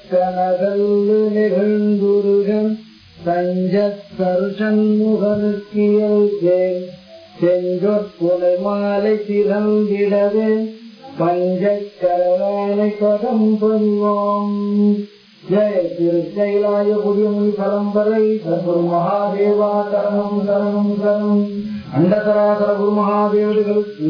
கனகல்லு நிகழ்ந்துருகன் தஞ்சத்தரு சண்முகனுக்கியல்கே செஞ்சொற்புனை மாலை திறந்திடவே பஞ்சக்கரவானை பதம் பணிவோம் ஜெய திருக்கைலாய புதியமொழி பரம்பரை சர்வ மகாதேவா கரணம் கரணம் கரணம் அண்டசராசர குரு மகாதேவதைகளுக்கு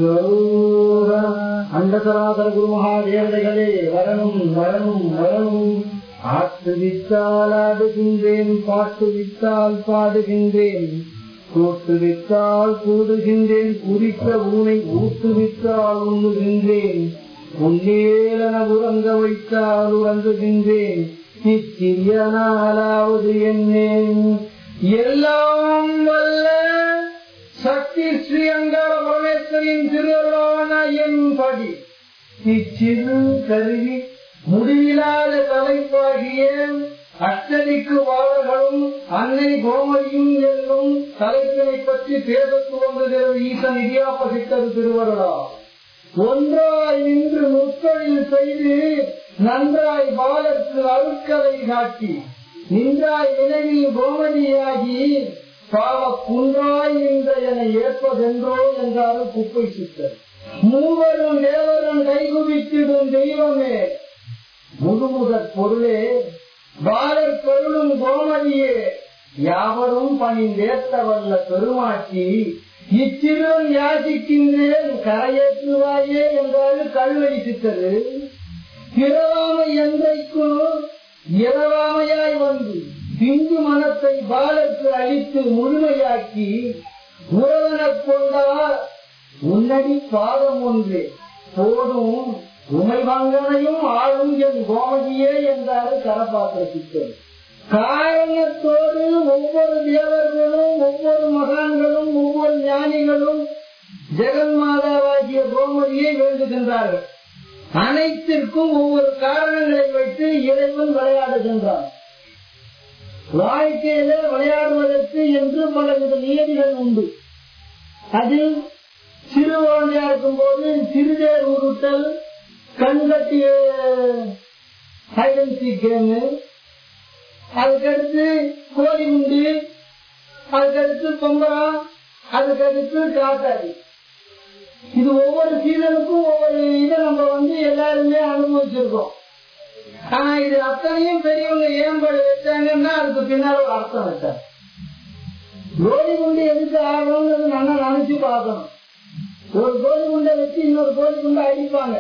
அண்டசராசர குரு மகாதேவதைகளே வரணும் வரணும் வரணும் ஆட்டு வித்தால் ஆடுகின்றேன் பாட்டு வித்தால் பாடுகின்றேன் கூட்டு வித்தால் கூடுகின்றேன் குறித்த ஊனை ஊட்டு வித்தால் உண்ணுகின்றேன் உன்னேலன உறங்க வைத்தால் உறங்குகின்றேன் இச்சிறிய நாளாவது என்னேன் எல்லாம் வல்ல சக்தி ஸ்ரீஅங்கார பரமேஸ்வரின் திருவள்ளான என் படி இச்சிறு கருவி முடிவில்லாத தலைப்பாகிய அஷ்டதிக்கு வாழர்களும் அன்னை கோமதியும் என்னும் தலைப்பினை பற்றி பேச துவங்குகிறது ஈசன் இடியாபசித்தது திருவருளா ஒன்றாய் நின்று முத்தொழில் செய்து நன்றாய் பாலத்து அருட்கதை காட்டி நின்றாய் நினைவில் கோமதியாகி பாவ குன்றாய் நின்ற என ஏற்பதென்றோ என்றாலும் குப்பை சித்தர் மூவரும் தேவரும் கைகுவித்திடும் தெய்வமே முதுமுதற் பொருளே பாரத் பொருளும் கோமதியே யாவரும் பணிந்தேத்த வல்ல பெருமாட்டி இச்சிறுவன் யாசிக்கின்றேன் கரையேற்றுவாயே என்றாலும் கல்வழி சித்தது பிறவாமை என்றைக்கும் இரவாமையாய் வந்து பிந்து மனத்தை பாலத்து அழித்து முழுமையாக்கி உறவனக் கொண்டார் உன்னடி பாதம் ஒன்று போதும் உமைவங்கனையும் ஆளும் என் கோமதியே என்றாரு கரபாத்திர சித்தர் காரணத்தோடு ஒவ்வொரு தேவர்களும் ஒவ்வொரு மகான்களும் ஒவ்வொரு ஞானிகளும் ஜெகன்மாதாவாகிய கோமதியை வேண்டுகின்றார்கள் அனைத்திற்கும் ஒவ்வொரு காரணங்களை வைத்து இறைவன் விளையாடுகின்றான் வாழ்க்கையில விளையாடுவதற்கு என்று பலவித நியதிகள் உண்டு அதில் சிறு குழந்தையா இருக்கும் போது சிறுதேர் உருட்டல் கண்கட்டிய ஹைடன்சி கேமு அதுக்கடுத்து கோழி உண்டு அதுக்கடுத்து பொம்பரம் அதுக்கடுத்து காத்தாடி இது ஒவ்வொரு சீசனுக்கும் ஒவ்வொரு இதை நம்ம வந்து எல்லாருமே அனுபவிச்சிருக்கோம் ஆனா இது அத்தனையும் பெரியவங்க ஏன்பாடு வச்சாங்கன்னா அதுக்கு பின்னால ஒரு அர்த்தம் வச்சாங்க கோழி குண்டு எதுக்கு ஆகணும்னு நல்லா நினைச்சு பார்க்கணும் ஒரு கோழி குண்டை வச்சு இன்னொரு கோழி குண்டை அடிப்பாங்க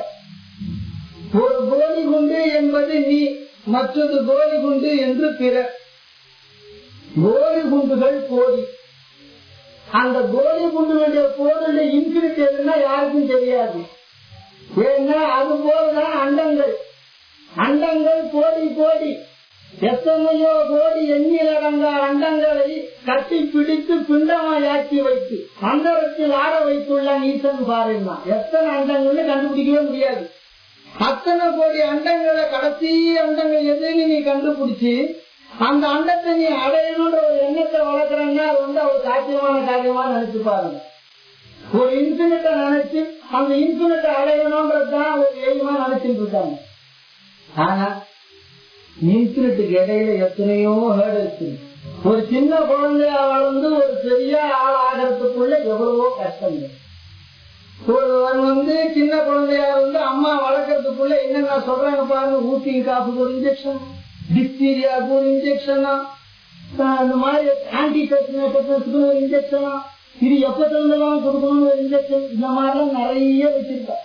ஒரு கோழி குண்டு என்பது நீ மற்றொரு கோழி குண்டு என்று பிற கோழி குண்டுகள் கோழி அந்த கோழி குண்டுகளுடைய போடுள்ள இன்பினிட் எதுன்னா யாருக்கும் தெரியாது ஏன்னா அது போலதான் அண்டங்கள் அண்டங்கள் கோடி கோடி எத்தனையோ கோடி எண்ணிலடங்க அண்டங்களை கட்டி பிடித்து பிண்டமாயாக்கி வைத்து அண்டரத்தில் ஆட வைத்துள்ள ஈசன் பாருன்னா எத்தனை அண்டங்கள்னு கண்டுபிடிக்கவே முடியாது அத்தனை கோடி அண்டங்களை கடைசி அண்டங்கள் எதுன்னு நீ கண்டுபிடிச்சு அந்த அண்டத்தை நீ அடையணுன்ற ஒரு எண்ணத்தை வளர்க்குறன்னா அது வந்து அவர் சாத்தியமான காரியமா நினைச்சு பாருங்க ஒரு இன்சிடென்ட நினைச்சு அந்த இன்சிடென்ட் அடையணும்ன்றதுதான் ஒரு எய்மா நினைச்சிட்டு இருக்காங்க ஆனா இன்சிடென்ட்டுக்கு இடையில எத்தனையோ ஹேர்ட் இருக்கு ஒரு சின்ன குழந்தையா வளர்ந்து ஒரு பெரிய ஆள் ஆகிறதுக்குள்ள எவ்வளவோ கஷ்டம் இருக்கு. ஒருவன் வந்து சின்ன குழந்தையா வந்து அம்மா வளர்க்கறதுக்குள்ள என்னென்ன சொல்றாங்க பாருங்க ஊட்டி காப்புக்கு ஒரு இன்ஜெக்ஷன் டிப்தீரியாவுக்கு ஒரு இன்ஜெக்ஷனா அந்த மாதிரி ஆன்டி டெட்னஸ்க்கு ஒரு இன்ஜெக்ஷனா இது எப்ப திறந்தெல்லாம் கொடுக்கணும்னு ஒரு இன்ஜெக்ஷன் இந்த மாதிரிலாம் நிறைய வச்சிருக்கா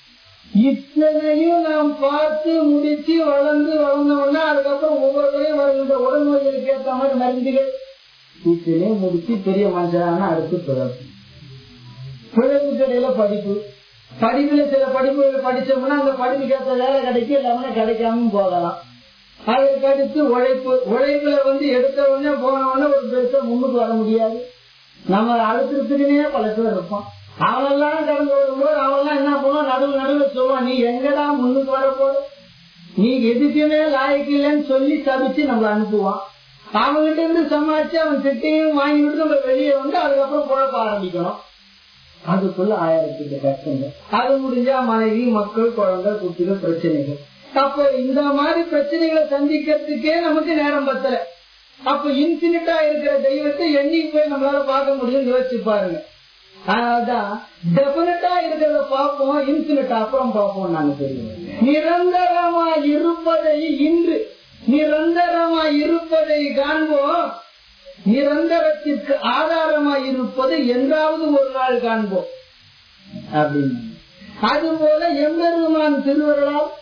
இத்தனையும் நாம் பார்த்து முடிச்சு வளர்ந்து வளர்ந்தோம்னா அதுக்கப்புறம் ஒவ்வொருவரையும் வருகின்ற உடல் நோய்களுக்கு ஏற்ற மாதிரி மருந்துகள் இத்தனையும் முடிச்சு பெரிய மனுஷனான அடுத்து பிறப்பு பிழைப்புக்கு இடையில படிப்பு படிப்புல சில படிப்புகள் படிச்சோம்னா அந்த படிப்புக்கு ஏற்ற வேலை கிடைக்கும் எல்லாமே கிடைக்காம போகலாம் அதற்கு அடுத்து உழைப்பு உழைப்புல வந்து எடுத்த உடனே போன உடனே ஒரு பெருசா முன்னுக்கு வர முடியாது நம்ம அழுத்தத்துக்குன்னே பல பேர் இருப்போம் அவனெல்லாம் கடந்து வரும்போது அவன்லாம் என்ன பண்ணுவான் நடுவு நடுவில் சொல்லுவான் நீ எங்கடா முன்னுக்கு வரப்போற நீ எதுக்குமே லாய்க்கு இல்லைன்னு சொல்லி தவிச்சு நம்மள அனுப்புவான் அவன்கிட்ட இருந்து சமாளிச்சு அவன் திட்டையும் வாங்கிட்டு நம்ம வெளியே வந்து அதுக்கப்புறம் குழப்ப ஆரம்பிக்கணும் அதுக்குள்ள ஆயிரத்துக்கு கஷ்டங்கள் அது முடிஞ்சா மனைவி மக்கள் குழந்தை குட்டிகள் பிரச்சனைகள் அப்ப இந்த மாதிரி பிரச்சனைகளை சந்திக்கிறதுக்கே நமக்கு நேரம் பத்தல அப்ப இன்பினிட்டா இருக்கிற தெய்வத்தை என்னைக்கு போய் நம்மளால பார்க்க முடியும் யோசிச்சு பாருங்க அதனால்தான் டெபினட்டா இருக்கிறத பார்ப்போம் இன்பினிட்டா அப்புறம் பார்ப்போம் நாங்க தெரியும் நிரந்தரமா இருப்பதை இன்று நிரந்தரமா இருப்பதை காண்போம் நிரந்தரத்திற்கு ஆதாரமாய் இருப்பது என்றாவது ஒரு நாள் காண்போம் அப்படின்னு அதுபோல எம்பெருமான் திருவருளால்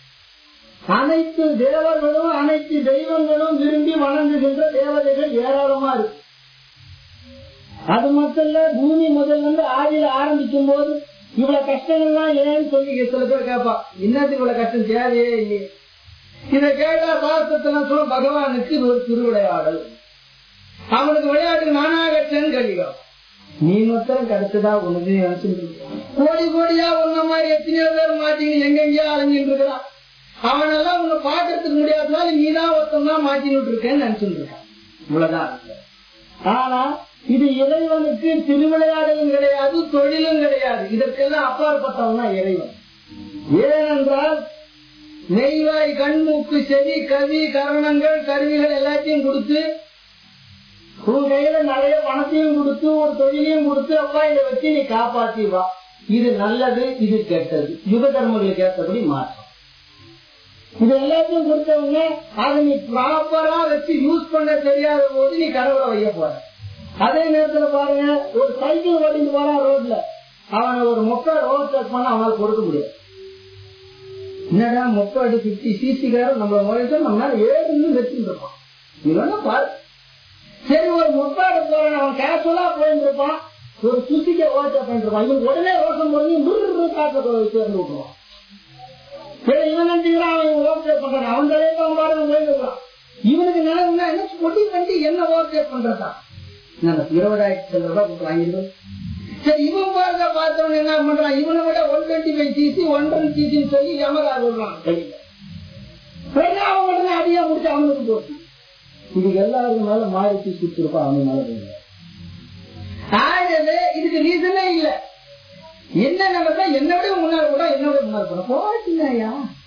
அனைத்து தேவர்களும் அனைத்து தெய்வங்களும் விரும்பி வணங்குகின்ற தேவதைகள் ஏராளமா இருக்கு அது மட்டும் இல்ல பூமி முதல்ல இருந்து ஆதியில ஆரம்பிக்கும் போது இவ்வளவு கஷ்டங்கள்லாம் ஏன்னு சொல்லி சில பேர் கேட்பா இன்னத்துக்கு இவ்வளவு கஷ்டம் தேவையே இல்லையே இதை கேட்டா பாசத்தெல்லாம் சொல்ல பகவானுக்கு இது ஒரு திருவிளையாடல் அவனுக்கு விளையாட்டுக்கு நானாகட்டேன்னு கேள்விக்கும் நீ மொத்தம் கிடைச்சதா உனக்கு நினைச்சுட்டு கோடி கோடியா உன்ன மாதிரி எத்தனையோ பேர் மாட்டின்னு எங்கெங்கயோ அலைஞ்சிட்டு இருக்கிறான் அவனெல்லாம் உன்னை பாக்கிறதுக்கு முடியாதனால நீதான் ஒருத்தன் தான் மாட்டின்னு இருக்கேன்னு நினைச்சுட்டு இருக்கான் இவ்வளவுதான் இருக்கு. ஆனா இது இறைவனுக்கு திருவிளையாடலும் கிடையாது தொழிலும் கிடையாது இதற்கெல்லாம் அப்பாற்பட்டவன் தான் இறைவன் ஏனென்றால் நெய்வாய் கண்மூக்கு செவி கவி கரணங்கள் கருவிகள் எல்லாத்தையும் கொடுத்து உன் கையில நிறைய பணத்தையும் கொடுத்து ஒரு தொழிலையும் கொடுத்து அப்பா இதை வச்சு நீ காப்பாத்தி வா இது நல்லது இது கெட்டது யுக தர்மங்களுக்கு ஏற்றபடி மாற்றம் இது எல்லாத்தையும் கொடுத்தவங்க அதை நீ ப்ராப்பரா வச்சு யூஸ் பண்ண தெரியாத போது நீ கடவுளை வைய போற அதே நேரத்துல பாருங்க ஒரு சைக்கிள் ஓட்டிட்டு போறான் ரோட்ல அவனை ஒரு மொக்கை ரோட் செக் பண்ண அவனால கொடுக்க முடியாது என்னடா மொக்கை அடி பிப்டி சிசிக்காரன் நம்மள முறைச்சு நம்மளால ஏழுன்னு வச்சுட்டு இருப்பான் இவனா பாரு சரி ஒரு முப்பாடு போறான் அவன் கேஷுவலா போயிட்டு இருப்பான் ஒரு சுத்திக்க ஓட்ட பண்ணிருப்பான் இவன் உடனே ரோஷம் பண்ணி நூறு காட்டுல சேர்ந்து விட்டுருவான் சரி இவன் நினைச்சுக்கிறான் அவன் ஓவர்டேக் பண்றான் அவன் தலையை அவன் பாருங்க போயிருக்கான் இவனுக்கு நினைவுனா என்ன பொட்டி வண்டி என்ன ஓவர்டேக் பண்றதா இருபதாயிரத்தி ரூபாய் கொடுத்து வாங்கிடுவோம் சரி இவன் பாருங்க பார்த்தவன் என்ன பண்றான் இவனை விட one twenty five CC one twenty சிசின்னு சொல்லி யமகா விடுறான் வெளியில அவன் உடனே அதிகம் முடிச்சு அவனுக்கு போச்சு இது எல்லாருக்கும் மேல மாறிச்சு சுத்திருப்பான் அவன் மேல போயிடுவான். ஆகவே இதுக்கு ரீசனே இல்ல என்ன நடந்தா என்ன விட முன்னாள் கூட என்ன விட முன்னாள் போன போச்சுங்கய்யா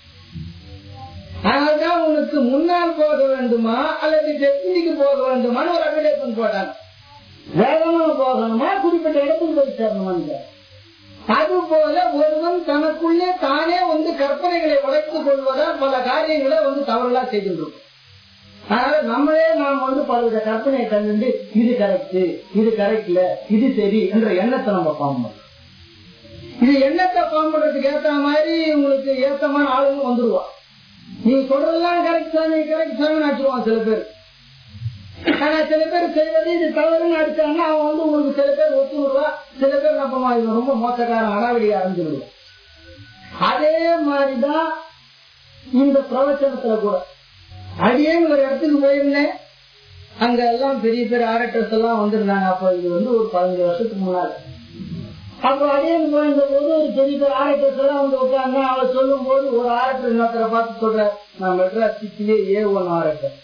அதனால்தான் உனக்கு முன்னால் போக வேண்டுமா அல்லது டெஸ்டினிக்கு போக வேண்டுமான்னு ஒரு அட்வர்டைஸ்மெண்ட் போட்டாங்க வேகமா போகணுமா குறிப்பிட்ட இடத்துக்கு போய் சேரணுமான்னு அது போல ஒருவன் தனக்குள்ளே தானே வந்து கற்பனைகளை உடைத்துக் கொள்வதால் பல காரியங்களை வந்து தவறுகளா செய்கின்றோம் அதனால நம்மளே நாம் வந்து பலவித கற்பனையை கண்டு இது கரெக்ட் இது கரெக்ட்ல இது சரி என்ற எண்ணத்தை நம்ம ஃபார்ம் பண்ணோம் இது எண்ணத்தை ஃபார்ம் பண்றதுக்கு ஏத்த மாதிரி உங்களுக்கு ஏத்தமான ஆளுங்க வந்துருவா நீங்க சொல்றதெல்லாம் கரெக்ட் சாமி கரெக்ட் சாமி அடிச்சிருவான் சில பேர் ஆனா சில பேர் செய்வது இது தவறுன்னு அடிச்சாங்கன்னா அவன் வந்து உங்களுக்கு சில பேர் ஒத்து விடுவா சில பேர் நம்ம இவன் ரொம்ப மோசக்காரன் அடாவடி ஆரம்பிச்சு அதே மாதிரிதான் இந்த பிரவச்சனத்துல கூட அடியே ஒரு இடத்துக்கு போயிருந்தேன் அங்க எல்லாம் பெரிய பெரிய ஆரட்டர்ஸ் எல்லாம் வந்திருந்தாங்க அப்ப இது வந்து ஒரு பதினஞ்சு வருஷத்துக்கு முன்னால அப்ப அடியன் போயிருந்த போது ஒரு பெரிய பெரிய ஆரட்டர்ஸ் எல்லாம் வந்து உட்காந்து அவர் சொல்லும் போது ஒரு ஆரட்டர் இன்னொருத்தரை பார்த்து சொல்ற நான் மெட்ராஸ் சிட்டிலே ஏ ஒன் ஆரட்டர்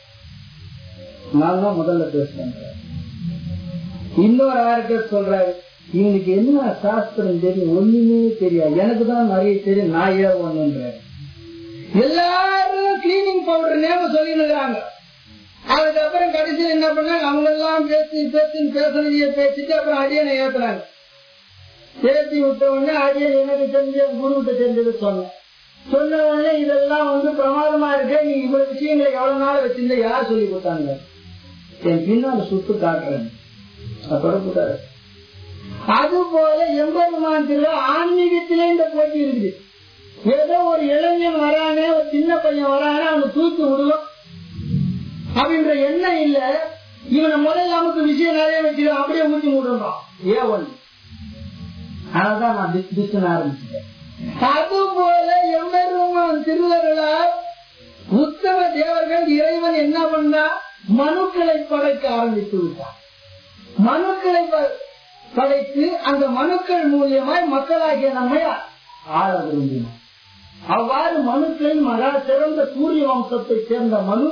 நான் தான் முதல்ல பேசுறேன் இன்னொரு ஆரட்டர் சொல்றாரு இவனுக்கு என்ன சாஸ்திரம் தெரியும் ஒண்ணுமே தெரியாது எனக்கு தான் நிறைய தெரியும் நான் ஏ ஒண்ணுன்றேன் எல்லாரும் கிளீனிங் பவுடர் நேம சொல்லிருக்கிறாங்க அதுக்கப்புறம் கடைசியில் என்ன பண்ணாங்க அவங்க எல்லாம் பேசி பேசி பேசுறதைய பேசிட்டு அப்புறம் அடியனை ஏத்துறாங்க ஏற்றி விட்ட உடனே அடியன் எனக்கு தெரிஞ்ச குருவிட்ட தெரிஞ்சது சொன்னேன் சொன்ன உடனே இதெல்லாம் வந்து பிரமாதமா இருக்கு நீ இவ்வளவு விஷயங்களை எவ்வளவு நாள் வச்சிருந்த யார் சொல்லி கொடுத்தாங்க என் பின்னால சுட்டு காட்டுறேன் தொடர்புட்டாரு அது போல எம்பெருமான் திருவிழா ஆன்மீகத்திலே இந்த போட்டி இருக்குது ஏதோ ஒரு இளைஞன் வரானே ஒரு சின்ன பையன் வரானே அவனை தூக்கி விடுவோம் அப்படின்ற எண்ணம் இல்ல இவனை முதல்ல நமக்கு விஷயம் நிறைய வச்சிருக்கோம் அப்படியே ஊற்றி விடுறோம் ஏ ஒண்ணு அதனாலதான் நான் டிஸ்கன் ஆரம்பிச்சிட்டேன் அது போல எம்பெருமான் திருவருளால் உத்தம தேவர்கள் இறைவன் என்ன பண்ணா மனுக்களை படைக்க ஆரம்பித்து விட்டார் மனுக்களை ப- படைத்து அந்த மனுக்கள் மூலியமாய் மக்களாகிய நம்மை ஆள விரும்பினார் அவ்வாறு மனுக்கள் மகா சிறந்த சூரிய வம்சத்தை சேர்ந்த மனு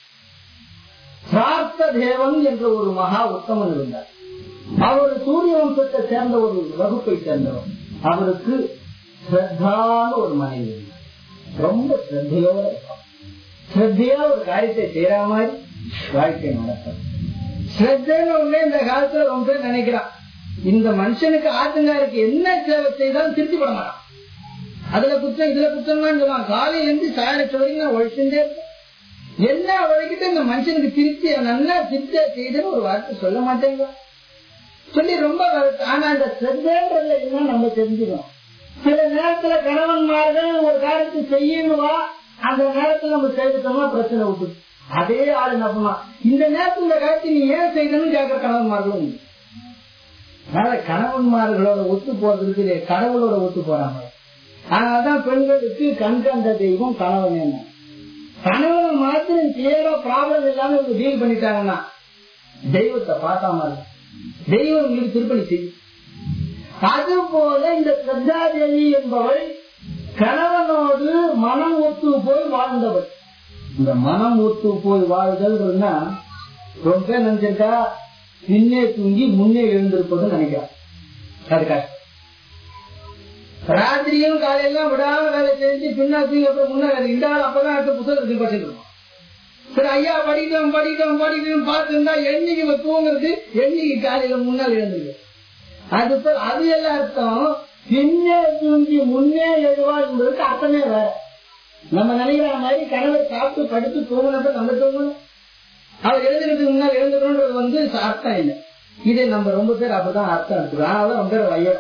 சார்த்த தேவன் என்ற ஒரு மகா உத்தமன் இருந்தார் அவர் சூரிய வம்சத்தை சேர்ந்த ஒரு வகுப்பை சேர்ந்தவர் அவருக்கு ஸ்ரத்தான ஒரு மனைவி இருந்தார் ரொம்ப ஸ்ரத்தையோட இருப்பான் ஸ்ரத்தையா ஒரு காரியத்தை செய்யற மாதிரி வாழ்க்கை நடக்கும் ஸ்ரத்தைன்னு ஒண்ணு இந்த காலத்துல ரொம்ப பேர் நினைக்கிறான் இந்த மனுஷனுக்கு ஆத்துங்காருக்கு என்ன சேவை செய்தாலும் திருப்தி பட மாட்டான் அதுல குற்றம் இதுல குற்றம்லாம் சொல்லுவான் காலையில இருந்து சாயரத்து வரைக்கும் நான் உழைச்சுட்டே இருப்பேன் என்ன வரைக்கிட்ட இந்த மனுஷனுக்கு திருப்தி நல்லா திருப்தியா செய்துன்னு ஒரு வார்த்தை சொல்ல மாட்டேங்க சொல்லி ரொம்ப வருத்தம். ஆனா அந்த ஸ்ரத்தைன்றதுல என்ன நம்ம தெரிஞ்சுக்கணும் சில நேரத்துல கணவன்மார்கள் ஒரு காரியத்தை செய்யணுவா அந்த நேரத்துல நம்ம செய்துட்டோம்னா பிரச்சனை விட்டு அதே ஆள் என்ன பண்ணுவான் இந்த நேரத்துல இந்த காரியத்தை நீ ஏன் செய்யணும்னு கேட்கிற கணவன்மார்களும் உண்டு. அதனால கணவன்மார்களோட ஒத்து போறது இருக்குது கடவுளோட ஒத்து போறாங்க அதனாலதான் பெண்களுக்கு கண்கண்ட தெய்வம் கணவன் என்ன கணவன் மாத்திரம் கிளியரா ப்ராப்ளம் இல்லாம இவங்க டீல் பண்ணிட்டாங்கன்னா தெய்வத்தை பார்க்காம இல்ல. தெய்வம் உங்களுக்கு திருப்பணி செய்யும் அது போல இந்த ஸ்ரத்தாதேவி என்பவள் கணவனோடு மனம் ஒத்து போய் வாழ்ந்தவள் இந்த மனம் ஒத்து போய் வாழ்தல் ரொம்ப பேர் நினைச்சிருக்கா பின்னே தூங்கி முன்னே எழுந்திருப்பதுன்னு நினைக்கிறா அது கஷ்டம் ராத்திரியும் காலையெல்லாம் விடாம வேலை செஞ்சு பின்னா தூங்கி அப்புறம் முன்ன வேலை இந்த ஆள் அப்பதான் அடுத்த புத்தகத்துக்கு படிச்சுட்டு இருக்கோம் சரி ஐயா படிட்டோம் படிட்டோம் படிட்டோம் பார்த்துருந்தா என்னைக்கு இவன் தூங்குறது என்னைக்கு காலையில முன்னால் எழுந்துருக்கு அது போல் அது எல்லாம் அர்த்தம் பின்னே தூங்கி முன்னே எழுவாள்ன்றதுக்கு அர்த்தமே வேற நம்ம நினைக்கிற மாதிரி கணவர் சாப்பிட்டு படுத்து தூங்கினப்ப நம்ம தூங்கணும் அவர் எழுதுறதுக்கு முன்னால் எழுந்துக்கணுன்றது வந்து அர்த்தம் இல்லை இதை நம்ம ரொம்ப பேர் அப்பதான் அர்த்தம் எடுத்துக்கிறோம் அதனால ரொம்ப பேர் வையம்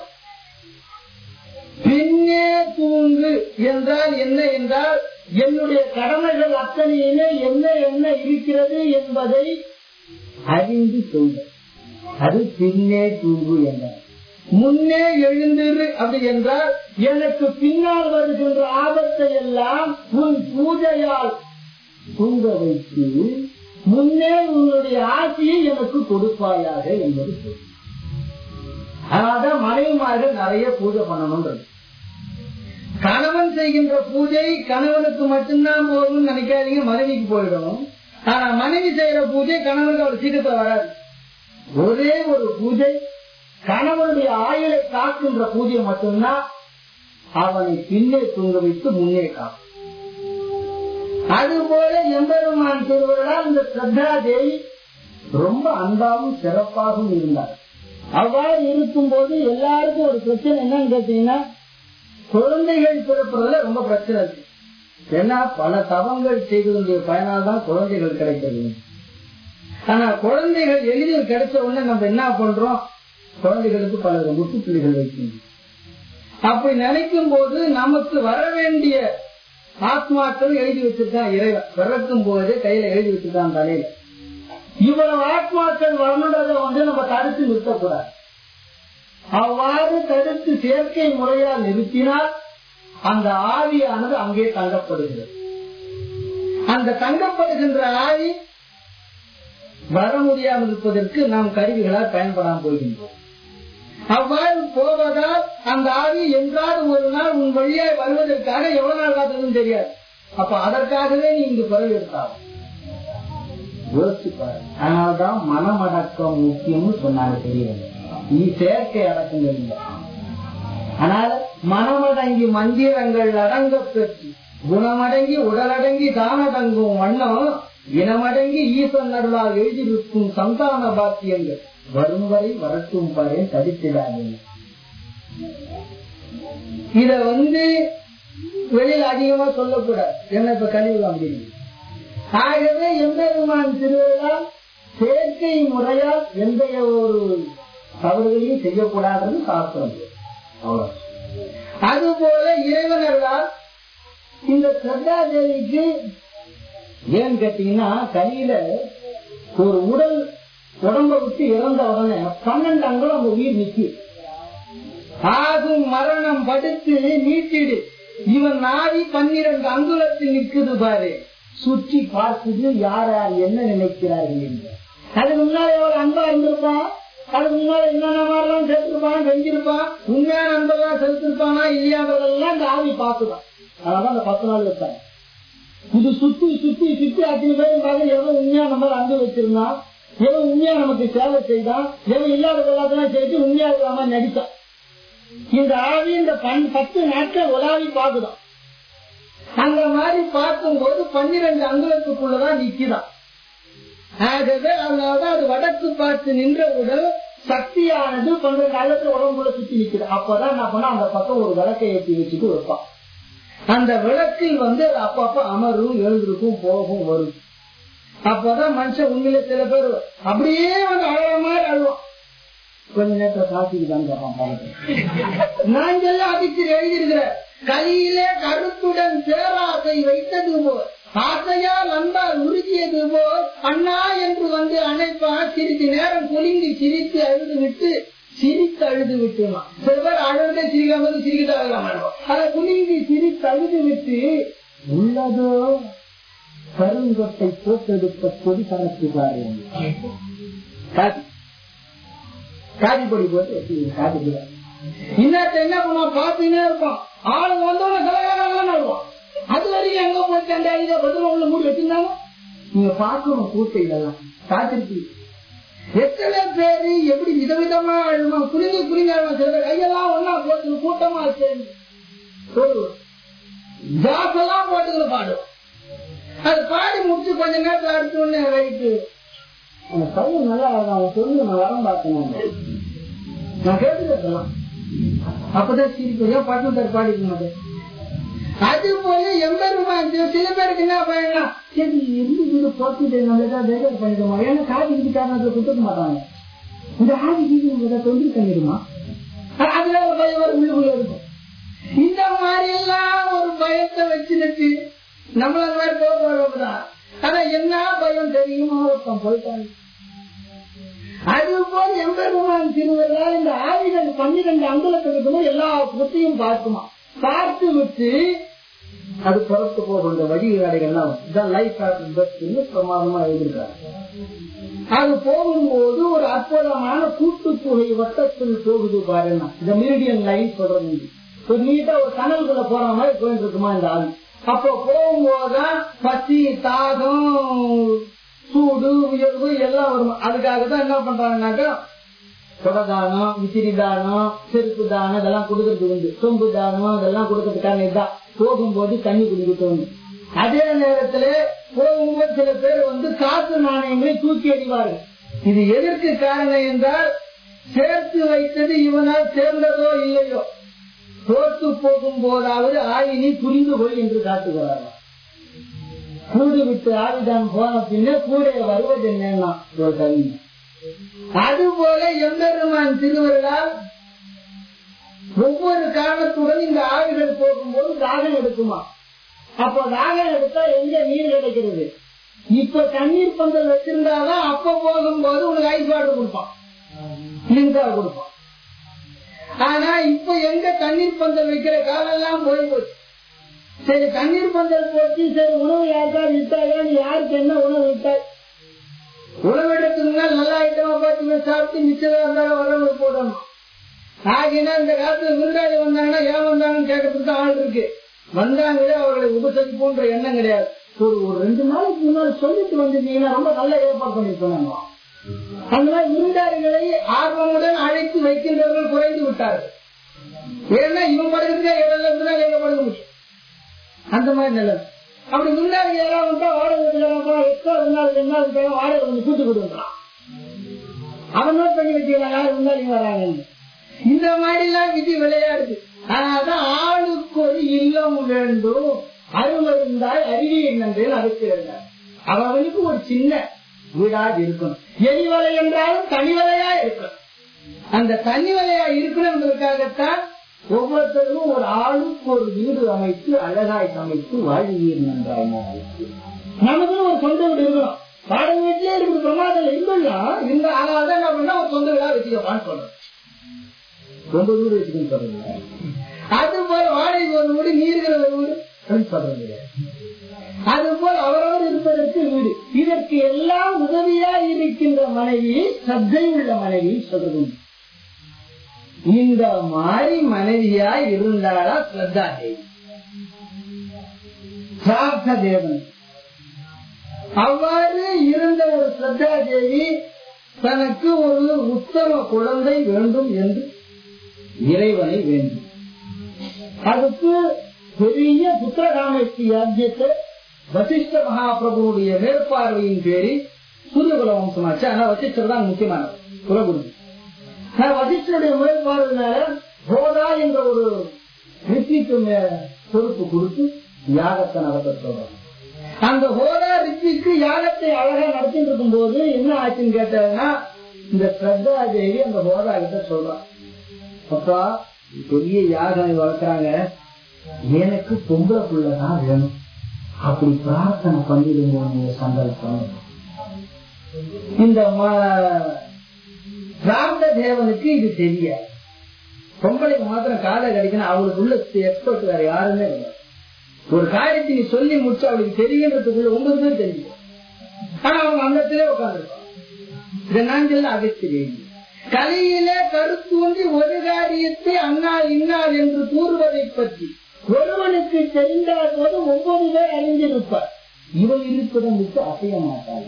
பின்னே தூங்கு என்றால் என்ன என்றால் என்னுடைய கடமைகள் அத்தனையுமே என்ன என்ன இருக்கிறது என்பதை அறிந்து சொல்ல அது பின்னே தூங்கு என்றார் முன்னே எழுந்திரு அப்படி என்றால் எனக்கு பின்னால் வருகின்ற ஆபத்தை எல்லாம் உன் பூஜையால் தூங்க வைத்து முன்னே உன்னுடைய ஆட்சியை எனக்கு கொடுப்பாயாக என்பது பொருள். அதனால்தான் மனைவிமார்கள் நிறைய பூஜை பண்ணணும்ன்றது கணவன் செய்கின்ற பூஜை கணவனுக்கு மட்டும்தான் போகணும்னு நினைக்காதீங்க மனைவிக்கு போயிடும் ஆனா மனைவி செய்யற பூஜை கணவனுக்கு அவர் சீக்கிரத்துல வராது ஒரே ஒரு பூஜை கணவனுடைய ஆயுளை காக்கின்ற பூஜை மட்டும்தான் அவனை பின்னே தூங்க வைத்து முன்னே காக்கும் அதுபோல எம்பெருமான் திருவருளால் இந்த ஸ்ரத்தா தேவி ரொம்ப அன்பாகவும் சிறப்பாகவும் இருந்தார் அவ்வாறு இருக்கும் போது எல்லாருக்கும் ஒரு பிரச்சனை என்னன்னு கேட்டீங்கன்னா குழந்தைகள் பிறப்புறதுல ரொம்ப பிரச்சனை இருக்கு ஏன்னா பல தவங்கள் செய்ததுடைய பயனால் தான் குழந்தைகள் கிடைக்கிறது ஆனா குழந்தைகள் எளிதில் கிடைச்ச உடனே நம்ம என்ன பண்றோம் குழந்தைகளுக்கு பல முட்டுப்புள்ளிகள் வைக்கணும் அப்படி நினைக்கும் போது நமக்கு வர வேண்டிய ஆத்மாக்கள் எழுதி வச்சிருக்கான் இறைவன் பிறக்கும் போது கையில எழுதி வச்சிருக்கான் தலையில இவ்வளவு ஆத்மாக்கள் வரணுன்றதை வந்து நம்ம தடுத்து நிறுத்தக்கூடாது அவ்வாறு தடுத்து செயற்கை முறையால் நிறுத்தினால் அந்த ஆவியானது அங்கே தங்கப்படுகிறது அந்த தங்கப்படுகின்ற ஆவி வர முடியாமல் இருப்பதற்கு நாம் கருவிகளால் பயன்படாமல் போகின்றோம் அவ்வாறு போவதால் அந்த ஆவி என்றாவது ஒரு நாள் உன் வழியாய் வருவதற்காக எவ்வளவு நாள் காத்ததுன்னு தெரியாது அப்ப அதற்காகவே நீ இங்கு பிறகு எடுத்தாகும் யோசிச்சு பாரு அதனால்தான் மனமடக்கம் முக்கியம்னு சொன்னாங்க தெரியல நீ செயற்கை அடக்கங்கள் இல்லை ஆனால் மனமடங்கி மந்திரங்கள் அடங்க பெற்று குணமடங்கி உடலடங்கி தானடங்கும் வண்ணம் இனமடங்கி ஈசன் அருளால் எழுதியிருக்கும் சந்தான பாக்கியங்கள் வரும் வரை வரட்டும் பாரு தடுத்திடாதீங்க இத வந்து வெளியில அதிகமா சொல்லக்கூடாது என்ன இப்ப கழிவு அப்படின்னு ஆகவே எம்பெருமான் திருவிழா செயற்கை முறையால் எந்த ஒரு தவறுகளையும் செய்யக்கூடாதுன்னு சாஸ்திரம் அவ்வளவு அதுபோல இறைவனர்களால் இந்த ஸ்ரத்தா தேவிக்கு ஏன்னு கேட்டீங்கன்னா கையில ஒரு உடல் உடம்ப விட்டு இறந்த உடனே பன்னெண்டு அங்குலம் அந்த உயிர் நிக்கு ஆகும் மரணம் படுத்து நீட்டிடு இவன் நாடி பன்னிரண்டு அங்குலத்தில் நிற்குது பாரு சுற்றி பார்க்குது யார் யார் என்ன நினைக்கிறார்கள் என்று அதுக்கு முன்னாடி எவ்வளவு அன்பா இருந்திருப்பான் அதுக்கு முன்னாடி என்னென்ன மாதிரிலாம் செலுத்திருப்பான் செஞ்சிருப்பான் உண்மையான அன்பெல்லாம் செலுத்திருப்பானா இல்லையான்றதெல்லாம் இந்த ஆவி பார்த்துதான் அதனால அந்த பத்து நாள் வச்சாங்க இது சுத்தி சுத்தி சுத்தி அத்தனை பேரும் பார்த்து எவன் உண்மையா நம்ம அன்பு வச்சிருந்தான் எவன் உண்மையா நமக்கு சேவை செய்தான் எவன் இல்லாத எல்லாத்தையும் செய்து உண்மையா இல்லாம நடித்தான் இந்த ஆவி இந்த பன் பத்து நாட்கள் உலாவி பார்க்குதான் அந்த மாதிரி பார்க்கும்போது பன்னிரண்டு அங்குலத்துக்குள்ளதான் நிக்கிறான் ஆகவே அதனாலதான் அது வடக்கு பார்த்து நின்றவுடன் சக்தியானது பன்னிரண்டு அங்கத்துல உடம்புல சுத்தி நிக்குது அப்பதான் என்ன பண்ணா அந்த பக்கம் ஒரு விளக்கை ஏற்றி வச்சுட்டு வைப்பான் அந்த விளக்கில் வந்து அது அப்பப்ப அமரும் எழுந்திருக்கும் போகும் வரும் அப்பதான் மனுஷன் உண்மையில சில பேர் அப்படியே வந்து அழக மாதிரி அழுவான் கொஞ்ச நேரத்துல காசிக்கு தான் கேட்பான் பாருங்க நான் எல்லாம் அதுக்கு எழுதியிருக்கிறேன் கையிலே கருத்துடன் பேராசை வைத்தது போல் ஆசையால் அன்பால் உருகியது போல் அண்ணா என்று வந்து அணைப்பான் சிறிது நேரம் குலுங்கி சிரித்து அழுது விட்டு சிரித்து அழுது விட்டுமா சில பேர் அழுதே சிரிக்காம சிரிக்கிட்டு அழுகாம அதை குலுங்கி சிரித்து அழுது விட்டு உள்ளதோ கருங்கொட்டை போட்டெடுத்த கொடி கணக்கு காதி காதி பொடி போட்டு வச்சுக்கோங்க, காதி பொடி இன்னத்த என்ன பண்ணுவான் பார்த்துனே இருப்பான் ஆளுங்க வந்தவன கலகாரம் நடுவான் அது வரைக்கும் எங்க போயிட்டு அந்த இதை பதில் உள்ள மூடி வச்சிருந்தாங்க நீங்க பார்க்கணும் கூட்ட இதெல்லாம் காத்திருக்கீங்க எத்தனை பேரு எப்படி விதவிதமா அழுமா குளிங்க குளிங்க அழுமா சில பேர் கையெல்லாம் ஒன்னா போட்டு கூட்டமா சேர்ந்து சொல்லுவோம் ஜாசெல்லாம் போட்டுக்கிற பாடும் அது பாடி முடிச்சு கொஞ்ச நேரத்துல அடுத்த உடனே ரைட்டு அந்த பையன் நல்லா அழகான். அவன் சொல்லி நான் வரம் பார்க்கணும் நான் கேட்டுக்கலாம் அப்பதான் சிரிப்பையும் பட்டத்தர் பாடிக்க மாட்டேன் அது போல எம்பெருமான் சில பேருக்கு என்ன பயனா சரி எந்த வீடு போட்டுட்டு நம்ம ஏதாவது டெலிவரி பண்ணிடுமா ஏன்னா காதி வீட்டுக்காரங்க கொடுத்துக்க மாட்டாங்க இந்த ஆதி வீடு ஏதாவது தொழில் பண்ணிடுமா அதுல ஒரு பயம் ஒரு உள்ளுக்குள்ள இருக்கும் இந்த மாதிரி எல்லாம் ஒரு பயத்தை வச்சுட்டு நம்மள அந்த மாதிரி போக போறோம்தான் ஆனா என்ன பயம் தெரியுமா ஒருத்தன் போயிட்டாங்க அது போல் எம்பெருமான் திருவள்ளால் இந்த ஆயுதம் பன்னிரண்டு அங்குலத்துக்கு எல்லா புத்தியும் பார்க்குமா பார்த்து விட்டு அது புறத்து போகின்ற வழிகாடைகள்லாம் இதான் லைஃப் பெஸ்ட்னு பிரமாதமா எழுதியிருக்காரு அது போகும்போது ஒரு அற்புதமான கூட்டுப்புகை வட்டத்தில் போகுது பாருங்க இந்த மீடியம் லைன் சொல்றது ஒரு நீட்டா ஒரு கனவுக்குள்ள போற மாதிரி போயிட்டு இருக்குமா இந்த ஆள் அப்போ போகும்போதுதான் பசி தாகம் சூடு உயர்வு எல்லாம் வரும் அதுக்காக தான் என்ன பண்றாங்கன்னாக்கா கொடதானம் விசிறி தானம் செருப்பு தானம் இதெல்லாம் கொடுக்கறது உண்டு சொம்பு தானம் இதெல்லாம் கொடுக்கறதுக்கான இதுதான் போகும்போது தண்ணி குடிக்கிட்டு உண்டு அதே நேரத்துல போகும்போது சில பேர் வந்து காசு நாணயங்களை தூக்கி எறிவார்கள் இது எதற்கு காரணம் என்றால் சேர்த்து வைத்தது இவனால் சேர்ந்ததோ இல்லையோ தோற்று போகும் போதாவது ஆயினி புரிந்து கொள் என்று காட்டுகிறார்கள் கூடு விட்டு ஆவிதான் போன பின்ன கூட வருவது என்னன்னா ஒரு கவிஞர் அதுபோல எம்பெருமான் திருவருளால் ஒவ்வொரு காரணத்துடன் இந்த ஆவிகள் போகும்போது தாகம் எடுக்குமா அப்ப தாகம் எடுத்தா எங்க நீர் கிடைக்கிறது இப்ப தண்ணீர் பந்தல் வச்சிருந்தாதான் அப்ப போகும்போது உனக்கு ஐஸ் வாட்டர் கொடுப்பான் லிங்கா கொடுப்பான் ஆனா இப்ப எங்க தண்ணீர் பந்தல் வைக்கிற காலம் எல்லாம் போய் போச்சு சரி தண்ணீர் பந்தல் போச்சு சரி உணவு யாருக்காவது விட்டாயா நீ யாருக்கு என்ன உணவு விட்டாய் உணவு எடுத்தீங்கன்னா நல்ல ஐட்டமா பார்த்து சாப்பிட்டு மிச்சதா இருந்தாலும் உணவு போடணும் ஆகினா இந்த காலத்துல விருந்தாளி வந்தாங்கன்னா ஏன் வந்தாங்கன்னு கேட்கறதுக்கு தான் ஆள் இருக்கு வந்தாங்களே அவர்களை உபசரிப்போன்ற எண்ணம் கிடையாது ஒரு ஒரு ரெண்டு நாளைக்கு முன்னாடி சொல்லிட்டு வந்திருந்தீங்கன்னா ரொம்ப நல்ல ஏற்பாடு பண்ணிருப்பாங்க அந்த மாதிரி விருந்தாளிகளை ஆர்வமுடன் அழைத்து வைக்கின்றவர்கள் குறைந்து விட்டார்கள் ஏன்னா இவன் படுக்கிறதுக்கே எவ்வளவு இருந்தா எங்க படுக்க முடியும் அந்த மாதிரி நிலை அப்படி முன்னாடி யாராவது வந்தா வாடகை எக்ஸ்ட்ரா இருந்தாலும் ரெண்டு நாள் தேவை வாடகை கொஞ்சம் கூட்டு கொடுக்கலாம் அவன் நோட் பண்ணி வச்சுக்கலாம் யாரு முன்னாடி வராங்கன்னு இந்த மாதிரி எல்லாம் விதி விளையாடுது ஆனாதான் ஆளுக்கு ஒரு இல்லம் வேண்டும் அருமருந்தால் அறிவி என்னன்றேன் அதுக்கு இருந்தார் அவனுக்கு ஒரு சின்ன வீடாக இருக்கணும் எரிவலை என்றாலும் தனிவலையா இருக்கணும் அந்த தனிவலையா இருக்கணுங்கிறதுக்காகத்தான் ஒவ்வொருத்தரும் ஒரு ஆளுக்கு ஒரு வீடு அமைத்து அழகாய் அமைத்து வாழ்வீர் நன்றாய் நமக்கு ஒரு சொந்த வீடு இருக்கணும் வாடகை வீட்டிலே இருக்குது பிரமாதம் இல்லைன்னா இந்த அதனால என்ன பண்ணா ஒரு சொந்த வீடா வச்சுக்கப்பான்னு சொல்றேன் சொந்த வீடு வச்சுக்கணும் சொல்றீங்க அது போல வாடகை ஒரு வீடு நீர்கிற ஒரு வீடு அப்படின்னு சொல்றது கிடையாது. அது போல் அவரவர் இருப்பதற்கு வீடு இதற்கு எல்லாம் உதவியா இருக்கின்ற மனைவி சத்தை உள்ள மனைவி சொல்றது உண்டு. இந்த மாதிரி மனைவியா இருந்தாரா ஸ்ரத்தா தேவி பிரார்த்த தேவன் அவ்வாறு இருந்த ஒரு ஸ்ரத்தா தேவி தனக்கு ஒரு உத்தம குழந்தை வேண்டும் என்று இறைவனை வேண்டும் அதுக்கு பெரிய புத்திரகாமேஷ்டி ராஜ்யத்தை வசிஷ்ட மகாபிரபுடைய மேற்பார்வையின் பேரில் சூரியகுல வம்சமாச்சு ஆனா வசிஷ்டர் தான் முக்கியமானவர் குலகுரு நான் வசிஷ்டருடைய மேற்பார்வையினால போதா என்ற ஒரு ரிஷிக்கு மே- பொறுப்பு கொடுத்து யாகத்தை நடத்த சொல்றாங்க அந்த ஹோதா ரிஷிக்கு யாகத்தை அழகா நடத்திட்டு இருக்கும் போது என்ன ஆச்சுன்னு கேட்டாங்கன்னா இந்த ஸ்ரத்தா தேவி அந்த ஹோதா கிட்ட சொல்றான் அப்பா பெரிய யாகம் வளர்க்குறாங்க எனக்கு பொம்பளை பிள்ளைதான் வேணும் அப்படி பிரார்த்தனை பண்ணிடுங்க நீங்க சங்கல்பம் இந்த ம- பிரார்த்த தேவனுக்கு இது தெரியாது பொம்பளைக்கு மாத்திரம் காதை கடிக்கணும் அவளுக்கு உள்ள எக்ஸ்பர்ட் வேற யாருமே இல்லை ஒரு காரியத்தை நீ சொல்லி முடிச்சு அவளுக்கு தெரியுன்றதுக்குள்ள ஒன்பது பேர் தெரியும் ஆனா அவங்க அந்த இடத்துல உட்காந்துருப்பாங்க இதை நான் சொல்ல அகத்திரேன் கலையிலே கருத்தூன்றி ஒரு காரியத்தை அண்ணால் இன்னார் என்று கூறுவதை பற்றி ஒருவனுக்கு தெரிந்தால் போது ஒன்பது பேர் அறிந்திருப்பார் இவன் இருப்பிடம் விட்டு அசைய மாட்டாங்க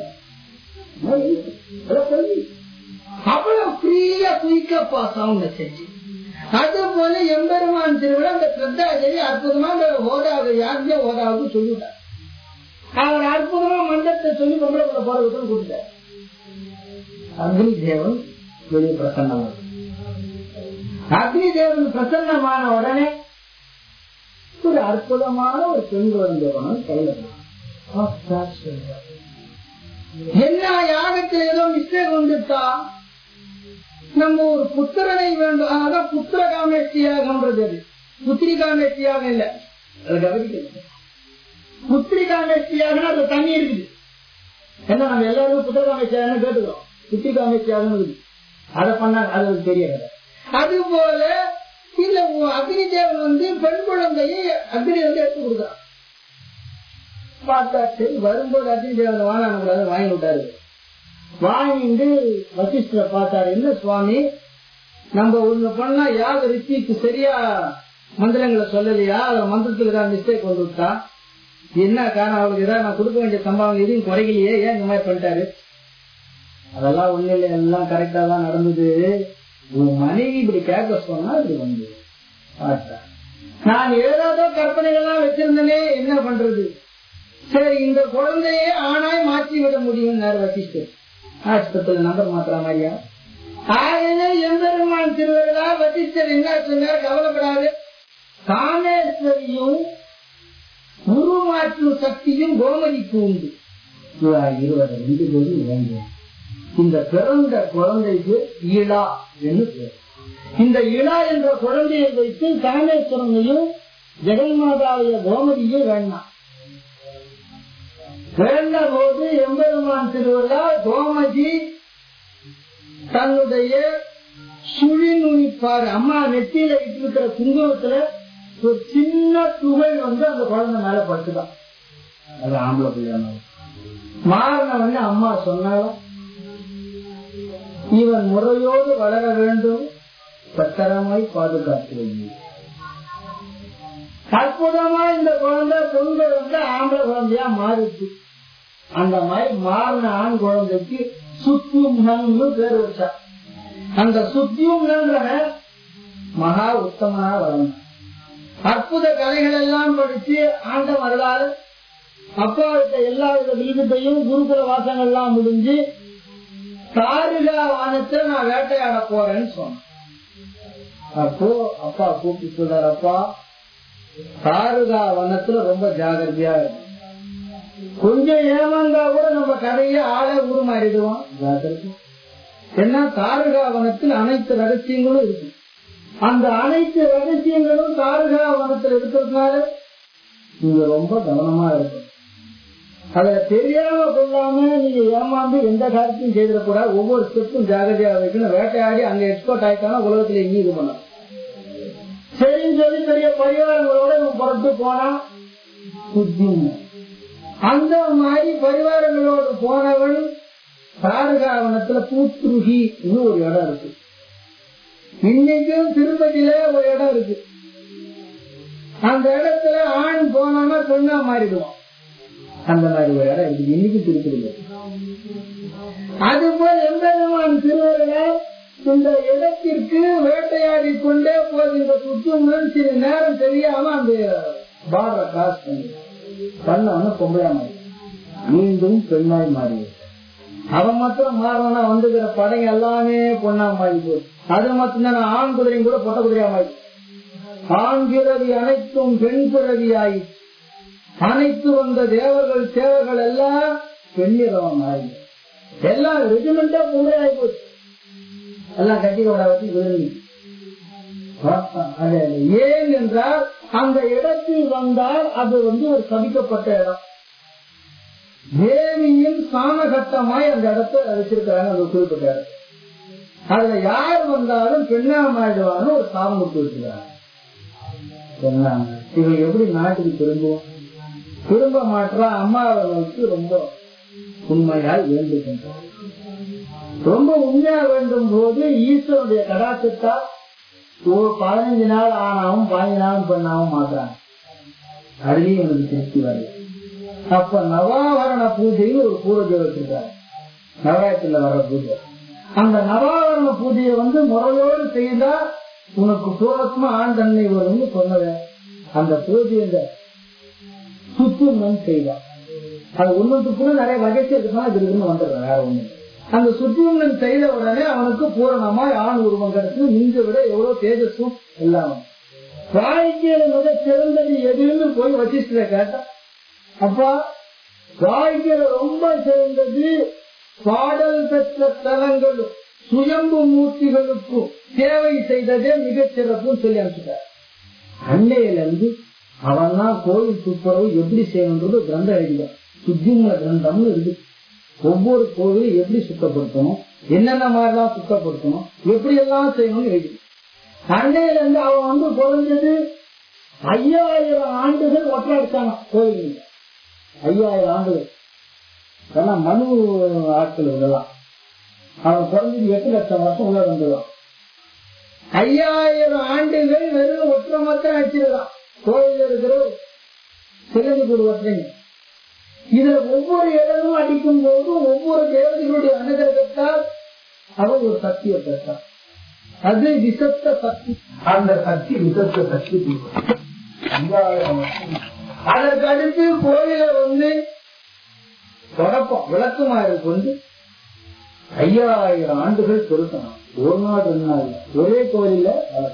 அவ்வளவு ஃப்ரீயா குயிக்கா பாஸ் ஆகும் மெசேஜ் அது போல எம்பெருமான் திருவிழா அந்த பிரத்தாஜரி அற்புதமா அந்த ஓதாவை யாருமே ஓதாவுக்கு சொல்லிவிட்டார் அவர் அற்புதமா மந்திரத்தை சொல்லி பொம்பளை போறதுக்கு கொடுத்தார் அக்னி தேவன் வெளியே பிரசன்னமான அக்னி தேவன் பிரசன்னமான உடனே ஒரு அற்புதமான ஒரு பெண் குழந்தை குணம் கையில என்ன யாகத்தில் ஏதோ மிஸ்டேக் வந்துட்டா நம்ம ஒரு புத்திரனை வேண்டும் அதான் புத்திர காமேஷ்டி யாகம்ன்றது அது புத்திரி காமேஷ்டி யாகம் இல்ல அது கவனிக்கணும் புத்திரி காமேஷ்டி யாகம்னா அது தனி இருக்குது என்ன நம்ம எல்லாரும் புத்திர காமேஷ்டி யாகம் கேட்டுக்கிறோம் புத்திரி காமேஷ்டி யாகம் இருக்குது அதை பண்ணாங்க அது ஒரு பெரிய கதை அது போல இல்ல அக்னி தேவன் வந்து பெண் குழந்தையை அக்னி வந்து எடுத்து கொடுக்குறான் பார்த்தா சரி வரும்போது அக்னி தேவன் வாங்க கூடாது வாங்கி விட்டாரு வாங்கிட்டு வசிஷ்டரை பார்த்தாரு என்ன சுவாமி நம்ம ஒண்ணு பண்ணா யாக ரிஷிக்கு சரியா மந்திரங்களை சொல்லலையா அதுல மந்திரத்துல ஏதாவது மிஸ்டேக் வந்து விட்டா என்ன காரணம் அவளுக்கு ஏதாவது நான் கொடுக்க வேண்டிய சம்பவம் எதுவும் குறைகளையே ஏன் இந்த மாதிரி பண்ணிட்டாரு அதெல்லாம் ஒண்ணு இல்லை எல்லாம் கரெக்டா தான் நடந்தது உன் மனைவி இப்படி கேட்க சொன்னா இப்படி வந்து பார்த்தா. நான் ஏதாவது கற்பனைகள்லாம் வச்சிருந்தனே என்ன பண்றது சரி இந்த குழந்தையே ஆணாய் மாற்றி விட முடியும் வசிஷ்டர் ஆஸ்பத்திரி நம்பர் மாத்திர மாதிரியா ஆகவே எம்பெருமான் திருவிழா வசிஷ்டர் என்ன சொன்னார் கவலைப்படாது காமேஸ்வரியும் உருமாற்றும் சக்தியும் கோமதிக்கு உண்டு இவா இருவர் ரெண்டு பேரும் வேண்டும் இந்த பிறந்த குழந்தைக்கு ஈழா என்று பேர் இந்த இளா என்ற குழந்தையை வைத்து காமேஸ்வரனையும் ஜெகன்மாதாவுடைய கோமதியும் வேண்டாம் பிறந்த போது எம்பெருமான் திருவிழா கோமதி தன்னுடைய சுழி நுனிப்பார் அம்மா நெத்தியில இருக்கிற குங்குமத்துல ஒரு சின்ன துகள் வந்து அந்த குழந்தை மேல பட்டுதான் அது ஆம்பளை பிள்ளையான மாறின வந்து அம்மா சொன்னாலும் இவன் முறையோடு வளர வேண்டும் பத்திரமாய் பாதுகாத்து வேண்டும் அற்புதமா இந்த குழந்தை பொங்கல் வந்து ஆம்பளை குழந்தையா மாறிச்சு அந்த மாதிரி மாறின ஆண் குழந்தைக்கு சுத்தியும்னு பேர் வச்சா அந்த சுத்தியும்ன்ற மகா உத்தமனா வரணும் அற்புத கலைகள் எல்லாம் படிச்சு ஆண்ட வரலாறு அப்பா விட்ட எல்லா வித வில்வித்தையும் குருகுல வாசங்கள் எல்லாம் முடிஞ்சு தாரிகா வானத்துல நான் வேட்டையாட போறேன்னு சொன்னேன் அப்போ அப்பா கூப்பிட்டு சொல்றாரு அப்பா தாருகா வனத்துல ரொம்ப ஜாகிரதையா இருக்கும் கொஞ்சம் ஏமாந்தா கூட நம்ம கதையை ஆளே உருமாறிடுவோம் ஜாகிரதை ஏன்னா தாருகா வனத்தில் அனைத்து ரகசியங்களும் இருக்கு அந்த அனைத்து ரகசியங்களும் தாருகா வனத்தில் இருக்கிறதுனால நீங்க ரொம்ப கவனமா இருக்கும் அத தெரியாம கொள்ளாம நீங்க ஏமாந்து எந்த காரியத்தையும் செய்திடக்கூடாது ஒவ்வொரு ஸ்டெப்பும் ஜாகிரதையா வைக்கணும் வேட்டையாடி அங்க எக்ஸ்போர்ட் ஆயிட்டானா உலகத்துல எங்கேயும் இது பண்ணலாம் சரின்னு சொல்லி பெரிய பரிவாரங்களோட இவன் புறத்து போனா புத்திங்க அந்த மாதிரி பரிவாரங்களோடு போனவன் தாரகாவனத்துல பூத்துருகி ஒரு இடம் இருக்கு இன்னைக்கும் திருப்பதியில ஒரு இடம் இருக்கு அந்த இடத்துல ஆண் போனான்னா பெண்ணா மாறிடுவான் அந்த மாதிரி ஒரு இடம் இருக்கு இன்னைக்கு திருப்பதியில அதுபோல் எம்பெருமான் திருவருள இந்த இடத்திற்கு வேட்டையாடி கொண்டே போகின்ற புத்துமுடன் சில நேரம் தெரியாம அந்த பார்டரை கிராஸ் பண்ணி பண்ணவன பொம்பளையா மாறி மீண்டும் பெண்ணாய் மாறியது அவன் மாத்திரம் மாறினா வந்துக்கிற படைங்க எல்லாமே பொண்ணா மாறி போகுது அது மாத்திரம் தான் ஆண் குதிரையும் கூட பொட்ட குதிரையா மாறி ஆண் பிறவி அனைத்தும் பெண் பிறவி ஆயிடுச்சு அனைத்து வந்த தேவர்கள் சேவர்கள் எல்லாம் பெண்ணிறவன் ஆகி எல்லாம் ரெஜிமெண்டா பொம்பளை ஆகி போச்சு எல்லாம் கட்டி விட வச்சு விரும்பி ஏன் என்றால் அந்த இடத்தில் வந்தால் அது வந்து ஒரு சபிக்கப்பட்ட இடம் தேவியின் சாணகட்டமாய் அந்த இடத்தை வச்சிருக்கிறாங்க அந்த குறிப்பிட்ட இடம் அதுல யார் வந்தாலும் பெண்ணாமாயிடுவான்னு ஒரு சாபம் கொடுத்து வச்சிருக்காங்க சொன்னாங்க இவங்க எப்படி நாட்டுக்கு திரும்புவோம் திரும்ப மாற்றா அம்மாவை நோக்கி ரொம்ப உண்மையாய் வேண்டுகின்றார் ரொம்ப உண்மையா வேண்டும் போது ஈஸ்வருடைய கடாச்சத்தால் ஒரு பதினஞ்சு நாள் ஆனாவும் பதினஞ்சு நாளும் பண்ணாவும் மாட்டாங்க அதுலயும் எனக்கு திருப்தி வரல அப்ப நவாவரண பூஜைன்னு ஒரு பூஜை வச்சிருக்காங்க நவராத்திரில வர பூஜை அந்த நவாவரண பூஜையை வந்து முறையோடு செய்தா உனக்கு பூரத்மா ஆண் தன்மை வரும்னு சொன்னது அந்த பூஜையை சுத்துமன் செய்வான் அது ஒண்ணுக்குள்ள நிறைய வகைச்சு இருக்குன்னா இது இருக்குன்னு வந்துடுறேன் வேற ஒண்ணு அந்த சுத்தியுள்ளன் செய்த உடனே அவனுக்கு பூரணமாய் ஆண் உருவம் கிடைச்சு நீங்க விட எவ்வளவு தேஜஸும் எல்லாம் வாழ்க்கையில மிக சிறந்தது எதுன்னு போய் வச்சிட்டு கேட்டா அப்பா வாழ்க்கையில ரொம்ப சிறந்தது பாடல் பெற்ற தலங்களும் சுயம்பு மூர்த்திகளுக்கும் சேவை செய்ததே மிகச் சிறப்புன்னு சொல்லி அனுப்பிச்சிட்டார் அன்னையில இருந்து அவன் தான் கோயில் துப்புரவு எப்படி செய்யணுன்றது கிரந்தம் எழுதிதான் சுத்திமுல கிரந்தம்னு இருக்கு ஒவ்வொரு கோவிலும் எப்படி சுத்தப்படுத்தணும் என்னென்ன மாதிரிலாம் சுத்தப்படுத்தணும் எப்படி எல்லாம் செய்யணும்னு எழுதி அன்னையில இருந்து அவன் வந்து குறைஞ்சது ஐயாயிரம் ஆண்டுகள் ஒற்றாடிச்சாங்க கோவில் ஐயாயிரம் ஆண்டுகள் ஏன்னா மனு ஆட்கள் இதெல்லாம் அவன் குறைஞ்சது எட்டு லட்சம் வருஷம் உள்ள வந்துடும் ஐயாயிரம் ஆண்டுகள் வெறும் ஒற்றை மாத்திரம் வச்சிருக்கான் கோயில் இருக்கிற சிறந்து கொடுவற்றீங்க இதுல ஒவ்வொரு இடமும் அடிக்கும் போதும் ஒவ்வொரு தேவதைகளுடைய அனுகிரகத்தால் அவன் ஒரு சக்தியை பெற்றான் அது விசத்த சக்தி அந்த சக்தி விசத்த சக்தி அதற்கு அடுத்து கோயில வந்து தொடக்கம் விளக்குமாறு கொண்டு ஐயாயிரம் ஆண்டுகள் செலுத்தணும் ஒரு நாள் ரெண்டு நாள் ஒரே கோயில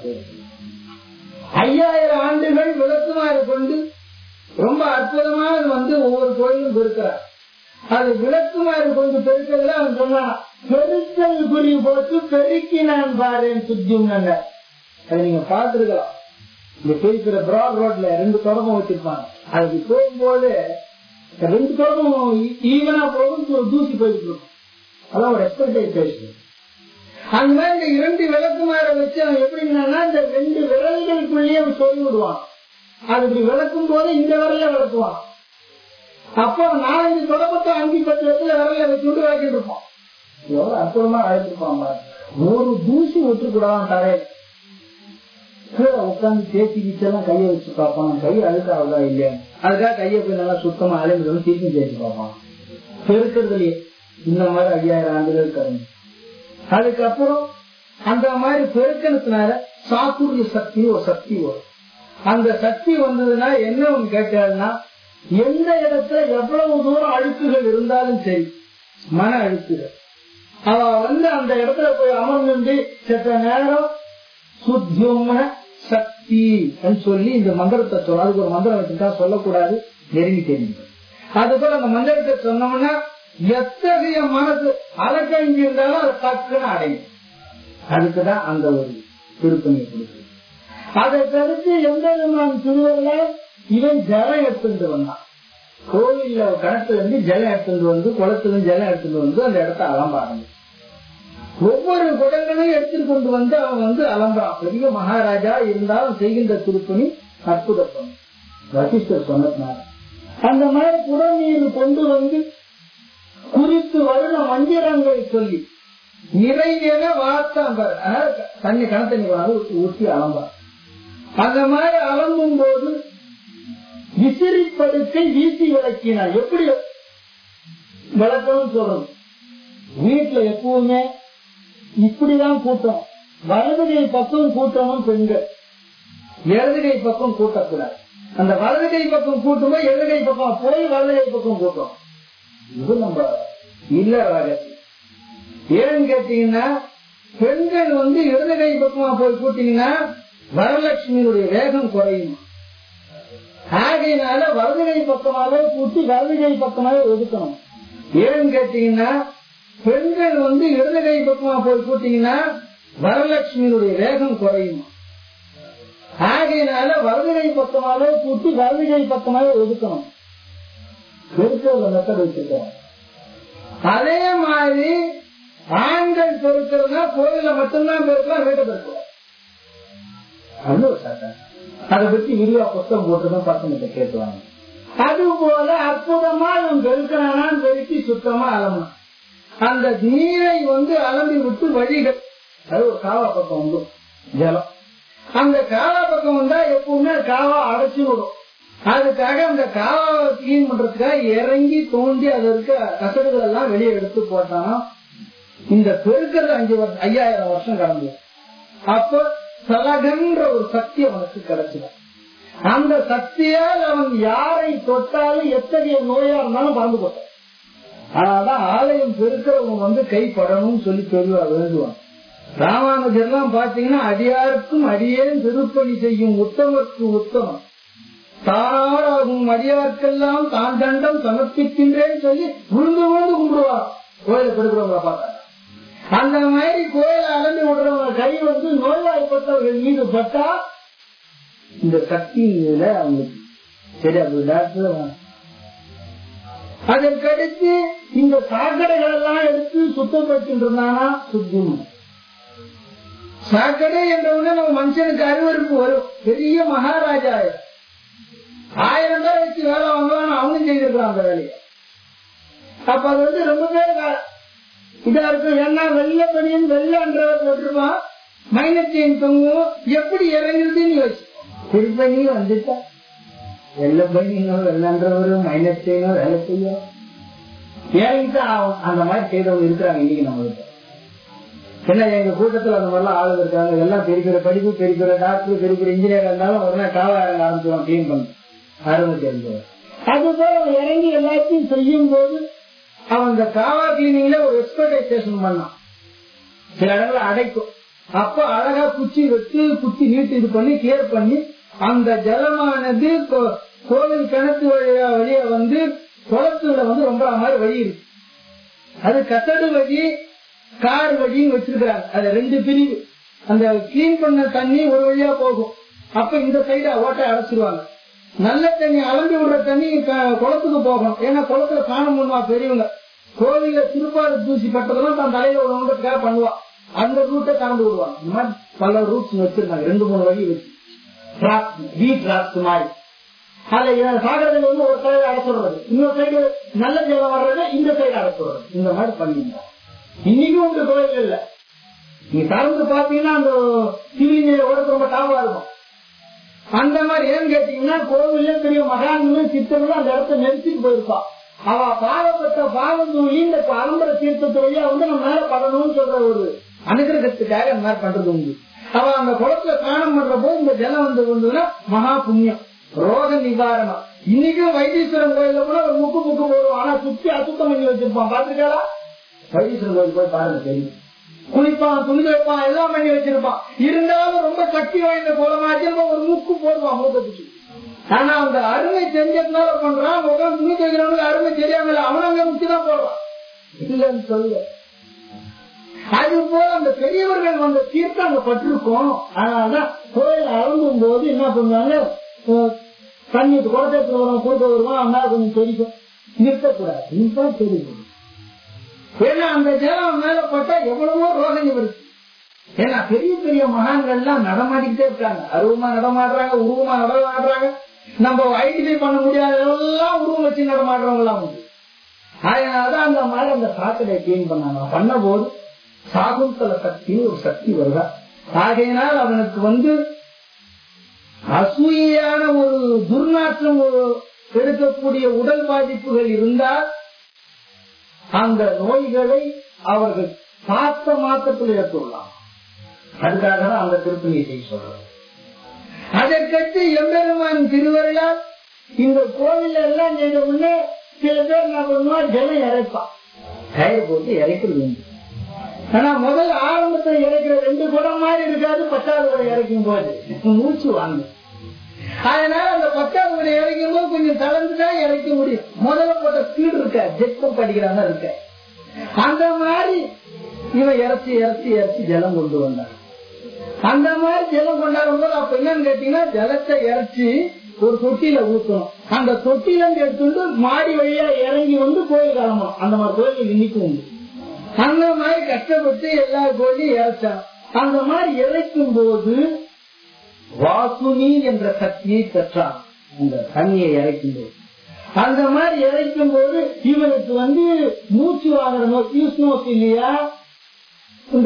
ஐயாயிரம் ஆண்டுகள் விளக்குமாறு கொண்டு ரொம்ப அற்புதமா வந்து ஒவ்வொரு கோயிலும் பெருக்கிறார் அது விளக்குமாறு கொண்டு பெருக்கிறதுல அவன் சொன்னான் பெருக்கல் குறி போட்டு பெருக்கி நான் பாருன்னு சுத்தியும் அதை நீங்க பார்த்திருக்கலாம் இந்த பெருக்கிற பிராட் ரோட்ல ரெண்டு தொடக்கம் வச்சிருப்பாங்க அதுக்கு போகும்போது ரெண்டு தொடக்கம் ஈவனா போகும் தூசி போயிட்டு இருக்கும் அதான் ஒரு எக்ஸ்பெக்டேஷன் அந்த மாதிரி இந்த இரண்டு விளக்குமாற வச்சு அவன் எப்படின்னா இந்த ரெண்டு விரல்களுக்குள்ளேயே அவன் சொல்லி விடுவான் அது இப்படி விளக்கும் போது இந்த விரல விளக்குவான் அப்போ நாலஞ்சு தொடக்கத்தை அஞ்சு பத்து இடத்துல விரல வச்சு விட்டு விளக்கிட்டு இருப்பான் எவ்வளவு அற்புதமா அழைச்சிருப்பான் ஒரு தூசி விட்டுக்கூடாதான் தரையில கீழே உட்காந்து தேய்ச்சி கீச்செல்லாம் கையை வச்சு பார்ப்பான் கை அழுக்காவதா இல்லையா அதுக்காக கையை போய் நல்லா சுத்தமா அலைந்து திருப்பி தேய்ச்சி பார்ப்பான் பெருக்கிறதுலயே இந்த மாதிரி ஐயாயிரம் ஆண்டுகள் கருங்க அதுக்கப்புறம் அந்த மாதிரி பெருக்கணத்தினால சாத்துரிய சக்தி ஒரு சக்தி வரும் அந்த சக்தி வந்ததுன்னா என்ன ஒண்ணு கேட்டாருன்னா எந்த இடத்துல எவ்வளவு தூரம் அழுக்குகள் இருந்தாலும் சரி மன அழுக்குகள் அவ வந்து அந்த இடத்துல போய் அமர்ந்து செத்த நேரம் சுத்தியம சக்தி சொல்லி இந்த மந்திரத்தை சொல்ல அதுக்கு ஒரு மந்திரம் வச்சுட்டா சொல்லக்கூடாது நெருங்கி தெரியும் அதுபோல அந்த மந்திரத்தை சொன்னோம்னா எத்தகைய மனசு அலக்கழிஞ்சு இருந்தாலும் அதை டக்குன்னு அடையும் அதுக்குதான் அந்த ஒரு திருப்பணியை கொடுக்குது அதை தடுத்து எந்த விதமான திருவள்ள இவன் ஜலம் எடுத்துட்டு வந்தான் கோவில்ல கணத்துல இருந்து ஜலம் எடுத்துட்டு வந்து குளத்துல இருந்து ஜலம் எடுத்துட்டு வந்து அந்த இடத்த அலம்பாருங்க ஒவ்வொரு குடங்களையும் எடுத்துட்டு கொண்டு வந்து அவன் வந்து அலம்புறான் பெரிய மகாராஜா இருந்தாலும் செய்கின்ற திருப்பணி அற்புதப்பணி வசிஷ்டர் சொன்னதுனால அந்த மாதிரி குடநீர் கொண்டு வந்து குறித்து வருட மந்திரங்களை சொல்லி நிறைவேற வார்த்தான் தண்ணி கணத்தண்ணி வந்து ஊற்றி அலம்பார் அந்த மாதிரி அலம்பும் போது விசிறி படுக்கை வீசி விளக்கினார் எப்படி விளக்கணும் சொல்றது வீட்டுல எப்பவுமே இப்படிதான் கூட்டம் வலதுகை பக்கம் கூட்டணும் பெண்கள் இடதுகை பக்கம் கூட்டக்கூடாது அந்த வலது கை பக்கம் கூட்டும்போது இடது கை பக்கம் போய் வலது கை பக்கம் கூட்டும் இது நம்ம இல்ல ரகசியம் ஏன்னு கேட்டீங்கன்னா பெண்கள் வந்து இடது கை பக்கமா போய் கூட்டீங்கன்னா வரலட்சுமியுடைய வேகம் குறையும் ஆகையினால வலது கை பக்கமாவே கூட்டி வலது கை பக்கமாவே ஒதுக்கணும் ஏன்னு கேட்டீங்கன்னா பெண்கள் வந்து இடது கை பக்கமா போய் கூட்டீங்கன்னா வரலட்சுமியுடைய வேகம் குறையும் ஆகையினால வலது கை பக்கமாவே கூட்டி வலது கை பக்கமாவே ஒதுக்கணும் பெருக்கிறத மெத்தட் வச்சிருக்கோம் அதே மாதிரி ஆண்கள் பெருக்கிறதுனா கோயில மட்டும்தான் பெருக்கலாம் வீட்டை பெருக்கலாம் அது ஒரு சட்டம் அதை பத்தி விரிவா புத்தகம் போட்டுதான் பசங்க கேட்டுவாங்க அது போல அற்புதமா இவன் பெருக்கிறானா பெருக்கி சுத்தமா அலம்பணும் அந்த நீரை வந்து அலம்பி விட்டு வழிகள் அது ஒரு காவா பக்கம் உண்டு ஜலம் அந்த காவா பக்கம் வந்தா எப்பவுமே காவா அடைச்சு விடும் அதுக்காக அந்த காவாவை கிளீன் பண்றதுக்காக இறங்கி தோண்டி அது இருக்க கசடுகள் எல்லாம் வெளியே எடுத்து போட்டானா இந்த பெருக்கிறது அஞ்சு வருஷம் ஐயாயிரம் வருஷம் கடந்து அப்ப சலகன்ற ஒரு சக்தி அவனுக்கு கிடைச்சிடும் அந்த சக்தியால் அவன் யாரை தொட்டாலும் எத்தகைய நோயா இருந்தாலும் பறந்து போட்டான் அதனாலதான் ஆலயம் பெருக்கிறவங்க வந்து கைப்படணும்னு சொல்லி பெரியவா வேண்டுவான் ராமானுஜர்லாம் பாத்தீங்கன்னா அடியாருக்கும் அடியேன் திருப்பணி செய்யும் உத்தமருக்கு உத்தமம் தானாடாகும் அடியாருக்கெல்லாம் தான் தண்டம் சமர்ப்பிக்கின்றேன்னு சொல்லி விழுந்து விழுந்து கும்பிடுவார் கோயில பெருக்கிறவங்கள பார்த்தா அந்த மாதிரி கோயில அலந்து விடுறவங்க கை வந்து நோய்வாய்ப்பட்டவர்கள் மீது பட்டா இந்த சக்தி இதுல அவங்களுக்கு சரி அது டாக்டர் அதற்கடுத்து இந்த சாக்கடைகள் எல்லாம் எடுத்து சுத்தப்படுத்திட்டு இருந்தானா சுத்தம் சாக்கடை என்றவுடனே நம்ம மனுஷனுக்கு அறிவறுப்பு வரும் பெரிய மகாராஜா ஆயிரம் பேர் வச்சு வேலை வாங்கலாம் அவனும் செய்திருக்கிறான் அந்த வேலையை அப்ப அது வந்து ரொம்ப பேர் இதா இருக்கும் ஏன்னா வெள்ள பனியன் வெள்ளன்றவர் போட்டிருப்பான் மைனஸ் செயின் தொங்கும் எப்படி இறங்குறதுன்னு யோசிச்சு திருப்பணி வந்துட்டா வெள்ள பனியனும் வெள்ளன்றவரும் மைனஸ் செயினும் வேலை செய்யும் இறங்கிட்டு ஆகும் அந்த மாதிரி செய்தவங்க இருக்கிறாங்க இன்னைக்கு நம்மளுக்கு என்ன எங்க கூட்டத்துல அந்த மாதிரிலாம் ஆளுங்க இருக்காங்க எல்லாம் பெரிய பெரிய படிப்பு பெரிய பெரிய டாக்டர் பெரிய பெரிய இன்ஜினியர் இருந்தாலும் உடனே காவா இறங்க ஆரம்பிச்சுவான் கிளீன் பண்ணு அருமை தெரிஞ்சவர் அதுபோல அவன் இறங்கி எல்லாத்தையும் செய்யும் போது அவன் இந்த காவா கிளீனிங்ல ஒரு எக்ஸ்பர்டைசேஷன் பண்ணான் சில இடங்கள்ல அடைக்கும் அப்ப அழகா குச்சி வச்சு குச்சி நீட்டு இது பண்ணி கிளியர் பண்ணி அந்த ஜலமானது கோவில் கிணத்து வழியா வழியா வந்து குளத்துல வந்து ரொம்ப மாதிரி வழி இருக்கு அது கசடு வழி கார் வழின்னு வச்சிருக்கிறாங்க அது ரெண்டு பிரிவு அந்த கிளீன் பண்ண தண்ணி ஒரு வழியா போகும் அப்ப இந்த சைடு ஓட்டை அடைச்சிருவாங்க நல்ல தண்ணி அலம்பி விடுற தண்ணி குளத்துக்கு போகணும் ஏன்னா குளத்துல காணம் பண்ணுவா பெரியவங்க கோவில்ல திருப்பாடு தூசி பட்டதெல்லாம் தான் தலையில விடணுன்றதுக்காக பண்ணுவா அந்த ரூட்டை கலந்து விடுவாங்க இந்த மாதிரி பல ரூட்ஸ் வச்சிருந்தாங்க ரெண்டு மூணு வழி வச்சு வி டிராப்ஸ் மாதிரி அதுல சாகரத்துல வந்து ஒரு சைடு அடைச்சுடுறது இன்னொரு சைடு நல்ல ஜலம் வர்றது இந்த சைடு அடைச்சுடுறது இந்த மாதிரி பண்ணிருந்தோம் இன்னைக்கும் உங்க கோயில் இல்ல நீங்க திறந்து பாத்தீங்கன்னா அந்த சிவிலிங்க ஓடத்து ரொம்ப டாவா இருக்கும் அந்த மாதிரி ஏன்னு கேட்டீங்கன்னா கோவில்ல பெரிய மகான்களும் சித்தர்களும் அந்த இடத்த நெரிச்சிட்டு போயிருப்பா அவ பாவப்பட்ட பாவம் தூளி இந்த பரம்பர தீர்த்தத்து வழியா வந்து நம்ம மேல படணும்னு சொல்ற ஒரு அனுகிரகத்துக்காக இந்த மாதிரி பண்றது உண்டு அவ அந்த குளத்துல ஸ்நானம் பண்ற போது இந்த ஜலம் வந்து கொண்டுனா மகா புண்ணியம் ரோக நிவாரணம் இன்னைக்கும் வைத்தீஸ்வரன் கோயில கூட ஒரு முக்கு முக்கு போடுவோம் ஆனா சுத்தி அசுத்தம் பண்ணி வச்சிருப்பான் பாத்துருக்காளா வைத்தீஸ்வரன் கோயில் போய் பாருங்க தெரியும் குளிப்பான் துணி வைப்பான் எல்லாம் பண்ணி வச்சிருப்பான் இருந்தாலும் ரொம்ப சக்தி வாய்ந்த கோலமாச்சு ஒரு முக்கு போடுவான் மூக்கத்துக்கு ஆனா அந்த அருமை தெரிஞ்சதுனால பண்றான் முகம் துணி தைக்கிறவனுக்கு அருமை தெரியாம அவன் அங்க முக்கி தான் போடுறான் இல்லன்னு சொல்ல அது போல அந்த பெரியவர்கள் வந்த தீர்த்தம் அங்க பட்டிருக்கோம் அதனாலதான் கோயில் அருந்தும் போது என்ன பண்ணுவாங்க தண்ணி குளத்தை வரும் கொடுக்க வருவான் அண்ணா கொஞ்சம் தெரிக்கும் நிறுத்தக்கூடாது நிறுத்தம் தெரியும் ஏன்னா அந்த ஜலம் மேல பட்டா எவ்வளவோ ரோகணி வருது ஏன்னா பெரிய பெரிய மகான்கள் எல்லாம் நடமாடிக்கிட்டே இருக்காங்க அருவமா நடமாடுறாங்க உருவமா நடமாடுறாங்க நம்ம ஐடென்டிஃபை பண்ண முடியாத எல்லாம் உருவம் வச்சு நடமாடுறவங்க எல்லாம் உண்டு அதனாலதான் அந்த மாதிரி அந்த சாக்கடை கிளீன் பண்ணாங்க பண்ண போது சாகுந்தல சக்தின்னு ஒரு சக்தி வருதா ஆகையினால் அவனுக்கு வந்து அசூயான ஒரு துர்நாற்றம் எடுக்கக்கூடிய உடல் பாதிப்புகள் இருந்தால் அந்த நோய்களை அவர்கள் பார்த்த மாற்றத்தில் ஏற்றுள்ளார் அதுக்காக தான் அந்த திருப்பணியை செய்ய சொல்றது அதற்கடுத்து எம்பெருமான் திருவருளால் இந்த கோவில் எல்லாம் செய்த முன்னே சில பேர் என்ன பண்ணுவான் ஜலம் இறைப்பான் கயிறு போட்டு இறைக்கிறது உண்டு. ஆனா முதல் ஆரம்பத்துல இறைக்கிற ரெண்டு குடம் மாதிரி இருக்காது பத்தாவது குடம் இறைக்கும் போது மூச்சு வாங்க அதனால அந்த பத்தாவது குடம் இறைக்கும் போது கொஞ்சம் தளர்ந்துதான் இறைக்க முடியும் முதல்ல போட்ட ஸ்பீடு இருக்க ஜெட்பம் படிக்கிறாங்க இருக்க அந்த மாதிரி இவன் இறைச்சி இறைச்சி இறைச்சி ஜலம் கொண்டு வந்தான் அந்த மாதிரி ஜலம் கொண்டாடும் போது அப்ப என்னன்னு கேட்டீங்கன்னா ஜலத்தை இறைச்சி ஒரு தொட்டியில ஊத்தணும் அந்த தொட்டில இருந்து எடுத்துட்டு மாடி வழியா இறங்கி வந்து கோயில் கிளம்பணும் அந்த மாதிரி கோயில் இன்னைக்கு உண்டு அந்த மாதிரி கஷ்டப்பட்டு எல்லா கோயிலையும் இறைச்சான் அந்த மாதிரி இறைக்கும் போது வாசுனி என்ற சக்தியை பெற்றான் அந்த தண்ணியை இறைக்கும் போது அந்த மாதிரி இறைக்கும் போது இவனுக்கு வந்து மூச்சு வாங்குற நோய் யூஸ் நோக்கு இல்லையா இந்த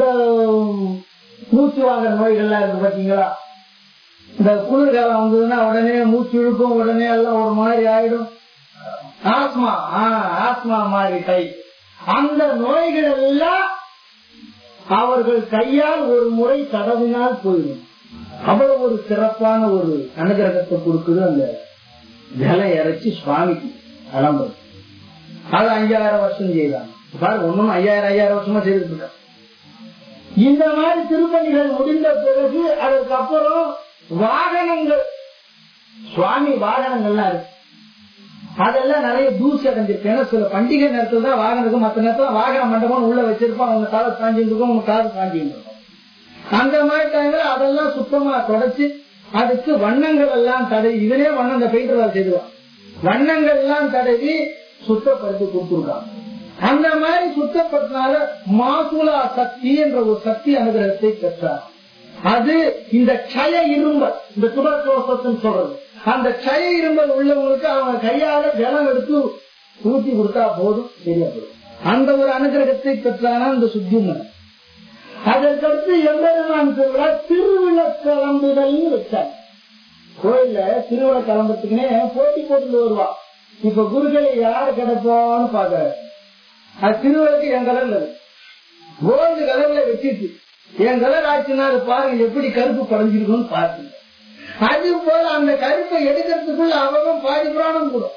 மூச்சு வாங்குற நோய்கள்லாம் இருக்கு பாத்தீங்களா இந்த குளிர்காலம் வந்ததுன்னா உடனே மூச்சு இழுக்கும் உடனே எல்லாம் ஒரு மாதிரி ஆயிடும் ஆஸ்மா ஆஸ்மா மாதிரி கை அந்த நோய்கள் எல்லாம் அவர்கள் கையால் ஒரு முறை தடவினால் போயிடும் அவ்வளவு ஒரு சிறப்பான ஒரு அனுகிரகத்தை கொடுக்குது அந்த ஜல இறைச்சி சுவாமிக்கு அலம்பரம் அது அஞ்சாயிரம் வருஷம் செய்தாங்க பாரு ஒண்ணும் ஐயாயிரம் ஐயாயிரம் வருஷமா செய்துட்டு இருக்காங்க இந்த மாதிரி திருப்பணிகள் முடிந்த பிறகு அதுக்கப்புறம் வாகனங்கள் சுவாமி வாகனங்கள்லாம் இருக்கு அதெல்லாம் நிறைய தூசி அடைஞ்சிருக்கு ஏன்னா சில பண்டிகை நேரத்துல தான் வாகனம் இருக்கும் மற்ற நேரத்துல வாகன மண்டபம் உள்ள வச்சிருப்போம் அவங்க காலை காஞ்சிட்டு இருக்கும் அவங்க காது காஞ்சிட்டு இருக்கும் அந்த மாதிரி டைம்ல அதெல்லாம் சுத்தமா தொடச்சு அதுக்கு வண்ணங்கள் எல்லாம் தடவி இதனே வண்ணம் இந்த பெயிண்டர் வேலை செய்துவான் வண்ணங்கள் எல்லாம் தடவி சுத்தப்படுத்தி கொடுத்துருக்காங்க அந்த மாதிரி சுத்தப்படுத்தினால மாசுலா சக்தி என்ற ஒரு சக்தி அனுகிரகத்தை பெற்றார் அது இந்த க்ஷய இரும்பல் இந்த துபரகோசத்துன்னு சொல்றது அந்த க்ஷய இரும்பல் உள்ளவங்களுக்கு அவங்க கையால ஜலம் எடுத்து ஊத்தி கொடுத்தா போதும் சரியா போதும் அந்த ஒரு அனுகிரகத்தை பெற்றான இந்த சுத்திமன் அதற்கடுத்து எம்பெருமான் திருவிழா திருவிழக்கிளம்புதல்னு வச்சாங்க கோயில்ல திருவிழா கிளம்புறதுக்குன்னே போட்டி போட்டு வருவா இப்ப குருக்களை யாரு கிடைப்போம்னு பாக்குறாரு அது திருவிழாக்கு என் கலர்ல கோல்டு கலர்ல வச்சிருக்கு என் கலர் ஆச்சுன்னா அது பாருங்க எப்படி கருப்பு படைஞ்சிருக்கும்னு பாருங்க அது போல அந்த கருப்பை எடுக்கிறதுக்குள்ள அவரும் பாதி புராணம் கூட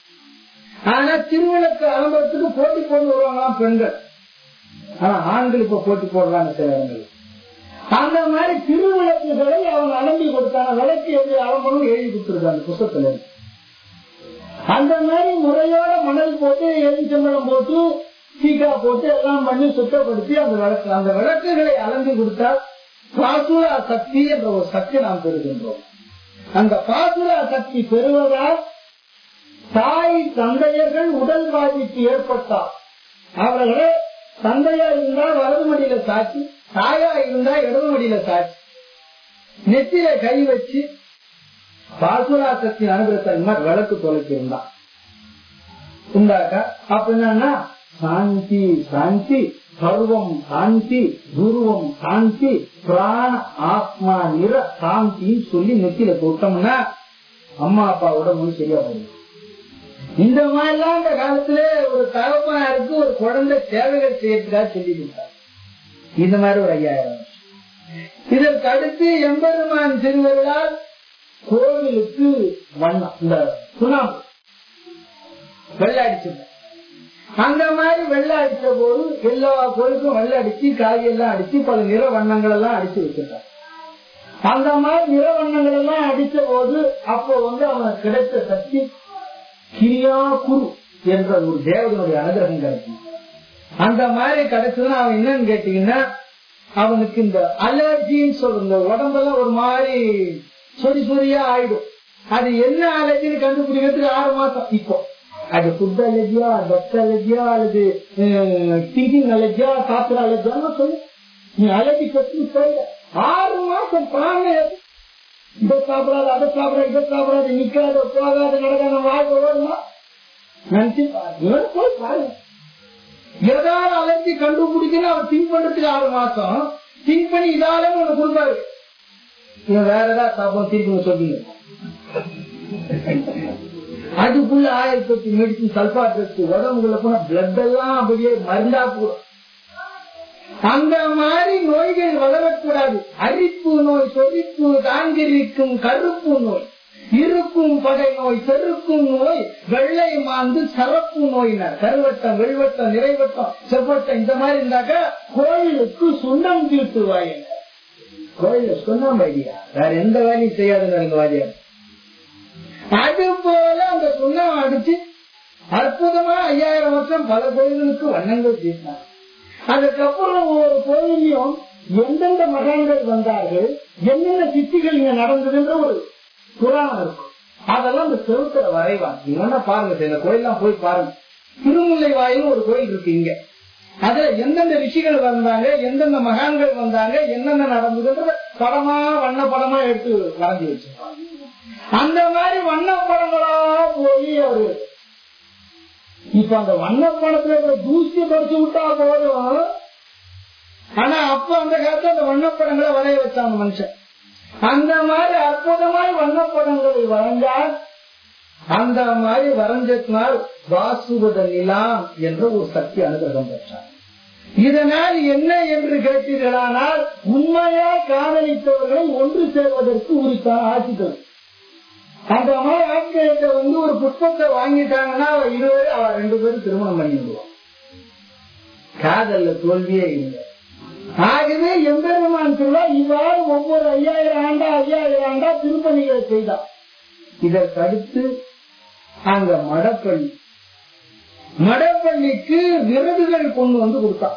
ஆனா திருவிளக்கு அலம்பரத்துக்கு போட்டி போட்டு வருவாங்களாம் பெண்கள் ஆனா ஆண்கள் இப்ப போட்டி போடுறாங்க சில இடங்கள் அந்த மாதிரி திருவிளக்குகளை அவங்க அலம்பி கொடுத்தாங்க விளக்கு எப்படி அலம்பரம் எழுதி கொடுத்துருக்காங்க புத்தகத்துல இருக்கு. அந்த மாதிரி முறையோட மணல் போட்டு எரிச்சம்பளம் போட்டு சீக்கா போட்டு எல்லாம் பண்ணி சுத்தப்படுத்தி அந்த விளக்கு அந்த விளக்குகளை அலம்பி கொடுத்தால் பாசுரா சக்தி என்ற ஒரு சக்தி நாம் பெறுகின்றோம் அந்த பாசுரா சக்தி பெறுவதால் தாய் தந்தையர்கள் உடல் பாதிப்பு ஏற்பட்டால் அவர்களே தந்தையா இருந்தா வலது மடியில சாட்சி தாயா இருந்தா இடது மடியில சாட்சி நெத்தியில கை வச்சு பாசுராசக்தி அனுகிரகத்தை இந்த மாதிரி விளக்கு தொலைக்கு இருந்தான் உண்டாக்கா அப்ப என்னன்னா சாந்தி சாந்தி சர்வம் சாந்தி துருவம் சாந்தி பிராண ஆத்மா நிற சாந்தின்னு சொல்லி நெத்தியில போட்டோம்னா அம்மா அப்பாவோட முழு சரியா போயிடும் இந்த மாதிரிலாம் இந்த காலத்துல ஒரு தகப்பனாருக்கு ஒரு குழந்தை சேவைகள் செய்யறதுக்காக சொல்லி கொடுத்தார் இந்த மாதிரி ஒரு ஐயாயிரம் வருஷம். இதற்கு அடுத்து எம்பெருமான் திருவருளால் கோவிலுக்கு வண்ணம் இந்த சுண்ணாம்பு வெள்ளை அடிச்சிருந்த அந்த மாதிரி வெள்ளை அடிச்ச போது எல்லா கோயிலுக்கும் வெள்ளை அடிச்சு காய் எல்லாம் அடிச்சு பல நிற வண்ணங்கள் எல்லாம் அடிச்சு வச்சிருக்காங்க அந்த மாதிரி நிற வண்ணங்கள் எல்லாம் அடிச்ச போது அப்போ வந்து அவனுக்கு கிடைத்த சக்தி கிரியா குரு என்ற ஒரு தேவனுடைய அனுகிரகம் கிடைக்கும் அந்த மாதிரி கிடைச்சதுன்னா அவன் என்னன்னு கேட்டீங்கன்னா அவனுக்கு இந்த அலர்ஜின்னு சொல்ற இந்த உடம்பெல்லாம் ஒரு மாதிரி சொறி சொறியா ஆயிடும் அது என்ன அலர்ஜின்னு கண்டுபிடிக்கிறதுக்கு ஆறு மாசம் இப்போ அது ஃபுட் அலர்ஜியா டஸ்ட் அலர்ஜியா அல்லது திங்கிங் அலர்ஜியா சாப்பிட அலர்ஜியான்னு சொல்லு நீ அலர்ஜி பத்தி சொல்ல ஆறு மாசம் பாருங்க இதை சாப்பிடாது அதை சாப்பிடாது இதை சாப்பிடாது நிக்காத போகாத நடக்காத வாழ்க்கை ஓடுமா நினைச்சு பாரு. இவனை போய் பாருங்க ஏதாவது அலர்ஜி கண்டுபிடிக்கணும் அவர் திங்க் பண்றதுக்கு ஆறு மாசம் திங்க் பண்ணி இதால உனக்கு கொடுப்பாரு இவன் வேற ஏதாவது சாப்பிடும் திருப்பி சொல்லுங்க அதுக்குள்ள ஆயிரத்தி எட்டு மெடிசின் சல்பா ட்ரஸ் உடம்புக்குள்ள போனா பிளட் எல்லாம் அப்படியே மருந்தா போடும் அந்த மாதிரி நோய்கள் வளரக்கூடாது அரிப்பு நோய் சொரிப்பு தாங்கிரிக்கும் கருப்பு நோய் இருக்கும் பகை நோய் செருக்கும் நோய் வெள்ளை மாந்து சரப்பு நோயினர் கருவட்டம் வெள்வட்டம் நிறைவட்டம் செவ்வட்டம் இந்த மாதிரி இருந்தாக்க கோயிலுக்கு சுண்ணம் தீட்டுவாயுங்க கோயில சுண்ணம் வைடியா வேற எந்த வேலையும் செய்யாதுங்க எங்க வாதியார் அது போல அந்த சுண்ணம் அடிச்சு அற்புதமா ஐயாயிரம் வருஷம் பல கோயில்களுக்கு வண்ணங்கள் தீட்டினார் அதுக்கப்புறம் ஒவ்வொரு கோயிலையும் எந்தெந்த மகான்கள் வந்தார்கள் என்னென்ன சித்திகள் இங்க நடந்ததுன்ற ஒரு புராணம் இருக்கும் அதெல்லாம் இந்த செவுத்துல வரைவாங்க நீங்க வேணா பாருங்க இந்த கோயிலாம் போய் பாருங்க திருமுல்லை வாயில் ஒரு கோயில் இருக்கு இங்க அதுல எந்தெந்த ரிஷிகள் வந்தாங்க எந்தெந்த மகான்கள் வந்தாங்க என்னென்ன நடந்ததுன்றத படமா வண்ண படமா எடுத்து வரைஞ்சி வச்சிருப்பாங்க அந்த மாதிரி வண்ண படங்களா போய் அவரு இப்ப அந்த வண்ண படத்துல இருக்கிற தூசியை தொடச்சு விட்டா போதும் ஆனா அப்ப அந்த காலத்துல அந்த வண்ணப்படங்களை வரைய வச்சாங்க மனுஷன் அந்த மாதிரி அற்புதமாய் வண்ணப்படங்களை வரைஞ்சால் அந்த மாதிரி வரைஞ்சத்தினால் வாசுவத நிலாம் என்ற ஒரு சக்தி அனுகிரகம் பெற்றார் இதனால் என்ன என்று கேட்டீர்களானால் உண்மையா காதலித்தவர்களை ஒன்று சேர்வதற்கு உரித்தான ஆட்சிகள் அந்த மாதிரி ஆட்சியத்தை வந்து ஒரு புஷ்பத்தை வாங்கிட்டாங்கன்னா அவ இருவரு அவ ரெண்டு பேரும் திருமணம் பண்ணி விடுவான் காதல்ல தோல்வியே இல்லை ஆகவே எம்பெருமான் திருவிழா இவ்வாறு ஒவ்வொரு ஐயாயிரம் ஆண்டா ஐயாயிரம் ஆண்டா திருப்பணிகளை செய்தார் இதற்கு அடுத்து அங்க மடப்பள்ளி மடப்பள்ளிக்கு விருதுகள் கொண்டு வந்து கொடுத்தான்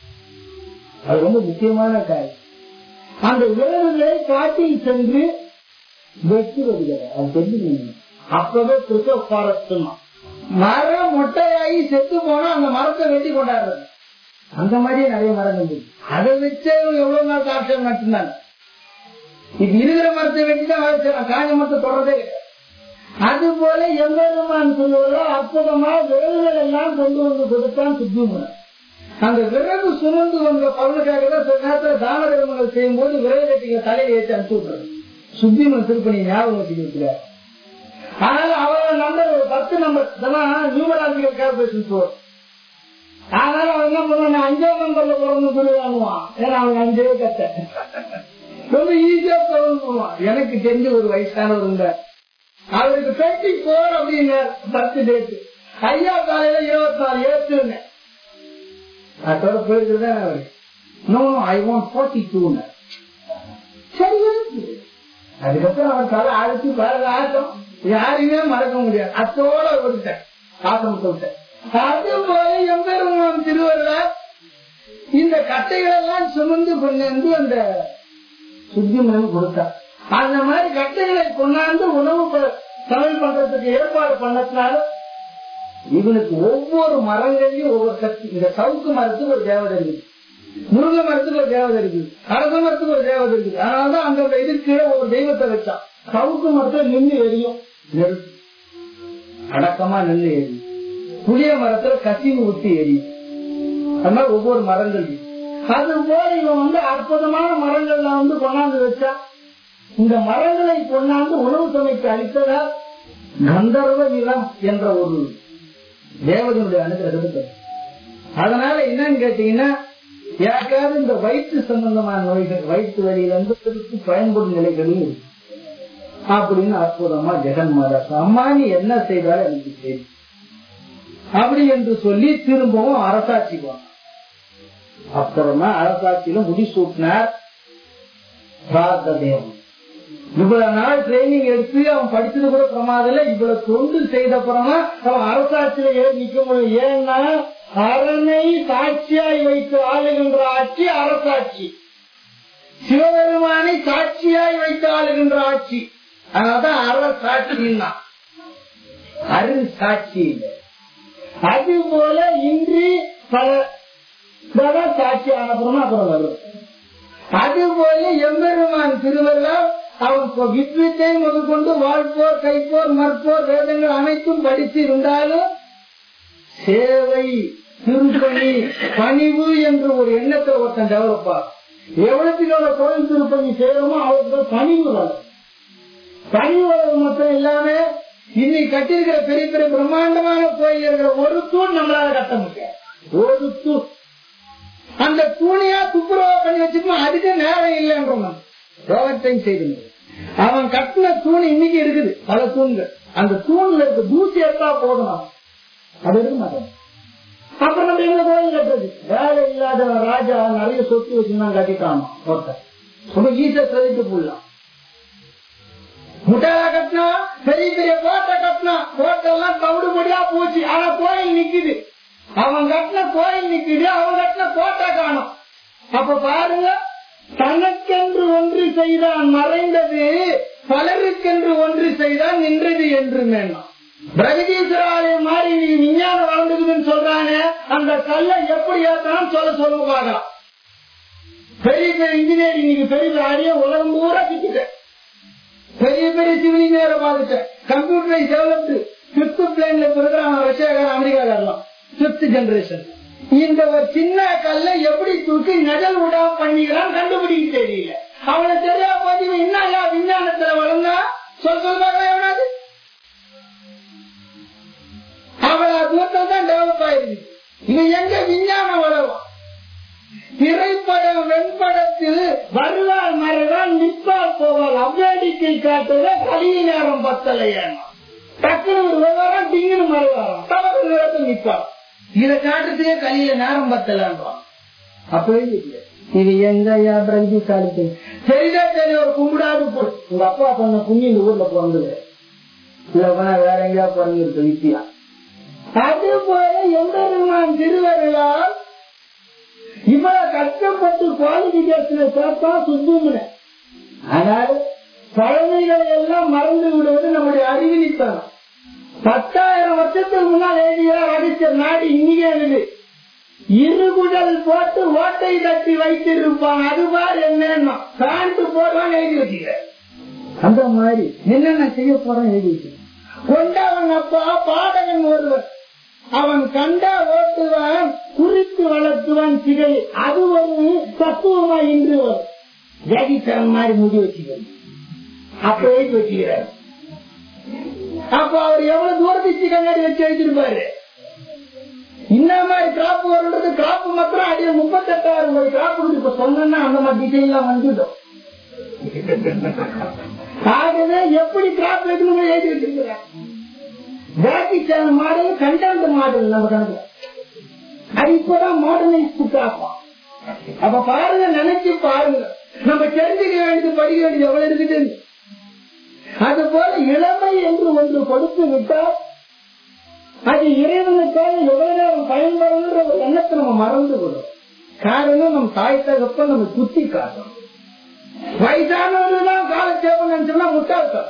அது ரொம்ப முக்கியமான காரியம் அந்த விருதுகளை காட்டில் சென்று வெற்றி வருகிறார் அது தெரிஞ்சுக்கணும் அப்பவே கிறிஸ்தவ ஃபாரஸ்ட் மரம் மொட்டையாகி செத்து போனா அந்த மரத்தை வெட்டி கொண்டாடுறது அந்த மாதிரியே நிறைய மரங்கள் இருக்கு அதை வச்சே எவ்வளவு நாள் காட்சியம் நட்டுனாங்க இப்ப இருக்கிற மரத்தை வெட்டி தான் வளர்ச்சாங்க காஞ்ச மரத்தை தொடர்றதே கிடையாது அது போல எம்பெருமான் சொல்லுவதோ அற்புதமா விரல்கள் எல்லாம் கொண்டு வந்து கொடுத்தான் சுத்திமுடன் அந்த விறகு சுமந்து வந்த பலனுக்காக தான் சில நேரத்துல தான தர்மங்கள் செய்யும் போது விறகு கட்டிங்க தலையை ஏற்றி அனுப்பிச்சு விட்டுறது சுத்திமன் திருப்பணி ஞாபகம் வச்சுக்கிறார் ஆனால் அவரோட நம்பர் ஒரு பத்து நம்பர் இதெல்லாம் நியூமராஜிக்கல் கார்பரேஷன் போர் அதனால அவன் என்ன பண்ணுவான் அஞ்சாம் நம்பர்ல பிறந்து சொல்லி வாங்குவான் ஏன்னா அவன் அஞ்சே கட்ட ரொம்ப ஈஸியா சொல்லுவான் எனக்கு தெரிஞ்ச ஒரு வயசானவர் இருந்தார் அவருக்கு டுவெண்ட்டி போர் அப்படிங்க பத்து டேட் ஐயா காலையில இருபத்தி நாலு ஏற்றுங்க அதோட போயிருக்குதான் அவரு நோ ஐ வாண்ட் ஃபார்ட்டி டூன்னு சரி இருக்கு. அதுக்கப்புறம் அவன் தலை அழைச்சி பழக ஆட்டம் யாரையுமே மறக்க முடியாது அத்தோட விட்டேன் ஆசிரமத்தை விட்டேன் அது போல எம்பெருமான் திருவருள இந்த கட்டைகள் எல்லாம் சுமந்து கொண்டு வந்து அந்த சுத்திமனம் கொடுத்தார் அந்த மாதிரி கட்டைகளை கொண்டாந்து உணவு ப- சமையல் பண்றதுக்கு ஏற்பாடு பண்ணதுனால இவனுக்கு ஒவ்வொரு மரங்களையும் ஒவ்வொரு சக்தி இந்த சவுக்கு மரத்துக்கு ஒரு தேவதை இருக்குது முருங்கை மரத்துக்கு ஒரு தேவதை இருக்குது அரச மரத்துக்கு ஒரு தேவதை இருக்குது அதனாலதான் அந்த இதுக்கு கீழே ஒரு தெய்வத்தை வச்சான் சவுக்கு மரத்துல நின்று எரியும் நெருப்பு அடக்கமா நின்று எரியும் புளிய மரத்துல கசிவு ஊத்தி எரியும் அது மாதிரி ஒவ்வொரு மரங்கள் இருக்கு. அது போல இவன் வந்து அற்புதமான மரங்கள்ல வந்து கொண்டாந்து வச்சா இந்த மரங்களை கொண்டாந்து உணவு சமைக்க அளித்ததால் கந்தர்வ நிலம் என்ற ஒரு தேவதனுடைய அனுகிரகத்தை அதனால என்னன்னு கேட்டீங்கன்னா யாருக்காவது இந்த வயிற்று சம்பந்தமான நோய்கள் வயிற்று வலியில இருந்து பயன்படும் நிலைகளும் இருக்கு அப்படின்னு அற்புதமா ஜெகன் மாதா அம்மா நீ என்ன செய்தாலும் எனக்கு தெரியும் அப்படி என்று சொல்லி திரும்பவும் அரசாட்சி போனார் அப்புறமா அரசாட்சியில முடிசூட்டினார் பிரார்த்த தேவன் இவ்வளவு நாள் ட்ரைனிங் எடுத்து அவன் படிச்சது கூட பிரமாதம் இல்ல இவ்வளவு தொண்டு செய்த அப்புறமா அவன் அரசாட்சியில ஏறி நிக்க முடியும் ஏன்னா அரணை சாட்சியாய் வைத்து ஆளுகின்ற ஆட்சி அரசாட்சி சிவபெருமானை சாட்சியாய் வைத்து ஆளுகின்ற ஆட்சி அதனால்தான் அரசாட்சின்னா அருள் சாட்சி இல்லை அது போல இன்று பல தடவை சாட்சி ஆனப்புறமா அப்புறம் வரும் அது போல எம்பெருமான் திருவள்ளா அவன் இப்ப வித்வித்தை முதற்கொண்டு வாழ்ப்போர் கைப்போர் மற்போர் வேதங்கள் அனைத்தும் படித்து இருந்தாலும் சேவை திருப்பணி பணிவு என்று ஒரு எண்ணத்தை ஒருத்தன் டெவலப் ஆகும் எவ்வளவுக்கு எவ்வளவு கோயில் திருப்பணி செய்யறோமோ அவருக்கு பணிவு வரும் பணிவு வளர்வு மட்டும் இல்லாம இன்னைக்கு கட்டியிருக்கிற பெரிய பெரிய பிரம்மாண்டமான கோயில் இருக்கிற ஒரு தூண் நம்மளால கட்ட முடியாது ஒரு தூண் அந்த தூணியா துப்புரவா பண்ணி வச்சுக்கணும் அதுக்கு நேரம் இல்லைன்றோம் ரோகத்தையும் செய்து அவன் கட்டின தூண் இன்னைக்கு இருக்குது பல தூண்கள் அந்த தூண்ல இருக்க தூசி எடுத்தா போதும் அது இருக்க மாட்டோம் அப்புறம் நம்ம எங்க கோயில் கட்டுறது வேலை இல்லாத ராஜா நிறைய சொத்து வச்சுதான் கட்டிட்டாமா ஒருத்தர் ரொம்ப ஈஸியா செதுக்கு போடலாம் முட்டாளா கட்டினா பெரிய பெரிய கோட்டை கட்டினா கோட்டை எல்லாம் தவிடுபடியா போச்சு ஆனா கோயில் நிக்குது அவன் கட்டின கோயில் நிக்குது அவன் கட்டின கோட்டை காணும் அப்ப பாருங்க தனக்கென்று ஒன்று செய்தான் மறைந்தது பலருக்கென்று ஒன்று செய்தான் நின்றது என்று மேலும் பிரகதீஸ்வர ஆலயம் மாதிரி நீ விஞ்ஞானம் வளர்ந்துக்குதுன்னு சொல்றாங்க அந்த கல்லை எப்படி ஏத்தணும் சொல்ல சொல்ல பார்க்கலாம் பெரிய பெரிய இன்ஜினியரிங் நீங்க பெரிய பெரிய ஆடியோ உலகம் பூரா சுத்திட்டேன் பெரிய பெரிய சிவில் இன்ஜினியரை பார்த்துட்டேன் கம்ப்யூட்டரைஸ் டெவலப்டு பிப்த் பிளேன்ல இருக்கிறான் ரஷ்யாக்காரன் அமெரிக்காக்காரலாம் பிப்த் ஜெனரேஷன் இந்த ஒரு சின்ன கல்லை எப்படி தூக்கி நகல் விடாம பண்ணிக்கிறான் கண்டுபிடிக்க தெரியல அவனை தெரியாம போது இவன் என்ன விஞ்ஞானத்துல வளர்ந்தா சொல் சொல்றாங்க எவனாது அவளை தூரத்தில் தான் டெவலப் ஆயிருக்கு இவன் எங்க விஞ்ஞானம் வளரும் திரைப்படம் வெண்படத்தில் வருவாள் மறைவாள் நிற்பால் போவாள் அவ்வேடிக்கை காட்டுவத கலிய நேரம் பத்தலையா டக்குனு ஒரு விவகாரம் டிங்குன்னு மறைவாராம் தவறு நேரத்தில் நிற்பாள் இதை காட்டுறதுக்கே கலியில நேரம் பத்தலான்றான் அப்பவே இது எங்கயா பிரகதி காலத்து சரிதான் சரி ஒரு கும்பிடாது போ உங்க அப்பா சொன்ன குஞ்சு இந்த ஊர்ல பிறந்தது இல்ல வேற எங்கேயா பிறந்திருக்கு வித்தியா அது போல எம்பெருமான் திருவருளால் இவ்வளவு கஷ்டப்பட்டு குவாலிபிகேஷனை சேர்த்தா சுத்தமுன ஆனால் பழமைகளை எல்லாம் மறந்து விடுவது நம்முடைய அறிவிலித்தனம் பத்தாயிரம் வருஷத்துக்கு முன்னால் எழுதிய ரகசிய நாடு இன்னைக்கே இருக்குது இருகுடல் போட்டு ஓட்டை தட்டி வைத்திருப்பான் அது பார் என்னன்னா பேண்ட் போடுவான் எழுதி வச்சுக்க அந்த மாதிரி என்னென்ன செய்ய போறான் எழுதி வச்சு கொண்டவன் அப்பா பாடகன் ஒருவன் அவன் கண்டா ஓட்டுவான் குறித்து வளர்த்துவான் சிகை அது ஒரு தத்துவமா இன்று வரும் ஜெகித்தரன் மாதிரி முடி வச்சுக்கணும் அப்ப எழுதி வச்சுக்கிறார் அப்ப அவர் எவ்வளவு தூரத்துக்கு கண்ணாடி வச்சு எழுதிருப்பாரு இந்த மாதிரி கிராப் வருன்றது கிராப் மாத்திரம் அடிய முப்பத்தெட்டாயிரம் கோடி கிராப் இப்ப சொன்னா அந்த மாதிரி டிசைன்லாம் வந்துட்டோம் ஆகவே எப்படி கிராப் வைக்கணும் எழுதி வச்சிருக்கிறார் ஜாக்கி சேனல் மாடல் கண்டென்ட் மாடல் நம்ம கணக்குல அது இப்பதான் மாடர்னைஸ் புத்தாப்போம் அப்ப பாருங்க நினைச்சு பாருங்க நம்ம தெரிஞ்சுக்க வேண்டியது படிக்க வேண்டியது எவ்வளவு இருக்குது அது போல இளமை என்று ஒன்று கொடுத்து விட்டால் அது இறைவனுக்காக எவ்வளவு நேரம் பயன்படுன்ற ஒரு எண்ணத்தை நம்ம மறந்து விடும் காரணம் நம் தாய் தகப்ப நம்ம குத்தி காட்டும் வயசானவர்கள் காலத்தேவன் நினைச்சோம்னா முட்டாள்தான்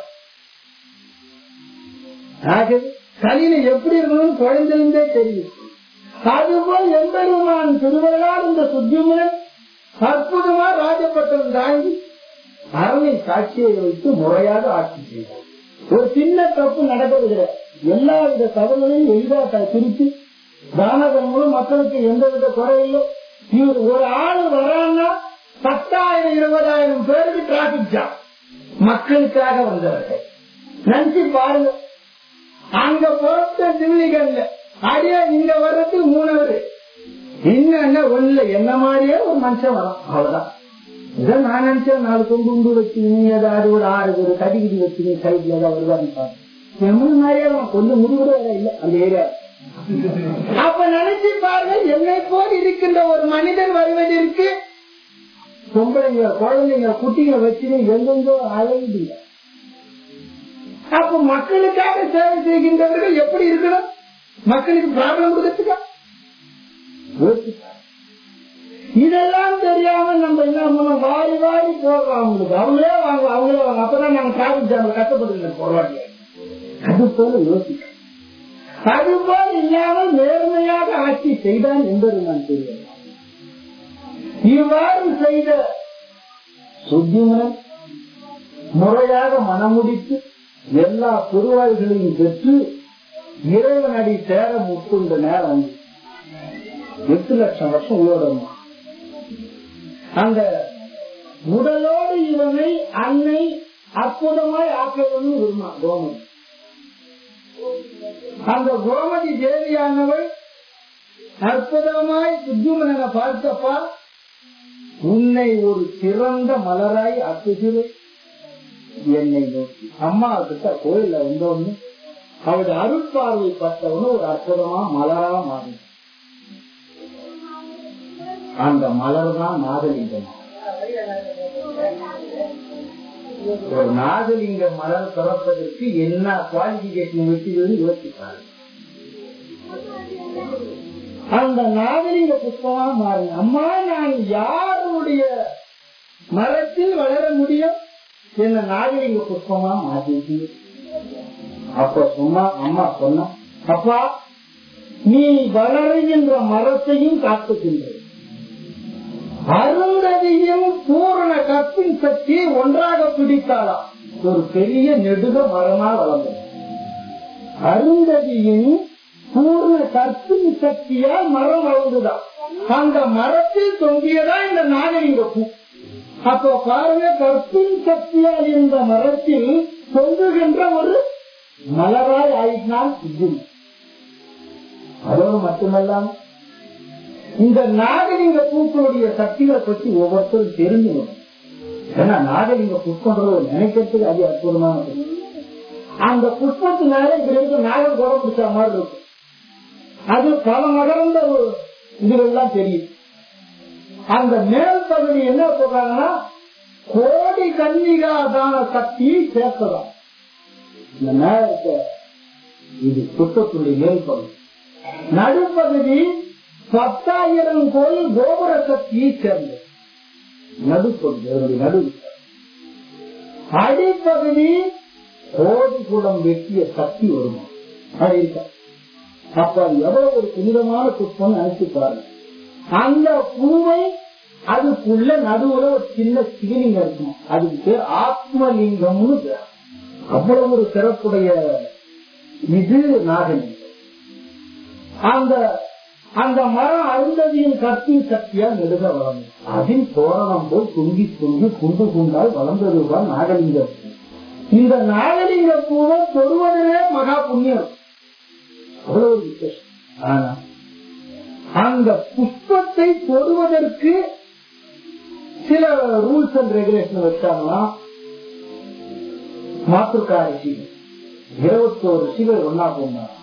ஆகவே கலியில எப்படி இருக்கணும்னு குழந்தைந்தே தெரியும் அதுபோல் எம்பெருமான் திருவள்ளால் இந்த சுத்தியமுடன் அற்புதமா ராஜப்பட்டம் தாங்கி அரணை சாட்சியை வைத்து முறையாக ஆட்சி செய்தார் ஒரு சின்ன தப்பு நடக்கிறது எல்லா வித தகவலையும் எளிதாக திருப்பி தானதங்களும் மக்களுக்கு எந்தவித குறையில்லை இவர் ஒரு ஆள் வரான்னா பத்தாயிரம் இருபதாயிரம் பேருக்கு டிராபிக் ஜாம் மக்களுக்காக வந்தவர்கள் நினைச்சு பாருங்க அங்க பொறுத்த சிவிலிகள்ல அடியா இங்க வர்றதுக்கு மூணவர் இன்னும் ஒண்ணு என்ன மாதிரியே ஒரு மனுஷன் வரும் அவ்வளவுதான் இதை நான் நினைச்சேன் நாலு கொண்டு உண்டு வச்சு நீ ஏதாவது ஒரு ஆறு ஒரு கடிகிடி வச்சு நீ சைட்ல ஏதாவது வருவான்னு எம்மன் மாதிரியே அவன் கொஞ்சம் முடிவுட வேற இல்ல அந்த ஏரியா அப்ப நினைச்சு பாருங்க என்னை போல் இருக்கின்ற ஒரு மனிதன் வருவதற்கு பொம்பளைங்க குழந்தைங்க குட்டிங்க வச்சு எங்கெங்கோ அழகுதில்லை அப்ப மக்களுக்காக சேவை செய்கின்றவர்கள் எப்படி இருக்கணும் மக்களுக்கு ப்ராப்ளம் கொடுக்கறதுக்கா இதெல்லாம் தெரியாம நம்ம என்ன பண்ணோம் வாரி வாரி போடுறோம் அவங்களுக்கு அவங்களே வாங்க அவங்களே வாங்க அப்பதான் நாங்க டிராபிக் ஜாம் கஷ்டப்பட்டு போராடிய அது போல யோசிக்க அது போல இல்லாமல் நேர்மையாக ஆட்சி செய்தான் என்பது நான் தெரியும் இவ்வாறு செய்த சுத்திமுடன் முறையாக மனமுடித்து எல்லா பெருவாள்களையும் பெற்று இறைவனடி சேர முட்டுண்ட நேரம் எட்டு லட்சம் வருஷம் உயிரோடமா அந்த உடலோடு இவனை அன்னை அற்புதமாய் ஆக்கணும்னு விரும்பா கோமதி அந்த கோமதி தேவியானவள் அற்புதமாய் சுஜுமனனை பார்த்தப்பா உன்னை ஒரு சிறந்த மலராய் ஆக்குகிறேன் என்னை நோக்கி அம்மா கிட்ட கோயில்ல வந்தோன்னு அவருடைய அருட்பார்வை பட்டவனு ஒரு அற்புதமா மலரா மாறி அந்த மலர் தான் நாகலிங்கம் ஒரு நாகலிங்க மலர் பிறப்பதற்கு என்ன குவாலிபிகேஷன் வச்சுக்கிறது யோசிப்பாரு அந்த நாகலிங்க புஷ்பமா மாறி அம்மா நான் யாருடைய மரத்தில் வளர முடியும் என்ன நாகலிங்க புஷ்பமா மாற்றிட்டு அப்ப சொன்னா அம்மா சொன்ன அப்பா நீ வளருகின்ற மரத்தையும் காத்துக்கின்ற அருந்ததியும் பூரண கற்பின் சக்தியை ஒன்றாக பிடித்தாளாம் ஒரு பெரிய நெடுக மரமா வளர்ந்தது அருந்ததியும் பூர்ண கற்பின் சக்தியால் மரம் வளர்ந்துதான் அந்த மரத்தில் தொங்கியதா இந்த நாகரிக பூ அப்போ பாருங்க கற்பின் சக்தியால் இந்த மரத்தில் தொங்குகின்ற ஒரு மலராய் ஆயிட்டால் இது அதோடு மட்டுமல்லாம இந்த நாகலிங்க பூக்களுடைய சக்திகளை பற்றி ஒவ்வொருத்தரும் தெரிஞ்சுக்கணும் ஏன்னா நாகலிங்க புஷ்பன்றது நினைக்கிறதுக்கு அது அற்புதமான புஷ்பம். அந்த புஷ்பத்தினால இதுல இருந்து நாகல் குறை பிடிச்ச மாதிரி இருக்கும் அது பல மகர்ந்த ஒரு இதுகள்லாம் தெரியும் அந்த மேல் பகுதி என்ன சொல்றாங்கன்னா கோடி கன்னிகாதான சக்தியை சேர்த்ததான் இந்த மேல இருக்க இது புஷ்பத்துடைய மேல் பகுதி நடுப்பகுதி பத்தாயிரம் கோயில் கோபுர சக்தியை சேர்ந்தது நடுப்பகுதி அதனுடைய நடு அடிப்பகுதி கோடி குளம் வெட்டிய சக்தி வருமா அது இருக்கா அப்ப அது எவ்வளவு ஒரு புனிதமான புஷ்பம் நினைச்சு பாருங்க அந்த பூவை அதுக்குள்ள நடுவுல ஒரு சின்ன சிவலிங்கம் இருக்கும் அதுக்கு பேர் ஆத்மலிங்கம்னு பேர் அவ்வளவு ஒரு சிறப்புடைய இது நாகலிங்கம் அந்த அந்த மரம் அருந்ததியின் கற்பின் சக்தியா நெடுக வளர்ந்தது அதில் தோரணம் போல் துங்கி துங்கி குண்டு குண்டால் வளர்ந்ததுதான் நாகலிங்க பூ இந்த நாகலிங்க பூவை தொடுவதிலே மகா புண்ணியம் அவ்வளவு ஒரு விசேஷம் ஆனா அந்த புஷ்பத்தை தொடுவதற்கு சில ரூல்ஸ் அண்ட் ரெகுலேஷன் வச்சாங்கன்னா மாற்றுக்கா ரிஷிகள் இருபத்தோரு ரிஷிகள் ஒன்னா போனாங்க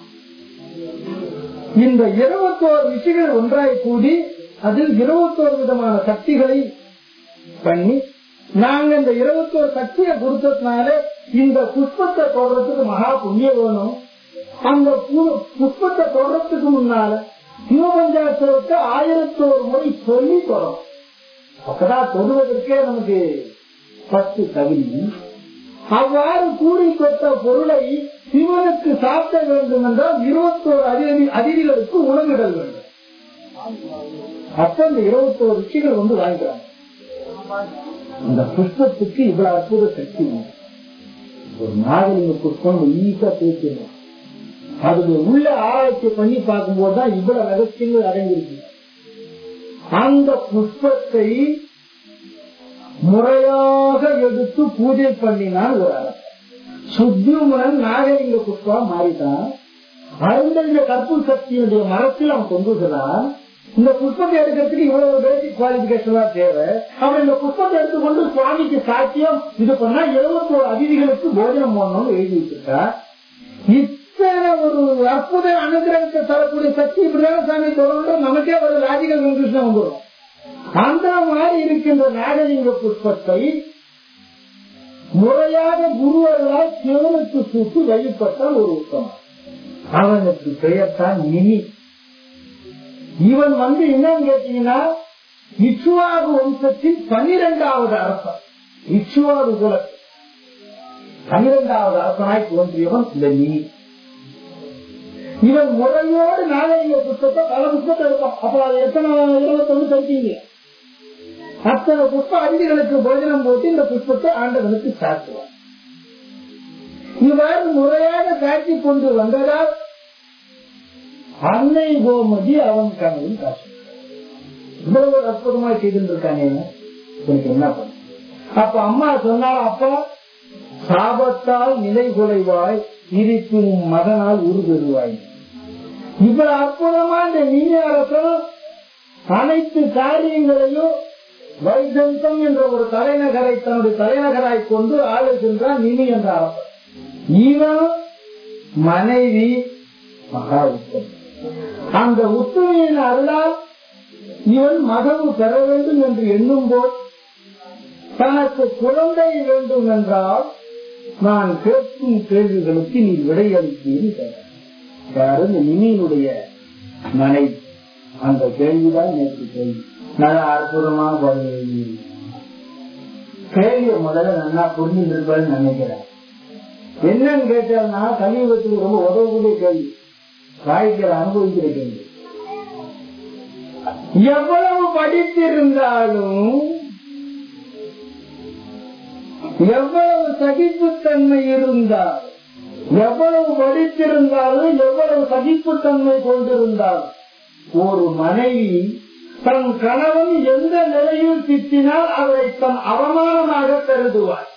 இந்த இருபத்தோரு ரிஷிகள் ஒன்றாய் கூடி அதில் இருபத்தோரு விதமான சக்திகளை பண்ணி நாங்க இந்த இருபத்தோரு சக்தியை கொடுத்ததுனால இந்த புஷ்பத்தை தொடர்றதுக்கு மகா புண்ணியம் வேணும் அந்த பு- புஷ்பத்தை தொடர்றதுக்கு முன்னால சிவபஞ்சாட்சரத்தை ஆயிரத்தோரு முறை சொல்லி தொடரும் அப்பதான் தொடுவதற்கே நமக்கு பத்து தகுதி அவ்வாறு கூறி பெற்ற பொருளை சிவனுக்கு சாப்பிட வேண்டும் என்றால் இருபத்தோரு அதிதி அதிதிகளுக்கு உணவிடல் வேண்டும் அப்ப இந்த இருபத்தோரு ரிஷிகள் வந்து வாங்கிக்கிறாங்க இந்த புஷ்பத்துக்கு இவ்வளவு அற்புத சக்தி உண்டு. ஒரு நாகலிங்க புஷ்பம் ஈஸா பேசிடலாம் அதுக்கு உள்ள ஆராய்ச்சி பண்ணி பார்க்கும்போது தான் இவ்வளவு ரகசியங்கள் அடங்கியிருக்கு அந்த புஷ்பத்தை முறையாக எடுத்து பூஜை பண்ணினால் ஒரு அரசன் சுத்தியுமன் நாகலிங்க புஷ்பா மாறிட்டான் அருந்தறிந்த கற்பு சக்தியுடைய மரத்தில் அவன் கொண்டுகிறான் இந்த புஷ்பத்தை எடுக்கிறதுக்கு இவ்வளவு பேசிக் குவாலிபிகேஷன் தான் தேவை அவன் இந்த புஷ்பத்தை எடுத்துக்கொண்டு சுவாமிக்கு சாட்சியம் இது பண்ணா எழுபத்தோரு அதிதிகளுக்கு போஜனம் போடணும்னு எழுதி வச்சிருக்கா இத்தனை ஒரு அற்புத அனுகிரகத்தை தரக்கூடிய சக்தி இப்படிதான் சாமி தொடர்ந்து நமக்கே ஒரு லாஜிக்கல் கன்க்ளூஷன் வந்துடும் அந்த மாதிரி இருக்கின்ற நாகலிங்க புஷ்பத்தை முறையாக குருவர்களால் சிவனுக்கு சுட்டு வழிபட்டால் ஒரு உத்தமம் அவனுக்கு பெயர் தான் நிமி இவன் வந்து என்னன்னு கேட்டீங்கன்னா இச்சுவாகு வம்சத்தின் பனிரெண்டாவது அரசன் இச்சுவாகு குலத்தில் பனிரெண்டாவது அரசனாய் தோன்றியவன் இந்த நிமி இவன் முறையோடு நாகரிக புத்தகத்தை பல புத்தகத்தை எடுப்பான் அப்ப அது எத்தனை இருபத்தொன்னு தருக்கீங்க அத்தனை புஷ்ப அடிகளுக்கு போஜனம் போட்டு இந்த புஷ்பத்தை ஆண்டவனுக்கு சாத்துவான் இவ்வாறு முறையாக காட்சி கொண்டு வந்ததால் அன்னை கோமதி அவன் கனவில் காட்சி இவ்வளவு ஒரு அற்புதமா செய்திருக்கானே எனக்கு என்ன பண்ண அப்ப அம்மா சொன்னால் அப்பா சாபத்தால் நிலை குலைவாய் இருப்பின் மகனால் உருபெறுவாய் இவ்வளவு அற்புதமா இந்த நீங்க அரசன் அனைத்து காரியங்களையும் வைஜந்தம் என்ற ஒரு தலைநகரை தன்னுடைய தலைநகராய் கொண்டு ஆளுகின்றான் நிமி என்ற அரசன் இவன் மனைவி மகா உத்தமி அந்த உத்தமையின் அருளால் இவன் மகவு பெற வேண்டும் என்று எண்ணும் போது தனக்கு குழந்தை வேண்டும் என்றால் நான் கேட்கும் கேள்விகளுக்கு நீ விடையளித்தீர்கள் யாரு இந்த நிமியினுடைய மனைவி அந்த கேள்விதான் நேற்று கேள்வி நல்ல அற்புதமா பதில் கேள்வியை முதல்ல நல்லா புரிஞ்சுருப்பேன்னு நினைக்கிறேன் என்னன்னு கேட்டா கலியுகத்துக்கு ரொம்ப உதவக்கூடிய கேள்வி வாழ்க்கையில அனுபவிக்கிற கேள்வி எவ்வளவு படித்திருந்தாலும் எவ்வளவு சகிப்புத்தன்மை இருந்தால் எவ்வளவு படித்திருந்தாலும் எவ்வளவு சகிப்புத்தன்மை கொண்டிருந்தாலும் ஒரு மனைவி தன் கணவன் எந்த நிலையில் திட்டினால் அவரை தன் அவமானமாக கருதுவார்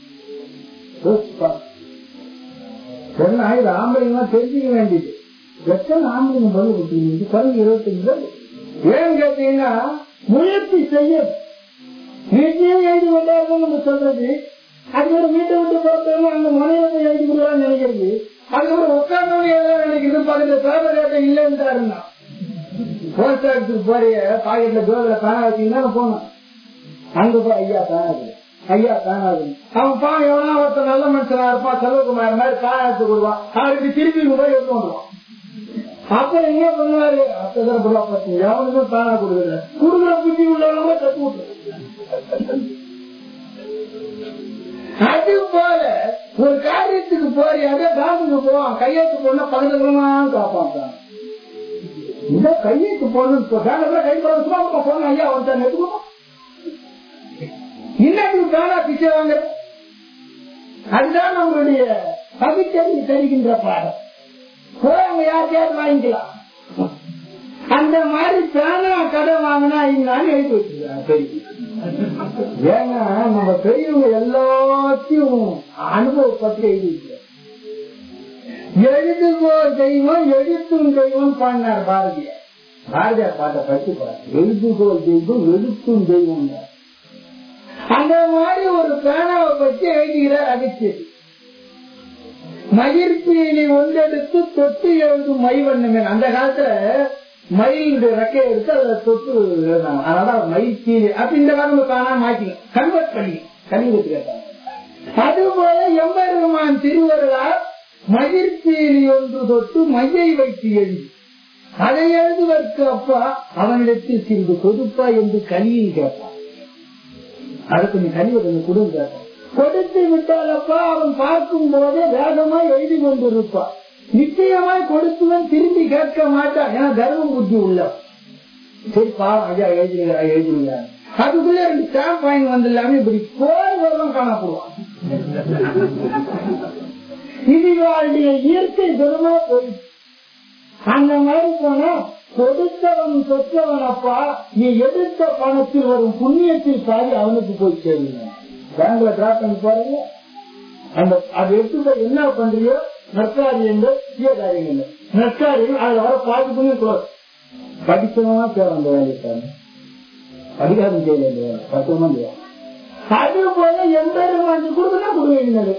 என்ன இது ஆம்பளைங்க தெரிஞ்சுக்க வேண்டியது எத்தனை ஆம்பளைங்க பதில் கொடுத்தீங்க கருது இருபத்தஞ்சு ஏன் கேட்டீங்கன்னா முயற்சி செய்ய வீட்லயே எழுதி கொண்டாருன்னு நம்ம சொல்றது அதுக்கப்புறம் வீட்டை விட்டு பார்த்தோம்னா அந்த மனையில போய் எழுதி கொடுக்கலாம்னு நினைக்கிறது அதுக்கப்புறம் உட்கார்ந்தவங்க எல்லாம் நினைக்கிறது பக்கத்துல பேப்பர் கேட்ட இல்லைன்னுட்டாருன்னா போஸ்ட் ஆஃபீஸுக்கு போறிய பாக்கெட்ல ஜோதில பேனா வச்சீங்கன்னா போனோம் அங்க போய் ஐயா பேனாது ஐயா பேனாது அவன் பா எவனா ஒருத்தர் நல்ல மனுஷனா இருப்பான் செல்வகுமார் மாதிரி பேனா எடுத்து கொடுவான் அவருக்கு திருப்பி இங்க போய் எடுத்து வந்துருவான் அப்புறம் என்ன பண்ணுவாரு அப்பதான் புள்ள பார்த்தீங்க எவனுக்கும் பேனா கொடுக்கல கொடுக்குற புத்தி உள்ளவங்க கத்து விட்டு அது போல ஒரு காரியத்துக்கு போறியாங்க பேங்குக்கு போவான் கையெழுத்து போனா பக்கத்துல காப்பான் இந்த கையெழுத்து போடணும் பேங்க்ல கை போட போன ஐயா வந்து எடுத்துக்கணும் இன்னும் பேனா பிச்சை வாங்குற அதுதான் நம்மளுடைய பகுத்தறிவு தருகின்ற பாடம் போய் அவங்க யார்கிட்டயாவது வாங்கிக்கலாம் அந்த மாதிரி பேனா கடை வாங்கினா இன்னான்னு எழுதி வச்சிருக்காங்க ஏன்னா நம்ம பெரியவங்க எல்லாத்தையும் அனுபவப்பட்டு எழுதி வச்சிருக்காங்க எழுதுகோ தெய்வம் எழுத்தும் தெய்வம் பாடினார் பாரதியார் பாரதியார் பாட்ட பற்றி பாரு எழுதுகோ தெய்வம் எழுத்தும் தெய்வம் அந்த மாதிரி ஒரு பேனாவை பற்றி எழுதுகிறார் அகச்சேரி மயிர்பீலி ஒன்றெடுத்து தொட்டு எழுதும் மை வண்ணமே அந்த காலத்துல மயிலுடைய ரெக்கையை எடுத்து அதுல தொட்டு எழுதாங்க அதனால மயிர்பீலி அப்ப இந்த காலம் பேனா மாற்றிங்க கன்வெர்ட் பண்ணி கலிங்கத்து கேட்டாங்க அதுபோல எம்பெருமான் திருவருளால் மகிழ்ச்சியில் ஒன்று தொட்டு மையை வைத்து எழுதி அதை எழுதுவதற்கு அப்பா அவனிடத்தில் சிறிது கொடுப்பா என்று கலியில் கேட்பான் அதுக்கு நீ கனிவை கொஞ்சம் கொடுங்க கேட்பான் கொடுத்து விட்டால் அப்பா அவன் பார்க்கும் போதே வேகமா எழுதி கொண்டிருப்பான் நிச்சயமாய் கொடுத்துவன் திரும்பி கேட்க மாட்டான் ஏன்னா தர்மம் புத்தி உள்ள சரி பாவம் ஐயா எழுதினுங்க எழுதினுங்க அதுக்குள்ள ரெண்டு ஸ்டாம்ப் வாங்கி வந்துடலாமே இப்படி கோல் வருவம் காணப்படுவான் இதுவாளுடைய இயற்கை குணமா போயிடுச்சு அந்த மாதிரி போனா கொடுத்தவன் பெற்றவன் அப்பா நீ எடுத்த பணத்தில் வரும் புண்ணியத்தில் பாதி அவனுக்கு போய் சேருங்க பேங்க்ல டிராப் பண்ணி போறீங்க அந்த அது எடுத்து போய் என்ன பண்றியோ நற்காரியங்கள் தீய காரியங்கள் நற்காரியம் அதுல வர பாதி புண்ணியம் க்ளோஸ் படிக்கணுமா தேவை அந்த வேலைக்கான அதிகாரம் செய்ய வேண்டிய வேலை பத்திரமா செய்யும் அது போல எந்த கொடுக்கணும் கொடுக்க வேண்டியது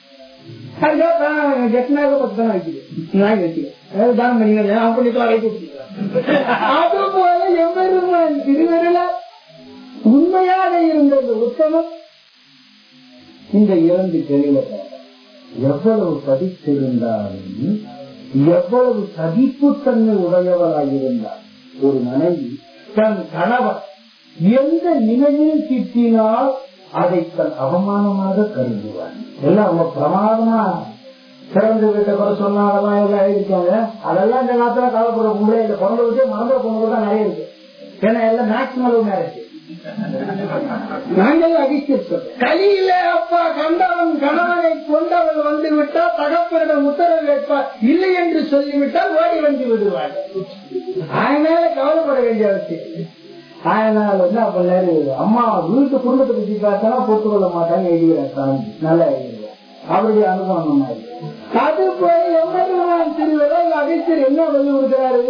அதுபோல எம்பெருமான் திருவருள உண்மையாக இருந்தது உத்தமம் இந்த இரண்டு தெளிவர்கள் எவ்வளவு படித்திருந்தாலும் எவ்வளவு சகிப்புத்தன்மை உடையவராக இருந்தார் ஒரு மனைவி தன் கணவர் எந்த நிலையில் திட்டினால் அதை தன் அவமானமாக கருதுவார் எல்லாம் அவங்க பிரமாதமா சிறந்த வீட்டை குறை சொன்னா அதெல்லாம் எல்லாம் எழுதிருக்காங்க அதெல்லாம் இந்த காலத்துல கவலைப்படுற பொம்பளை இந்த பிறந்த விட்டு மறந்த பொண்ணு தான் நிறைய இருக்கு ஏன்னா எல்லாம் மேக்சிமம் மேரேஜ் நாங்கள் அகிச்சிருக்கோம் கையில அப்பா கண்டவன் கணவனை கொண்டவன் வந்து விட்டால் தகப்பனிடம் உத்தரவு வைப்பார் இல்லை என்று சொல்லிவிட்டால் ஓடி வந்து விடுவார் அதனால கவலைப்பட வேண்டிய அவசியம் அதனால என்ன பண்ணாரு அம்மா வீட்டு குடும்பத்தை பத்தி பார்த்தா பொறுத்துக்கொள்ள மாட்டாங்க எழுதுகிறார் சாமி நல்லா எழுதுகிறார் அவருடைய அனுபவம் மாதிரி அது போய் எம்பெருமான் திருவிழா அகத்தியர் என்ன வலியுறுத்துறாரு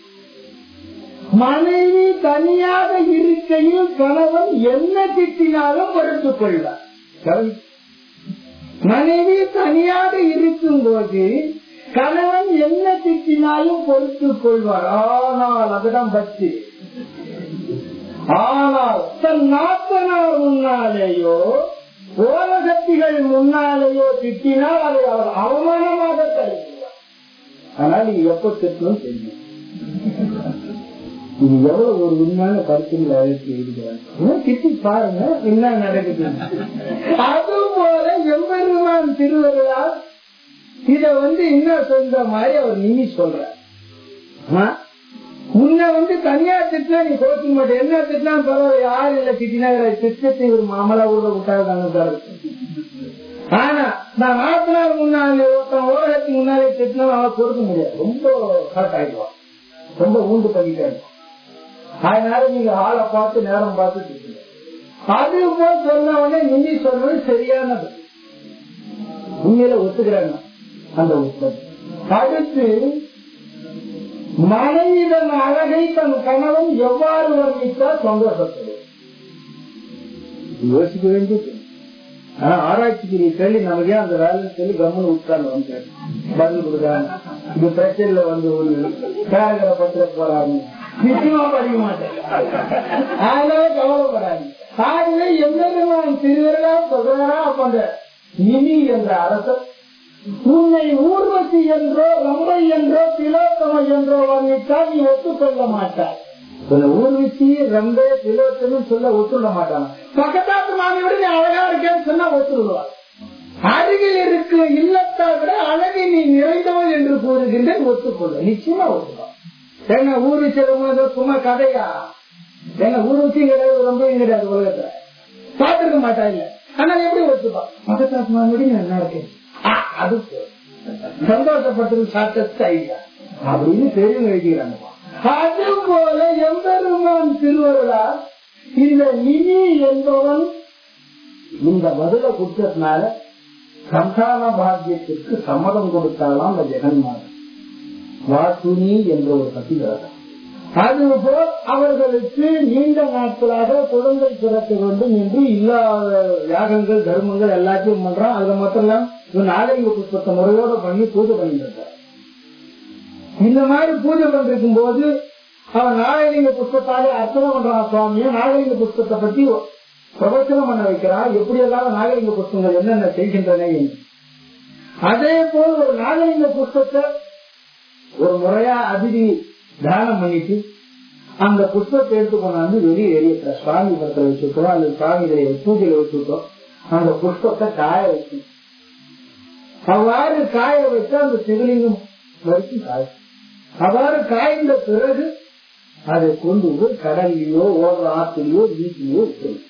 மனைவி தனியாக இருக்கையில் கணவன் என்ன திட்டினாலும் பொறுத்துக் கொள்வார் கவனி. மனைவி தனியாக இருக்கும் போது கணவன் என்ன திட்டினாலும் பொறுத்துக் கொள்வார் ஆனால் அதுதான் பத்து ஆனால் தன் நாத்தனார் முன்னாலேயோ ஓலகத்திகள் முன்னாலேயோ திட்டினால் அதை அவர் அவமானமாக கருதுவார் ஆனால் நீ எப்ப திட்டணும் தெரியும் இது எவ்வளவு ஒரு உண்மையான கருத்துக்களை அழைத்து இருக்கிறாங்க திட்டி பாருங்க என்ன நடக்குது அது போல எம்பெருமான் திருவருளா இத வந்து என்ன சொல்ற மாதிரி அவர் நிமி சொல்றார் ஆ? உன்னை வந்து தனியா திட்டினா நீ கோச்சிக்க மாட்டே என்ன திட்டினா பரவாயில்ல யாரு இல்ல திட்டினா திட்டத்தை ஒரு மாமலா ஊட விட்டாங்க ஆனா நான் நாற்பது நாள் முன்னாலே ஒருத்தன் ஓரத்துக்கு முன்னாலே திட்டினா அவன் கொடுக்க முடியாது ரொம்ப கரெக்ட் ஆயிடுவான் ரொம்ப ஊண்டு பண்ணிட்டே இருப்பான் அதனால நீங்க ஆளை பார்த்து நேரம் பார்த்து திட்டுங்க அது போல் சொன்ன உடனே நீங்க சொன்னது சரியானது உண்மையில ஒத்துக்கிறாங்க அந்த உத்தம் அடுத்து மனைவிதன் அழகை தன் கணவன் எவ்வாறு வர்ணித்தால் சந்தோஷப்படுவது யோசிக்க வேண்டியது ஆனா ஆராய்ச்சிக்கு நீ சொல்லி நமக்கே அந்த வேலைன்னு சொல்லி கவர்மெண்ட் உட்கார்ந்து வந்து பதில் கொடுக்குறாங்க இந்த பிரச்சனைல வந்து ஒரு பேரகரை பத்திர போறாங்க நிச்சயமா படிக்க மாட்டேன் அதனால கவலைப்படாது ஆகவே எம்பெருமான் திருவிழா சொல்றாரா அப்ப அந்த இனி என்ற அரசர் உன்னை ஊர்வசி என்றோ ரம்பை என்றோ திலோத்தமை என்றோ வர்ணித்தால் நீ ஒத்துக்கொள்ள மாட்டாய் உன்னை ஊர்வசி ரம்பே திலோத்தமும் சொல்ல ஒத்துள்ள மாட்டாங்க பக்கத்தாத்து மாமியோட நீ அழகா இருக்கேன்னு சொன்னா ஒத்துருவார் அருகில் இருக்கு இல்லத்தா விட அழகை நீ நிறைந்தவள் என்று கூறுகின்றேன் ஒத்துக்கொள்ள நிச்சயமா ஒத்துக்கலாம் என்ன ஊரு செல்லும்போது சும்மா கதையா என்ன ஊர்வசியும் கிடையாது ரொம்பவும் கிடையாது உலகத்துல பார்த்திருக்க மாட்டா இல்ல ஆனா எப்படி ஒத்துப்பா பக்கத்தாத்து மாமியோட நீ நல்லா இருக்கேன் ஆ, அது சந்தோஷப்பட்டது சாட்டஸ்ட் ஐடியா அப்படின்னு தெரியும் எழுதிக்கிறாங்க அது போல எம்பெருமான் திருவருளா இந்த நிதி என்பவன் இந்த பதில கொடுத்ததுனால சந்தான பாக்கியத்திற்கு சம்மதம் கொடுத்தாலாம் அந்த ஜெகன்மாதன் வாசுனி என்ற ஒரு பத்திரதான் அதுபோல் அவர்களுக்கு நீண்ட நாட்களாக குழந்தை பிறக்க வேண்டும் என்று இல்லாத யாகங்கள் தர்மங்கள் எல்லாத்தையும் பண்றான் அதுல மட்டும் இவன் நாகரிக புஷ்பத்தை முறையோட பண்ணி பூஜை பண்ணிட்டு இருக்கான் இந்த மாதிரி பூஜை பண்ணிருக்கும் போது அவன் நாகரிக புஷ்பத்தாலே அர்ச்சனை பண்றான் சுவாமியும் நாகரிக புஷ்பத்தை பத்தி பிரவச்சனம் பண்ண வைக்கிறான் எப்படி எல்லாம் நாகரிக புஷ்பங்கள் என்னென்ன செய்கின்றன என்று அதே போல் ஒரு நாகரிக புஷ்பத்தை ஒரு முறையா அதிதி தானம் பண்ணிட்டு அந்த புஷ்பத்தை எடுத்து கொண்டாந்து வெளியே எரியத்துல சுவாமி படத்துல வச்சுருக்கோம் அல்லது சுவாமி பூஜையில வச்சுருக்கோம் அந்த புஷ்பத்தை காய வச்சு அவ்வாறு காய வச்சு அந்த சிவலிங்கம் வரைக்கும் காய அவ்வாறு காய்ந்த பிறகு அதை கொண்டு போய் கடல்லையோ ஓடுற ஆற்றிலையோ வீட்டிலையோ விட்டுரும்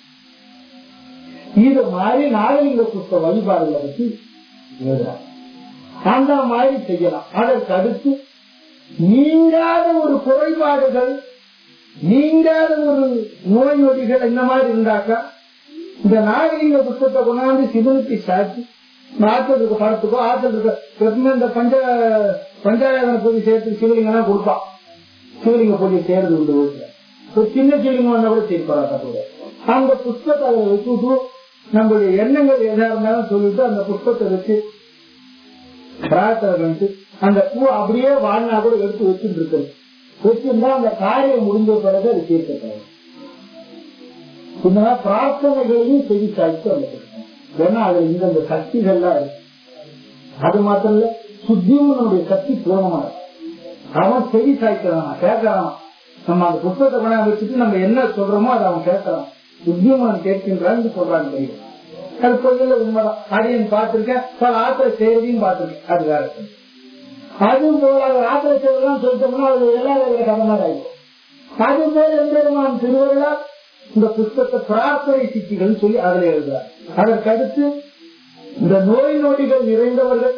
இது மாதிரி நாகலிங்க புஷ்ப வழிபாடுகளை பற்றி எழுதுறாங்க அந்த மாதிரி செய்யலாம் அதற்கு அடுத்து நீங்காத ஒரு குறைபாடுகள் நீங்காத ஒரு நோய் நொடிகள் இந்த மாதிரி இருந்தாக்கா இந்த நாகரிக புத்தகத்தை கொண்டாந்து சிவனுக்கு சாட்சி ஆத்தத்துக்கு படத்துக்கோ ஆத்தத்துக்கு எப்பவுமே இந்த பஞ்ச பஞ்சாயத்து பூஜை சேர்த்து சிவலிங்கம் எல்லாம் கொடுப்பான் சிவலிங்க பூஜை செய்யறது உண்டு வீட்டுல ஒரு சின்ன சிவலிங்கம் வந்தா கூட செய்யப்படாத அந்த புஷ்பத்தை அதை வச்சுட்டு நம்மளுடைய எண்ணங்கள் எதா இருந்தாலும் சொல்லிட்டு அந்த புஷ்பத்தை வச்சு பிரார்த்தனை பண்ணிட்டு அந்த பூ அப்படியே வாழ்னா கூட எடுத்து வச்சுட்டு இருக்கிறது வச்சிருந்தா அந்த காரியம் முடிஞ்ச பிறகு அது தீர்க்கப்படும் இந்த மாதிரி பிரார்த்தனைகளையும் செவி சாய்த்து அந்த ஏன்னா அதுல இந்த இந்த சக்திகள்லாம் இருக்கு அது மாத்திரம் இல்ல சுத்தியும் நம்முடைய சக்தி பூர்ணமா இருக்கு அவன் செவி சாய்க்கிறான் கேட்கறான் நம்ம அந்த புத்தகத்தை கொண்டாந்து வச்சுட்டு நம்ம என்ன சொல்றோமோ அதை அவன் கேட்கறான் புத்தியமான் கேட்கின்றான்னு சொல்றாங்க தெரியும் அது கொஞ்சம் உண்மைதான் அதையும் பார்த்திருக்கேன் பல ஆத்திர செய்தியும் பார்த்திருக்கேன் அது வேற அது போல ஆத்திர செய்திலாம் சொல்லிட்டோம்னா அது எல்லாரும் கதை மாதிரி ஆயிடும் அது போல எம்பெருமான் திருவருளா இந்த புத்தகத்தை பிரார்த்தனை சித்திகள் சொல்லி அதுல எழுதுறார் அதற்கு அடுத்து இந்த நோய் நொடிகள் நிறைந்தவர்கள்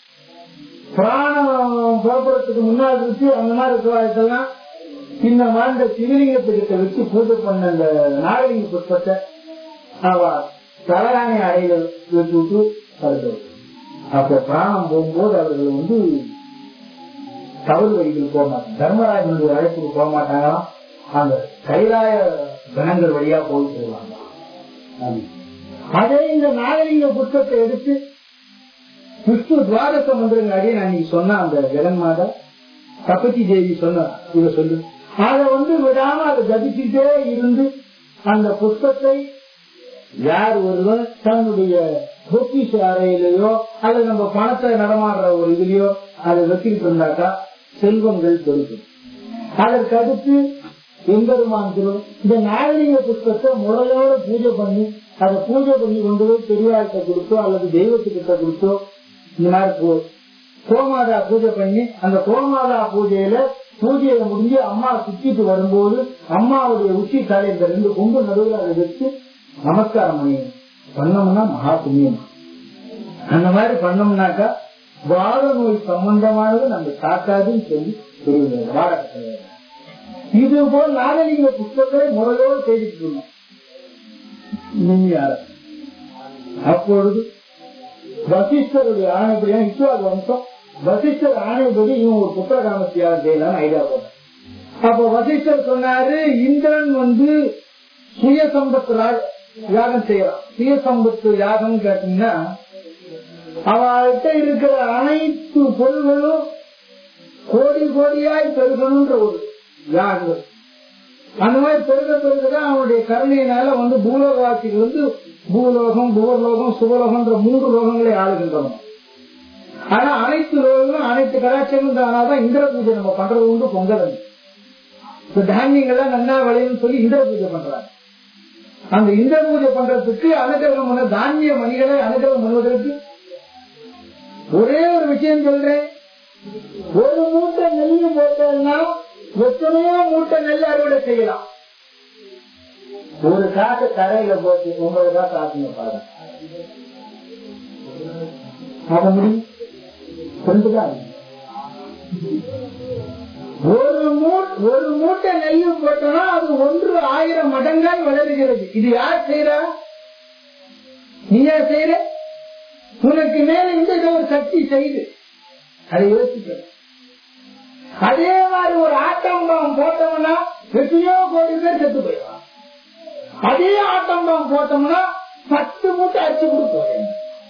பிராணம் புறப்படுறதுக்கு முன்னாடி இருக்கு அந்த மாதிரி இருக்கிறதெல்லாம் இந்த மாதிரி சிவலிங்கத்துக்கிட்ட வச்சு பூஜை பண்ண இந்த நாகலிங்க புஷ்பத்தை அவ தலகாணி அறையில வச்சு விட்டு படுத்து அப்ப பிராணம் போகும்போது அவர்கள் வந்து தவறு வழிகள் போக மாட்டாங்க தர்மராஜனுடைய அழைப்புக்கு போக மாட்டாங்களாம் அந்த கைலாய கணங்கள் வழியா போய் போவாங்க அதே இந்த நாகலிங்க புத்தகத்தை எடுத்து விஷ்ணு துவாரச மந்திரங்கள் அடியே நான் நீங்க சொன்ன அந்த ஜெகன் மாதா கப்பச்சி தேவி சொன்ன இவ சொல்லு அதை வந்து விடாம அதை ஜபிச்சுட்டே இருந்து அந்த புத்தகத்தை யார் ஒருவர் தன்னுடைய பொக்கிஷ அறையிலேயோ அல்லது நம்ம பணத்தை நடமாடுற ஒரு இதுலயோ அதை வச்சுக்கிட்டு இருந்தாக்கா செல்வங்கள் பெருகும் அதற்கு அடுத்து எம்பெருமான் திரு இந்த நாகரிக புத்தகத்தை முறையோட பூஜை பண்ணி அதை பூஜை பண்ணி கொண்டு போய் பெரியார்கிட்ட கொடுத்தோ அல்லது தெய்வத்துக்கிட்ட கொடுத்தோ இந்த மாதிரி போ கோமாதா பூஜை பண்ணி அந்த கோமாதா பூஜையில பூஜையை முடிஞ்சு அம்மா சுத்திட்டு வரும்போது அம்மாவுடைய உச்சி தலை இந்த ரெண்டு கொம்பு நடுவில் அதை வச்சு நமஸ்காரம் பண்ணி பண்ணோம்னா மகா புண்ணியம் அந்த மாதிரி பண்ணோம்னாக்கா வாத நோய் சம்பந்தமானது நம்ம தாக்காதுன்னு சொல்லி சொல்லுவது வாடகை இது போல் நாகலிங்க புத்தகத்தை முறையோடு செய்துட்டு இருந்தோம் நீங்க அப்பொழுது வசிஷ்டருடைய ஆணைப்படியா இஸ்வாக வம்சம் வசிஷ்டர் ஆணைப்படி இவன் ஒரு புத்திரகாமத்தியாக செய்யலாம் ஐடியா போட்டான் அப்ப வசிஷ்டர் சொன்னாரு இந்திரன் வந்து சுய சம்பத்து யாகம் செய்யலாம் சுய சம்பத்து யாகம் கேட்டீங்கன்னா அவள்கிட்ட இருக்கிற அனைத்து பொருள்களும் கோடி கோடியாய் பெருகணும்ன்ற ஒரு யாகம் அந்த மாதிரி பெருக பெருகதான் அவனுடைய கருணையினால வந்து பூலோகவாசிகள் வந்து பூலோகம் பூர்லோகம் சுபலோகம்ன்ற மூன்று லோகங்களை ஆளுகின்றன ஆனா அனைத்து லோகங்களும் அனைத்து கலாச்சாரங்களும் தானாதான் இந்திர பூஜை நம்ம பண்றது உண்டு பொங்கல் இப்ப தானியங்கள்லாம் நன்னா விளையும் சொல்லி இந்திர பூஜை பண்றாங்க அந்த இந்திர பூஜை பண்றதுக்கு அனுகிரகம் பண்ண தானிய மணிகளை அனுகிரகம் பண்ணுவதற்கு ஒரே ஒரு விஷயம் சொல்றேன் ஒரு மூட்டை நெல் போட்டோம்னா எத்தனையோ மூட்டை நெல் அறுவடை செய்யலாம் ஒரு காட்டு தரையில போட்டு ஒன்பது காசு ஆக்குங்க பாருங்க ஆக முடியும் கொஞ்சம் ஒரு ஒரு மூட்டை நெல் போட்டோம்னா அது ஒன்று ஆயிரம் மடங்காய் வளருகிறது இது யார் செய்யறா நீயா செய்யற உனக்கு மேல இந்த ஒரு சக்தி செய்து அதை யோசிக்க அதே மாதிரி ஒரு ஆட்டம்பம் போட்டோம்னா எத்தனையோ கோடி பேர் செத்து போயிடுவான் அதே ஆட்டம்பம் போட்டோம்னா பத்து மூட்டை அடிச்சு கொடுப்போம்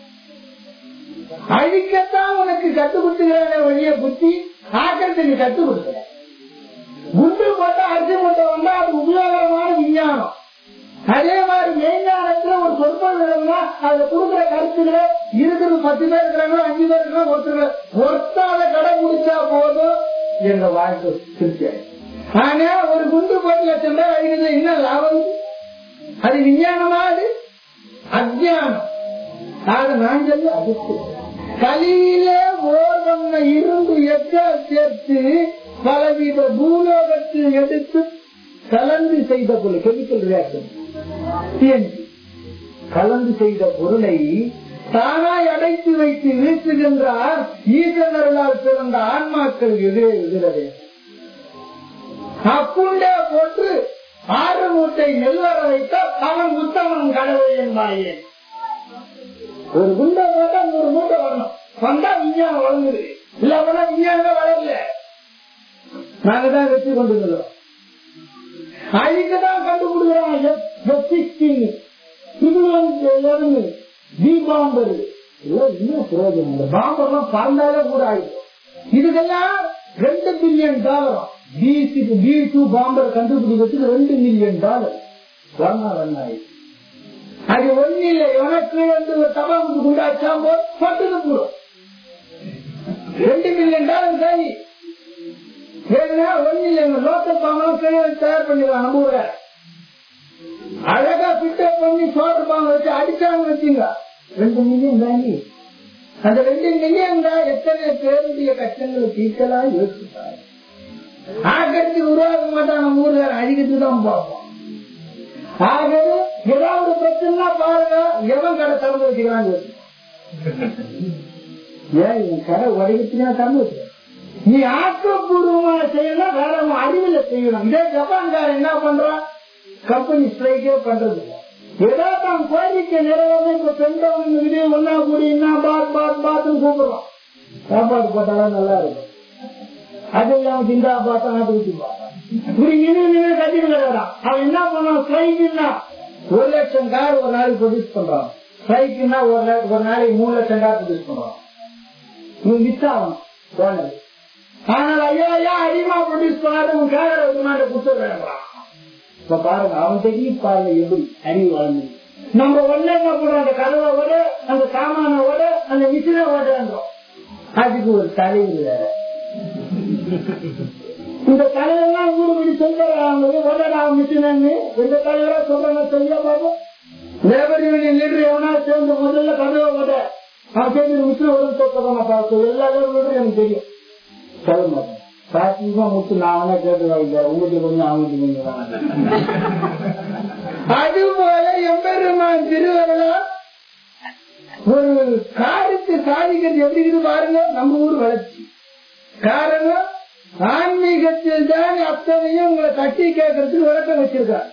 அழிக்கத்தான் உனக்கு கத்து கொடுத்துக்கிற வழிய புத்தி ஆக்கிறதுக்கு நீ கத்து கொடுக்குற குண்டு போட்டா அரிசி மூட்டை வந்தா அது உபயோகரமான விஞ்ஞானம் அதே மாதிரி மெய்ஞானத்துல ஒரு சொற்பம் விடணும்னா அதுல கொடுக்குற கருத்துக்களை இருக்கிறது பத்து பேர் இருக்கிறாங்க அஞ்சு பேர் இருக்கிறாங்க ஒருத்தர் ஒருத்தால கடை முடிச்சா போதும் எங்க வாழ்க்கை திருப்தி ஆனா ஒரு குண்டு போட்டு லட்சம் பேர் அழிக்கிறது என்ன லாபம் அது விஞ்ஞானமா அது அஜானம் ஆக நான் சொல்ல அதுக்கு கலியிலே ஓர்வன்ன இருந்து எக்கால் சேர்த்து பலவித பூலோகத்தில் எடுத்து கலந்து செய்த பொருள் கெமிக்கல் ரியாக்ஷன் கலந்து செய்த பொருளை தானாய் அடைத்து வைத்து வீசுகின்றார் ஈசனர்களால் பிறந்த ஆன்மாக்கள் எதிரே எதிரவே அப்புண்டே போட்டு ஆறு மூட்டை நெல்வர வைத்த அவன் உத்தமன் கடவுள் என்பாயே ஒரு குண்டை போட்டா நூறு மூட்டை வரணும் வந்தா விஞ்ஞானம் வளர்ந்துரு இல்ல அப்பனா விஞ்ஞானமே வளரல நாங்க தான் வெற்றி கொண்டிருக்கிறோம் அதுக்குதான் கண்டுபிடிக்கிறோம் இது வந்து பி பாம்பர் இன்னும் பிரயோஜனம் இந்த பாம்பர்லாம் பறந்தாலே கூட ஆயிடும் இதுக்கெல்லாம் ரெண்டு billion dollar B B two bomber கண்டுபிடிக்கிறதுக்கு ரெண்டு மில்லியன் டாலர் வண்ணா வண்ணாயிடும் அது ஒண்ணு இல்லை உனக்கு வந்து தபாவுக்கு குண்டாச்சா பட்டுக்கு போடும் ரெண்டு மில்லியன் டாலர் சரி ஏன்னா ஒண்ணு இல்லை லோக்கல் பாம்பெல்லாம் கீழே தயார் பண்ணிடுவாங்க நம்ம ஊர்ல அழகா பிட்டப் பண்ணி சோறு பாம்பு வச்சு அடிச்சாங்க வச்சுங்க ரெண்டு மில்லியன் தாங்கி அந்த ரெண்டு மில்லியன் தான் எத்தனை பேருடைய கஷ்டங்களை தீர்க்கலாம் யோசிப்பாரு ஆக்கிறதுக்கு உருவாக்க மாட்டான் நம்ம ஊர்ல அழிக்கிறதுக்கு தான் பார்ப்போம் ஆகவே ஏதாவது பிரச்சனை பாருங்க எவன் கடை திறந்து வச்சுக்கிறான்னு ஏன் இவன் கடை உடைக்கிறதுக்கு திறந்து வச்சுக்கிறேன் நீ ஆக்கப்பூர்வமான செய்யணும் வேற அறிவுல செய்யணும் இதே ஜப்பான்காரன் என்ன பண்றான் கம்பெனி ஸ்ட்ரைக்கே பண்றது ஏதோ தான் கோரிக்கை நிறைவேற இப்ப பெண்கள் இதே ஒன்னா கூடி என்ன பாத் பாத் பாத்னு கூப்பிடுறோம் சாப்பாடு போட்டாலும் நல்லா இருக்கும் அது இல்லாம சிந்தா பார்த்தா தூக்கி பார்த்தான் இப்படி நின்று நின்று கட்டிட்டு கிடக்கிறான் அவன் என்ன பண்ணான் ஸ்ட்ரைக்குன்னா ஒரு லட்சம் கார் ஒரு நாளைக்கு ப்ரொடியூஸ் பண்றான் ஸ்ட்ரைக்குன்னா ஒரு நா- ஒரு நாளைக்கு மூணு லட்சம் கார் ப்ரொடியூஸ் பண்றான் இவன் மிஸ் ஆகணும் போனது ஆனால் ஐயா ஐயா அதிகமா ப்ரொடியூஸ் பண்ணாத உன் கேரள விமானத்தை கொடுத்து வேண்டாம் இப்ப பாருங்க அவன் தெரியும் பாருங்க எப்படி அறிவு வளர்ந்து நம்ம ஒண்ணு என்ன பண்றோம் அந்த கதவை ஓட அந்த சாமான ஓட அந்த மிஷினை ஓடுறோம் அதுக்கு ஒரு தலைவர் வேற இந்த தலைவர்லாம் ஊரு வீடு சொல்றாங்க ஓடடா மிஷின் எந்த தலைவரா சொல்றாங்க சொல்லியா பாப்போம் லேபர் யூனியன் லீடர் எவனா சேர்ந்து முதல்ல கதவை ஓட அவன் சேர்ந்து மிஷினை ஓட சொல்றாங்க பார்த்து எல்லா லேபர் எனக்கு தெரியும் சொல்ல மாட்டேன் சாத்தியமா முத்து நான் வேணா கேட்டு வாங்க உங்களுக்கு கொஞ்சம் அவங்களுக்கு கொஞ்சம் வாங்க. அது போல எம்பெருமான் திருவருளா ஒரு காரியத்தை சாதிக்கிறது எப்படி இருக்குது பாருங்க நம்ம ஊர் வளர்ச்சி காரணம் ஆன்மீகத்தில் தான் அத்தனையும் உங்களை தட்டி கேட்கறதுக்கு விளக்கம் வச்சிருக்காங்க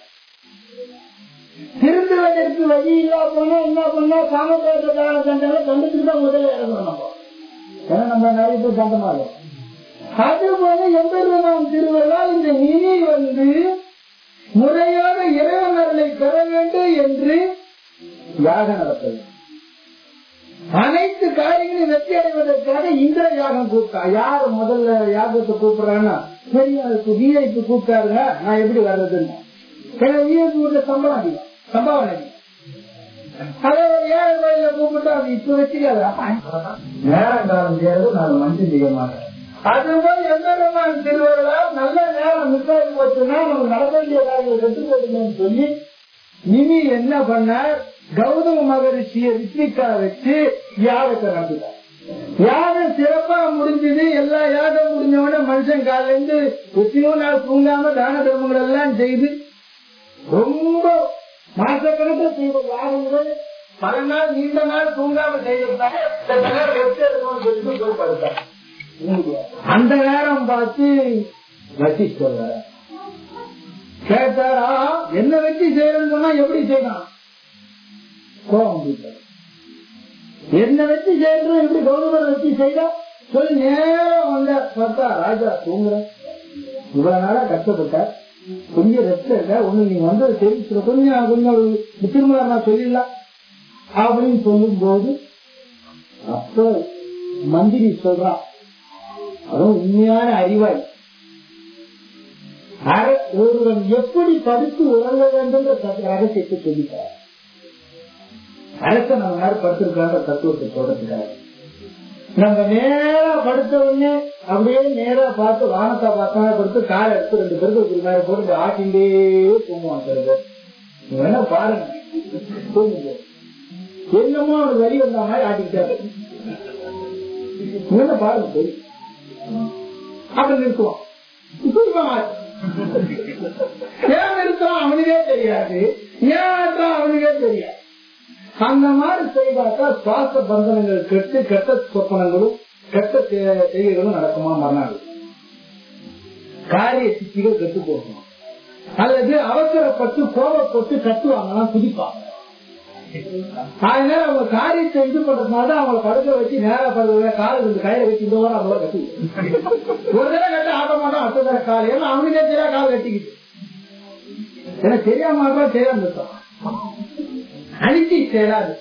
திருந்துவதற்கு வழி இல்லா போனா என்ன பண்ணா சாமர்த்தியத்தை கண்டாலும் கண்டுட்டு தான் முதல்ல இறங்கணும் நம்ம ஏன்னா நம்ம நிறைய பேர் கண்டமா இருக்கும் அது போல எம்பெருமான் திருவிழா இந்த நிதி வந்து முறையாக இறைவனர்களை பெற வேண்டும் என்று யாகம் நடத்தது அனைத்து காரியங்களையும் வெற்றி அடைவதற்காக இந்திர யாகம் கூப்பிட்டா யார் முதல்ல யாகத்தை கூப்பிடுறாங்கன்னா பெரிய விஐபி கூப்பிட்டாருங்க நான் எப்படி வர்றதுன்னு ஏன்னா விஐபி வீட்டுல சம்பளம் அதிகம் சம்பாவனை அதிகம் அதே ஒரு ஏழை கோயில கூப்பிட்டு அது இப்ப வச்சுக்காத நேரம் காலம் செய்யறது நான் மனுஷன் செய்ய மாட்டேன் அதுபோல் எம்பெருமான் திருவருளா நல்ல நேரம் மிஸ்ஸாகி போச்சுன்னா நமக்கு நடக்க வேண்டிய காரியங்கள் கெட்டு போடுங்கன்னு சொல்லி இனி என்ன பண்ணார் கௌதம மகரிஷிய ரித்விக்கா வச்சு யாகத்தை நடத்தினார் யாகம் சிறப்பா முடிஞ்சது எல்லா யாகம் முடிஞ்சவொடனே மனுஷன் காலையில இருந்து எத்தனையோ நாள் தூங்காம தான தர்மங்கள் எல்லாம் செய்து ரொம்ப மாசக்கணக்கில் செய்த யாகங்கள் பல நாள் நீண்ட நாள் தூங்காம செய்திருந்தாங்க ரெஸ்ட் எடுக்கணும்னு சொல்லிட்டு போய் படுத்தார் அந்த நேரம் பார்த்து வசிஷ்டர் கேட்டாரா என்ன வச்சு செய்யணும்னு சொன்னா எப்படி செய்யலாம் கோபம் வந்துட்டாரு. என்ன வச்சு செய்யணும் எப்படி கௌரவரை வச்சு செய்தா சொல்லி நேரம் வந்த பார்த்தா ராஜா தூங்குற இவ்வளவு நாளா கஷ்டப்பட்டார் கொஞ்சம் ரெஸ்ட் இருக்க ஒண்ணு நீங்க வந்தது தெரிவிச்சு கொஞ்சம் கொஞ்சம் திரும்ப நான் சொல்லிடலாம் அப்படின்னு சொல்லும் போது அப்ப மந்திரி சொல்றான் அதுவும் உண்மையான அறிவாய் அர- ஒருவன் எப்படி படுத்து உறங்க வேண்டும் ரகசியத்தை சொல்லிட்டார் அரசன் நம்ம யார் படுத்திருக்காங்க தத்துவத்தை சொல்றதுக்காக நம்ம நேரா படுத்த உடனே அப்படியே நேரா பார்த்து வானத்தை பார்த்தா படுத்து காலை எடுத்து ரெண்டு பேருக்கு மேல போட்டு ஆட்டிண்டே தூங்குவான் சில பேர் நீங்க வேணா பாருங்க தூங்குங்க என்னமோ ஒரு வரி வந்த மாதிரி ஆட்டிக்கிட்டாரு நீங்க வேணா பாருங்க சரி அப்படி நிறுத்துவான் தூக்க மாட்டான். ஏன் நிறுத்தம் அவனுக்கே தெரியாது ஏன் ஆட்டம் அவனுக்கே தெரியாது அந்த மாதிரி செய்தாக்கா சுவாச பந்தனங்கள் கெட்டு கெட்ட சொப்பனங்களும் கெட்ட செ- செய்கைகளும் நடக்குமா மறுநாள் காரிய சித்திகள் கெட்டு போகணும் அல்லது அவசரப்பட்டு கோபப்பட்டு கட்டுவாங்கன்னா குதிப்பாங்க அதனால அவங்க காரியத்தை இது பண்றதுனால தான் அவங்களை படுக்க வச்சு நேரா படுக்க காலை ரெண்டு கையில வச்சு இந்த வாரம் அவங்கள கட்டி ஒரு தடவை கட்ட ஆட்ட மாட்டான் அடுத்த தடவை கால் ஏன்னா அவனுக்கே தெரியா கால் கட்டிக்கிட்டு ஏன்னா தெரியாம மாட்டான் தெரியாம இருக்கான் அழிச்சு சேராது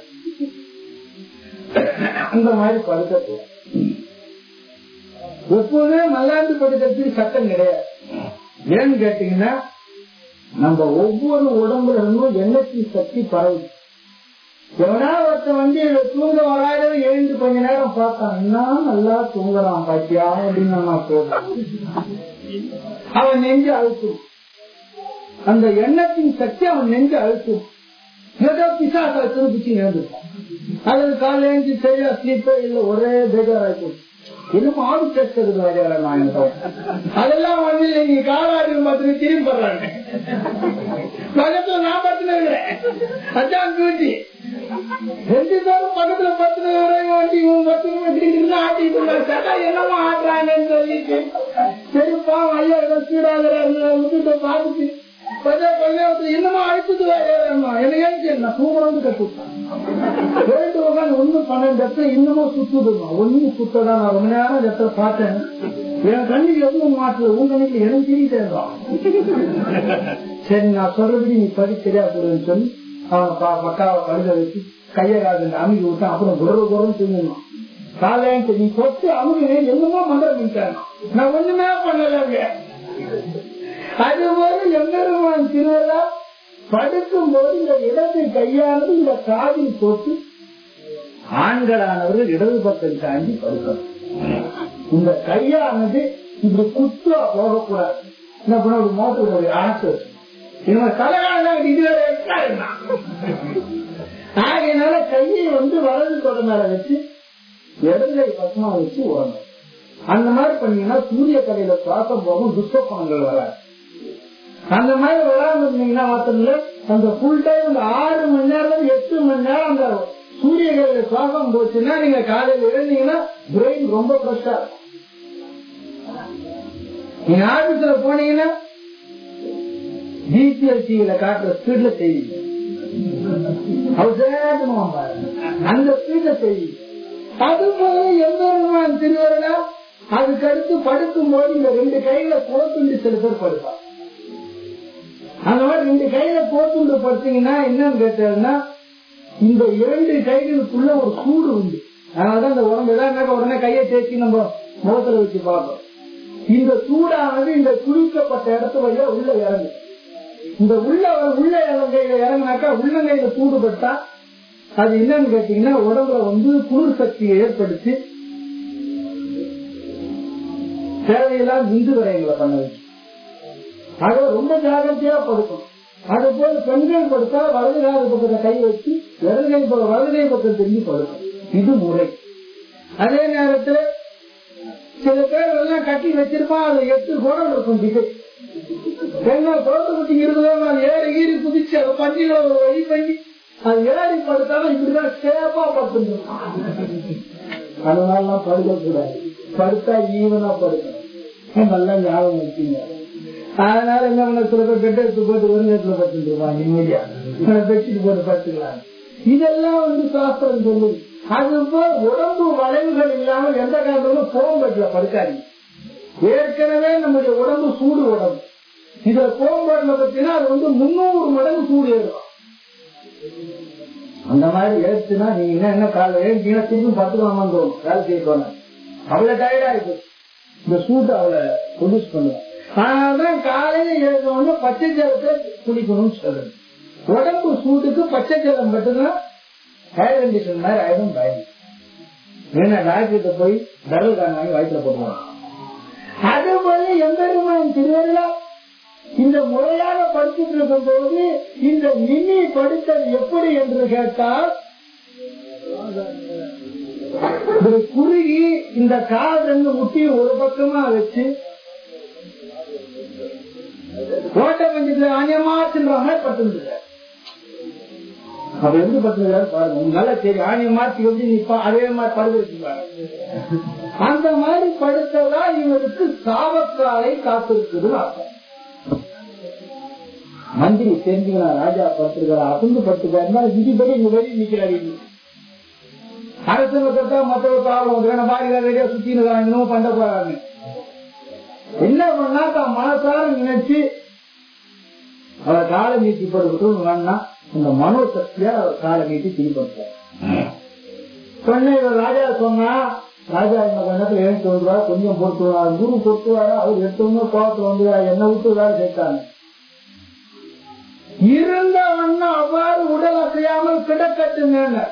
அந்த மாதிரி படுக்க எப்போதுமே மல்லாந்து படுக்கிறதுக்கு சட்டம் கிடையாது ஏன்னு கேட்டீங்கன்னா நம்ம ஒவ்வொரு உடம்புல இருந்தும் எண்ணத்தின் சக்தி பரவுது எவனா ஒருத்தன் வந்து இதுல தூங்க வராத எழுந்து கொஞ்ச நேரம் பார்த்தான் என்ன நல்லா தூங்குறான் பாத்தியா அப்படின்னு நான் சொல்றேன் அவன் நெஞ்சு அழுத்தும் அந்த எண்ணத்தின் சக்தி அவன் நெஞ்சு அழுத்தும் ஏதோ பிசாசா திருப்பிச்சு எழுந்துட்டான் அல்லது காலையில எழுந்து சரியா ஸ்லீப்பே இல்ல ஒரே பேஜாராய் இன்னும் ஆடு கேட்கறது வகையான நான் அதெல்லாம் வந்து இல்லை நீ காலாடி பார்த்து திரும்பி போடுறாங்க பக்கத்துல நான் பத்துன இருக்கிறேன் அதான் தூச்சி ரெண்டு பேரும் பக்கத்துல பத்துன வண்டி இவன் பத்துன வண்டிட்டு ஆட்டிட்டு இருந்தாங்க சட்டா என்னமோ ஆடுறாங்கன்னு சொல்லிட்டு சரிப்பா ஐயா ஏதோ சீடாகிறாங்க விட்டுட்டு பார்த்துட்டு கொஞ்சம் கொஞ்சம் என்னமோ அழைச்சது வேறம்மா என்ன ஏன் நான் தூங்குறது கட்டுட்டான் ரெண்டு உட்காந்து ஒண்ணு பன்னெண்டு இடத்துல இன்னமும் சுத்துதுமா ஒண்ணு சுத்ததான் நான் ரொம்ப நேரம் இடத்துல பார்த்தேன் என் கண்ணுக்கு எதுவும் மாற்று உன் கண்ணுக்கு எனக்கு தெரியுதே சரி நான் சொல்றபடி நீ படி சரியா போடுன்னு சொல்லி அவன் ப- பக்காவை படுக்க வச்சு கையை காது அமுகி விட்டான் அப்புறம் குரல் குரல் தூங்கணும் காலையில நீ தொட்டு அமுகினே என்னமோ மந்திரம் நான் ஒண்ணுமே பண்ணலங்க அதுபோல எம்பெருமான் திருவிழா படுக்கும் போது இந்த இடத்தை கையானது இந்த காதில் போட்டு ஆண்களானவர்கள் இடது பக்கம் தாண்டி படுக்கணும் இந்த கையானது இப்படி குத்துவா போகக்கூடாது என்ன பண்ண ஒரு மோட்டர் ஒரு அணைச்சு இவங்க தலைகாலம் இதுவரை extra இருந்தான். ஆகையினால கையை வந்து வலது தொட மேல வச்சு இடங்கை பக்கமா வச்சு உடணும் அந்த மாதிரி பண்ணீங்கன்னா சூரிய கலையில சுவாசம் போகும் துஷ்டப்பணங்கள் வராது அந்த மாதிரி வராம இருந்தீங்கன்னா மாத்திரமில்ல அந்த ஃபுல் டைம் அந்த ஆறு மணி நேரம் எட்டு மணி நேரம் அந்த சூரிய கலையில சுவாசம் போச்சுன்னா நீங்க காலையில எழுந்தீங்கன்னா பிரெயின் ரொம்ப ஃப்ரெஷ்ஷா இருக்கும் நீங்க ஆபீஸ்ல போனீங்கன்னா டிபிஎல்டிவில காட்டுற ஸ்பீட்ல செய்வீங்க அவசரமா பாருங்க. அந்த ஸ்பீட்ல செய்வீங்க அது போல எம்பெருமான் திருவருளா அதுக்கு அடுத்து படுக்கும் போது இந்த ரெண்டு கையில கோத்துண்டு சில பேர் படுப்பா அந்த மாதிரி ரெண்டு கையில கோத்துண்டு படுத்தீங்கன்னா என்னன்னு கேட்டதுன்னா இந்த இரண்டு கைகளுக்குள்ள ஒரு சூடு உண்டு அதனாலதான் இந்த உடம்பு ஏதாவது உடனே கையை தேய்ச்சி நம்ம முகத்துல வச்சு பார்ப்போம் இந்த சூடானது இந்த குளிக்கப்பட்ட இடத்து வழியா உள்ள இறங்கு இந்த உள்ள உள்ள இறங்கையில இறங்கினாக்கா உள்ளங்கையில சூடுபட்டா அது என்னன்னு கேட்டீங்கன்னா உடம்புல வந்து குளிர் சக்தியை ஏற்படுத்தி தேவையெல்லாம் விந்து வரைகளை பண்ண வச்சு ஆக ரொம்ப ஜாகிரதையா படுக்கணும் அது போல பெண்கள் படுத்தா வலது காது பக்கத்தை கை வச்சு இடது கை பக்கம் வலது கை பக்கம் திரும்பி படுக்கணும் இது முறை அதே நேரத்துல சில பேர் எல்லாம் கட்டி வச்சிருப்பான் அது எட்டு குடம் இருக்கும் டிக்கெட் என்ன குழந்தை குட்டி இருக்குதோ நான் ஏறி ஈறி குதிச்சு அதை பஞ்சிகளை ஒரு வழி பண்ணி அது ஏறி படுத்தாலும் இப்படிதான் சேஃபா படுத்துருக்கான் அதனாலலாம் படுக்க கூடாது படுத்தா ஈவனா படுக்கணும் நல்லா ஞாபகம் வச்சுங்க அதனால என்ன பண்ண சில பேர் பெட் எடுத்து போட்டு ஒரு நேரத்துல படுத்துருப்பாங்க நிம்மதியா பெட்ஷீட் போட்டு படுத்துக்கலாம் இதெல்லாம் வந்து சாஸ்திரம் சொல்லுது அது போல் உடம்பு வளைவுகள் இல்லாமல் எந்த காலத்திலும் கோம்பட்டுல படுக்காதீங்க ஏற்கனவே நம்முடைய உடம்பு சூடு உடம்பு இதுல கோம்பட்டுல பத்தினா அது வந்து முன்னூறு மடங்கு சூடு ஏறும் அந்த மாதிரி ஏற்றுனா நீங்க என்ன என்ன காலைல ஏறிட்டீங்கன்னா திரும்பி பத்துக்கலாமான்னு தோணும் வேலை செய்ய போனேன் அவ்வளவு டயர்டா இருக்கு இந்த சூட்டை அவளை ப்ரொடியூஸ் பண்ணுவேன் அதனாலதான் காலையில எழுந்தோன்னு பச்சை ஜலத்தை குடிக்கணும்னு சொல்றது உடம்பு சூட்டுக்கு பச்சை ஜலம் மட்டும்தான் ஹேர் கண்டிஷன் மாதிரி ஆயிடும் பயம் ஏன்னா டாக்டர்கிட்ட போய் டரல் கான் வாங்கி வயிற்றுல போடுவாங்க அது போல எம்பெருமான் திருவருளா இந்த முறையாக படிச்சுட்டு இருக்கும் போது இந்த மினி படித்தது எப்படி என்று கேட்டால் ஒரு குறுகி இந்த கால் ரெண்டு முட்டி ஒரு பக்கமா வச்சு கோட்டை பஞ்சத்துல ஆணியமாச்சுன்ற மாதிரி பட்டுருந்துங்க அப்ப எப்படி பட்டுருக்காரு பாருங்க உங்களால சரி ஆணிய மாத்தி எப்படி நிப்பா அதே மாதிரி படுக்க வச்சுப்பாங்க அந்த மாதிரி படுத்ததா இவருக்கு சாபக்காலை காத்திருக்குது அர்த்தம் மந்திரி தெரிஞ்சுக்கலாம் ராஜா படுத்திருக்காரு அசந்து படுத்துக்காருன்னா விதிப்படி இங்க வெளியே நிக்கிறாரு அரசு கட்டா மற்ற காலம் வேணா பாருங்க ரெடியா சுத்தி என்னமோ பண்ண போறாங்க என்ன பண்ணா தான் மனசார நினைச்சு அவர் காலை நீட்டி படுக்கட்டும் வேணா இந்த மனோ சக்தியா அவர் காலை நீட்டி திருப்படுத்தார் சொன்ன இவர் ராஜா சொன்னா ராஜா இந்த கண்ணத்துல ஏன் சொல்றா கொஞ்சம் பொறுத்துவார் குரு பொறுத்துவாரா அவர் எடுத்தவங்க கோபத்துல வந்து என்ன விட்டு வேலை சேர்த்தாங்க இருந்த வண்ணம் அவ்வாறு உடல் அசையாமல் கிடக்கட்டுங்க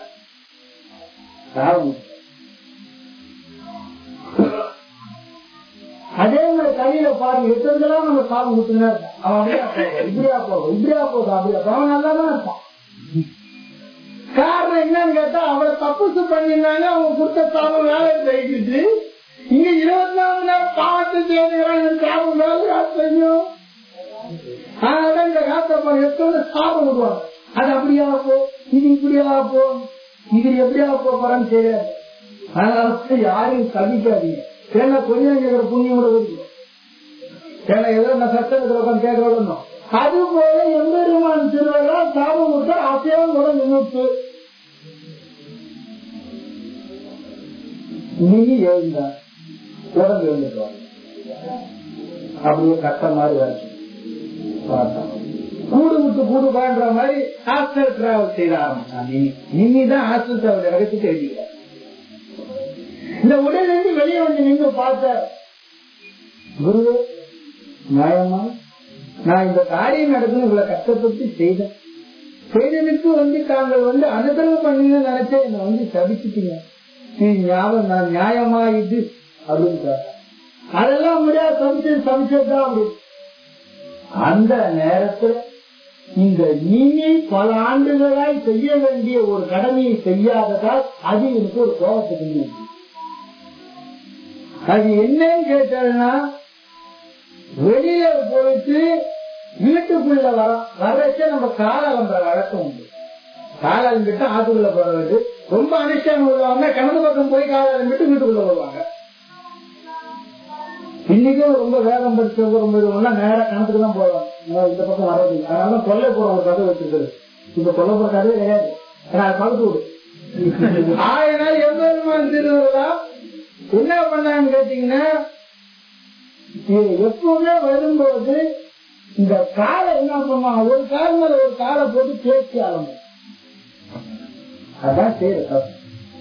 அதே மாதிரி கையில பாருங்க எத்தனைலாம் நம்ம சாபம் கொடுத்துனா அவன் அப்படியா போகும் இப்படியா போகும் இப்படியா போகும் அப்படியா போகும் அவன் நல்லா தான் இருப்பான் காரணம் என்னன்னு கேட்டா அவளை தப்புசு பண்ணிருந்தாங்க அவங்க கொடுத்த சாபம் வேலை செய்யிட்டு இங்க இருபத்தி நாலு நேரம் பாவத்தை செய்யறாங்க சாபம் வேலை செய்யும் அதனால இந்த காத்த எத்தனை சாபம் விடுவாங்க அது அப்படியா போ இது இப்படியா போ இது எப்படியா போறான்னு தெரியாது அதனால யாரையும் தவிக்காதீங்க ஏன்னா கொஞ்சம் கேட்கிற புண்ணியம் கூட இருக்கு ஏன்னா ஏதோ நான் சட்டம் இருக்கிற கேட்கறோம் அது போல எம்பெருமான் திருவிழா சாபம் விட்டு அசையம் கூட நினைப்பு நீ எழுந்தார் உடம்பு எழுந்துட்டு அப்படியே கட்ட மாதிரி வரைக்கும் பார்த்தான். கூடு விட்டு கூடு பாடுற மாதிரி ஹாஸ்டல் டிராவல் செய்ய ஆரம்பிச்சான் நிமி நிமிதான் ஹாஸ்டல் டிராவல் ரகத்துக்கு எழுதிக்கிறார் இந்த உடல் இருந்து வெளியே வந்து நின்று பார்த்த குருவே நியாயமா நான் இந்த காரியம் நடக்கணும் இவ்வளவு கஷ்டப்பட்டு செய்தேன் செய்ததுக்கு வந்து தாங்கள் வந்து அனுகிரகம் பண்ணுங்க நினைச்சா என்னை வந்து சபிச்சுட்டீங்க நீ ஞாபகம் நான் நியாயமா இது அப்படின்னு கேட்டேன். அதெல்லாம் முடியாது சமைச்சது சமைச்சதுதான் அப்படி அந்த நேரத்துல இந்த நீங்க பல ஆண்டுகளாய் செய்ய வேண்டிய ஒரு கடமையை செய்யாததால் அது எனக்கு ஒரு கோபத்துக்கு இருந்துச்சு. அது என்னன்னு கேட்டதுன்னா வெளியில போயிட்டு வீட்டுக்குள்ள வர வர்றச்ச நம்ம கால அலம்புற வழக்கம் உண்டு கால அலம்பிட்டு ஆத்துக்குள்ள போறது ரொம்ப அனுஷ்டானம் உள்ளவங்க கிணறு பக்கம் போய் கால அலம்பிட்டு வீட்டுக்குள்ள வருவாங்க இன்னைக்கும் ரொம்ப வேகம் படிச்சவங்க ரொம்ப இதுவா நேரா கிணத்துக்கு தான் போவாங்க இன்னும் இந்த பக்கம் வர்றது இல்லை. அதனால கொல்லை போற ஒரு கதை வச்சிருக்குது இப்ப கொல்லை போற கதையே கிடையாது ஏன்னா அது பழுத்து விடு ஆயிரம் எவ்வளவு திருவிழா என்ன பண்ணான்னு கேட்டீங்கன்னா இது எப்பவுமே வரும்போது இந்த காலை என்ன பண்ணுவாங்க ஒரு கால் மேல ஒரு காலை போட்டு தேய்ச்சி ஆரம்பம் அதான் செய்யற தப்பு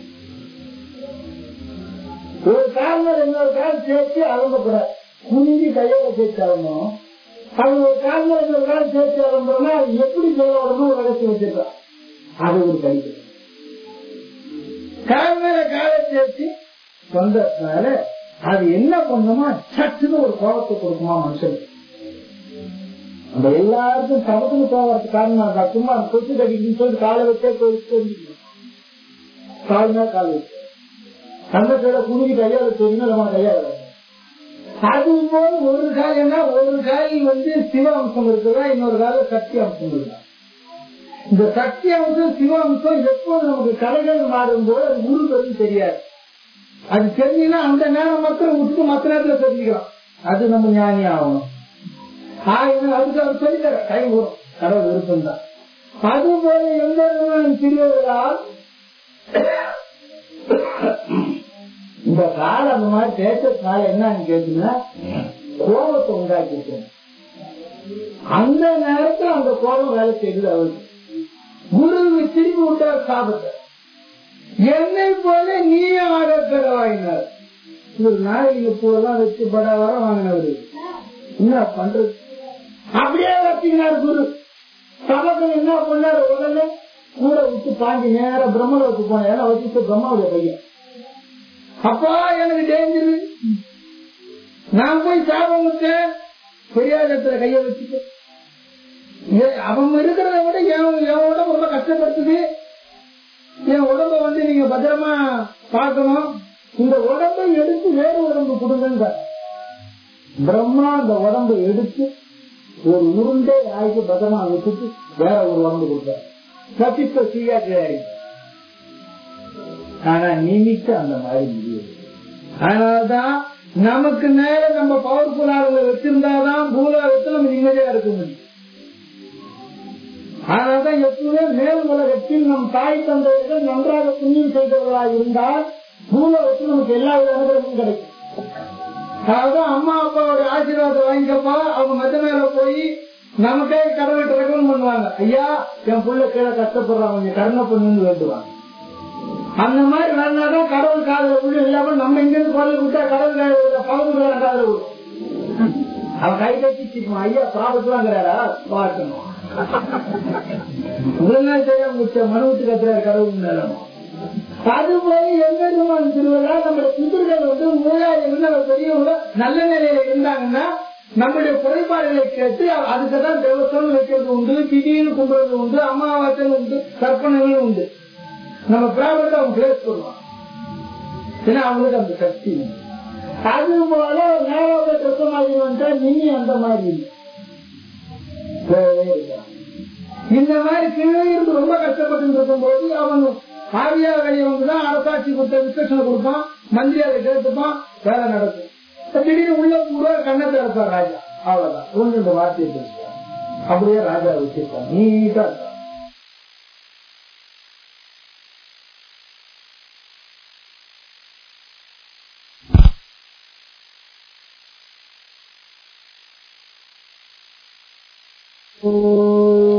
ஒரு கால் மேல இன்னொரு கால் தேய்ச்சி அலம்பக்கூடாது குனிஞ்சு கையோட தேய்ச்சி ஆரம்பம் அது ஒரு கால் மேல இன்னொரு கால் தேய்ச்சி ஆரம்பம்னா அது எப்படி சொல்லணும்னு ஒரு வளர்ச்சி வச்சிருக்கான் அது ஒரு கழிவு கால் மேல காலை தேய்ச்சி சொந்தத்தினால அது என்ன பண்ணுமா சட்டுன்னு ஒரு கோபத்தை கொடுக்குமா மனுஷனுக்கு அந்த எல்லாருக்கும் சபத்துக்கு போகிறதுக்கு காரணம் நான் சும்மா கொச்சு கடிக்குன்னு சொல்லிட்டு காலை வச்சே போயிட்டு கால் மேல கால் வச்சு கண்ணத்தோட குனிஞ்சு கையால தெரியும் நம்ம கையால அது போல ஒரு காயம்னா ஒரு காய் வந்து சிவ அம்சம் இருக்குதா இன்னொரு கால சக்தி அம்சம் இருக்குதா இந்த சக்தி அம்சம் சிவ அம்சம் எப்போ நமக்கு கலைகள் மாறும்போது அது குரு தெரியாது அது தெரிஞ்சுன்னா அந்த நேரம் மட்டும் விட்டு மத்த நேரத்துல தெரிஞ்சுக்கலாம் அது நம்ம ஞானி ஆகணும் ஆயிரம் அதுக்கு அவர் சொல்லித்தர கை வரும் கடவுள் விருப்பம் தான் அது போல எந்த திருவிழா இந்த காலம் அந்த மாதிரி பேசுறதுனால என்னன்னு கேட்டீங்கன்னா கோபத்தை உண்டாக்கி இருக்கணும் அந்த நேரத்துல அந்த கோபம் வேலை செய்யுது அவருக்கு குருவுக்கு திரும்பி விட்டார் சாபத்தை என்னை போல நீ ஆடக்கிறவாயினார் ஒரு நாளைக்கு போலாம் வச்சு பட வர வாங்கினவரு என்ன பண்றது அப்படியே வச்சுக்கினார் குரு சபகம் என்ன பண்ணாரு உடனே கூட விட்டு பாஞ்சு நேரம் பிரம்மலோகத்துக்கு போன ஏன்னா வச்சுட்டு பிரம்மாவுடைய பையன் அப்பா எனக்கு டேஞ்சரு நான் போய் சாபம் விட்டேன் பெரியாரத்துல கைய வச்சுட்டு அவன் இருக்கிறத விட என் என் உடம்பு ரொம்ப கஷ்டப்படுத்துது என் உடம்ப வந்து நீங்க பத்திரமா பார்க்கணும் இந்த உடம்பை எடுத்து வேறு உடம்பு கொடுங்க பிரம்மா அந்த உடம்பை எடுத்து ஒரு உருண்டை ஆய்க்கு பத்திரமா வச்சுட்டு வேற ஒரு உடம்பு கொடுத்தார் கத்திப்ப சீயாக்கு ஆனா நிமித்த அந்த மாதிரி முடியாது அதனாலதான் நமக்கு மேல நம்ம பவர்ஃபுல் ஆளுங்களை வச்சிருந்தாதான் பூலோகத்தில் நம்ம நிம்மதியா இருக்க முடியும் அதனால்தான் எப்பவுமே மேல் உலகத்தில் நம் தாய் தந்தையர்கள் நன்றாக புண்ணியம் செய்தவர்களாக இருந்தால் பூலோகத்தில் நமக்கு எல்லா வித அனுகிரகமும் கிடைக்கும் அதாவது அம்மா அப்பாவோட ஆசீர்வாதம் வாங்கிக்கப்பா அவங்க மெத்த மேல போய் நமக்கே கடவுள் ரெக்கமெண்ட் பண்ணுவாங்க ஐயா என் புள்ள கீழே கஷ்டப்படுறாங்க கொஞ்சம் கருணை பண்ணுன்னு வேண்டுவாங்க அந்த மாதிரி வரனாதான் கடவுள் காதல உள்ள இல்லாம நம்ம இங்க இருந்து குரல் விட்டா கடவுள் காதல பகுதி வேற காதல விடும் அவன் கை கட்டி ஐயா சாபத்துலாங்கிறாரா பார்க்கணும் உடனே செய்ய முடிச்ச மனுவிட்டு கத்துறாரு கடவுள் நேரம் அது போய் எம்பெருமான் திருவிழா நம்முடைய புத்தர்கள் வந்து மூலாயிரம் பெரியவங்க நல்ல நிலையில இருந்தாங்கன்னா நம்முடைய குறைபாடுகளை கேட்டு அதுக்குதான் தேவத்தம் வைக்கிறது உண்டு திடீர்னு கும்புறது உண்டு அமாவாசை உண்டு கற்பனைகள் உண்டு நம்ம பிராமணத்தை அவங்க பேச சொல்லுவான் ஏன்னா அவங்களுக்கு அந்த சக்தி உண்டு அது போல நேரோட கஷ்ட மாதிரி வந்தா நீ அந்த மாதிரி இல்லை இந்த மாதிரி கீழே இருந்து ரொம்ப கஷ்டப்பட்டு இருக்கும் போது அவன் ஆவியா வெளியவங்க தான் அரசாட்சி கொடுத்த விசேஷனை கொடுப்பான் மந்திரி அதை கேட்டுப்பான் வேலை நடக்கும் திடீர்னு உள்ள கூட கண்ணத்தை இருப்பார் ராஜா அவ்வளவுதான் ஒன்று இந்த வார்த்தையை பேசுவார் அப்படியே ராஜா வச்சிருப்பான் நீட்டா இருப்பான் ஓம்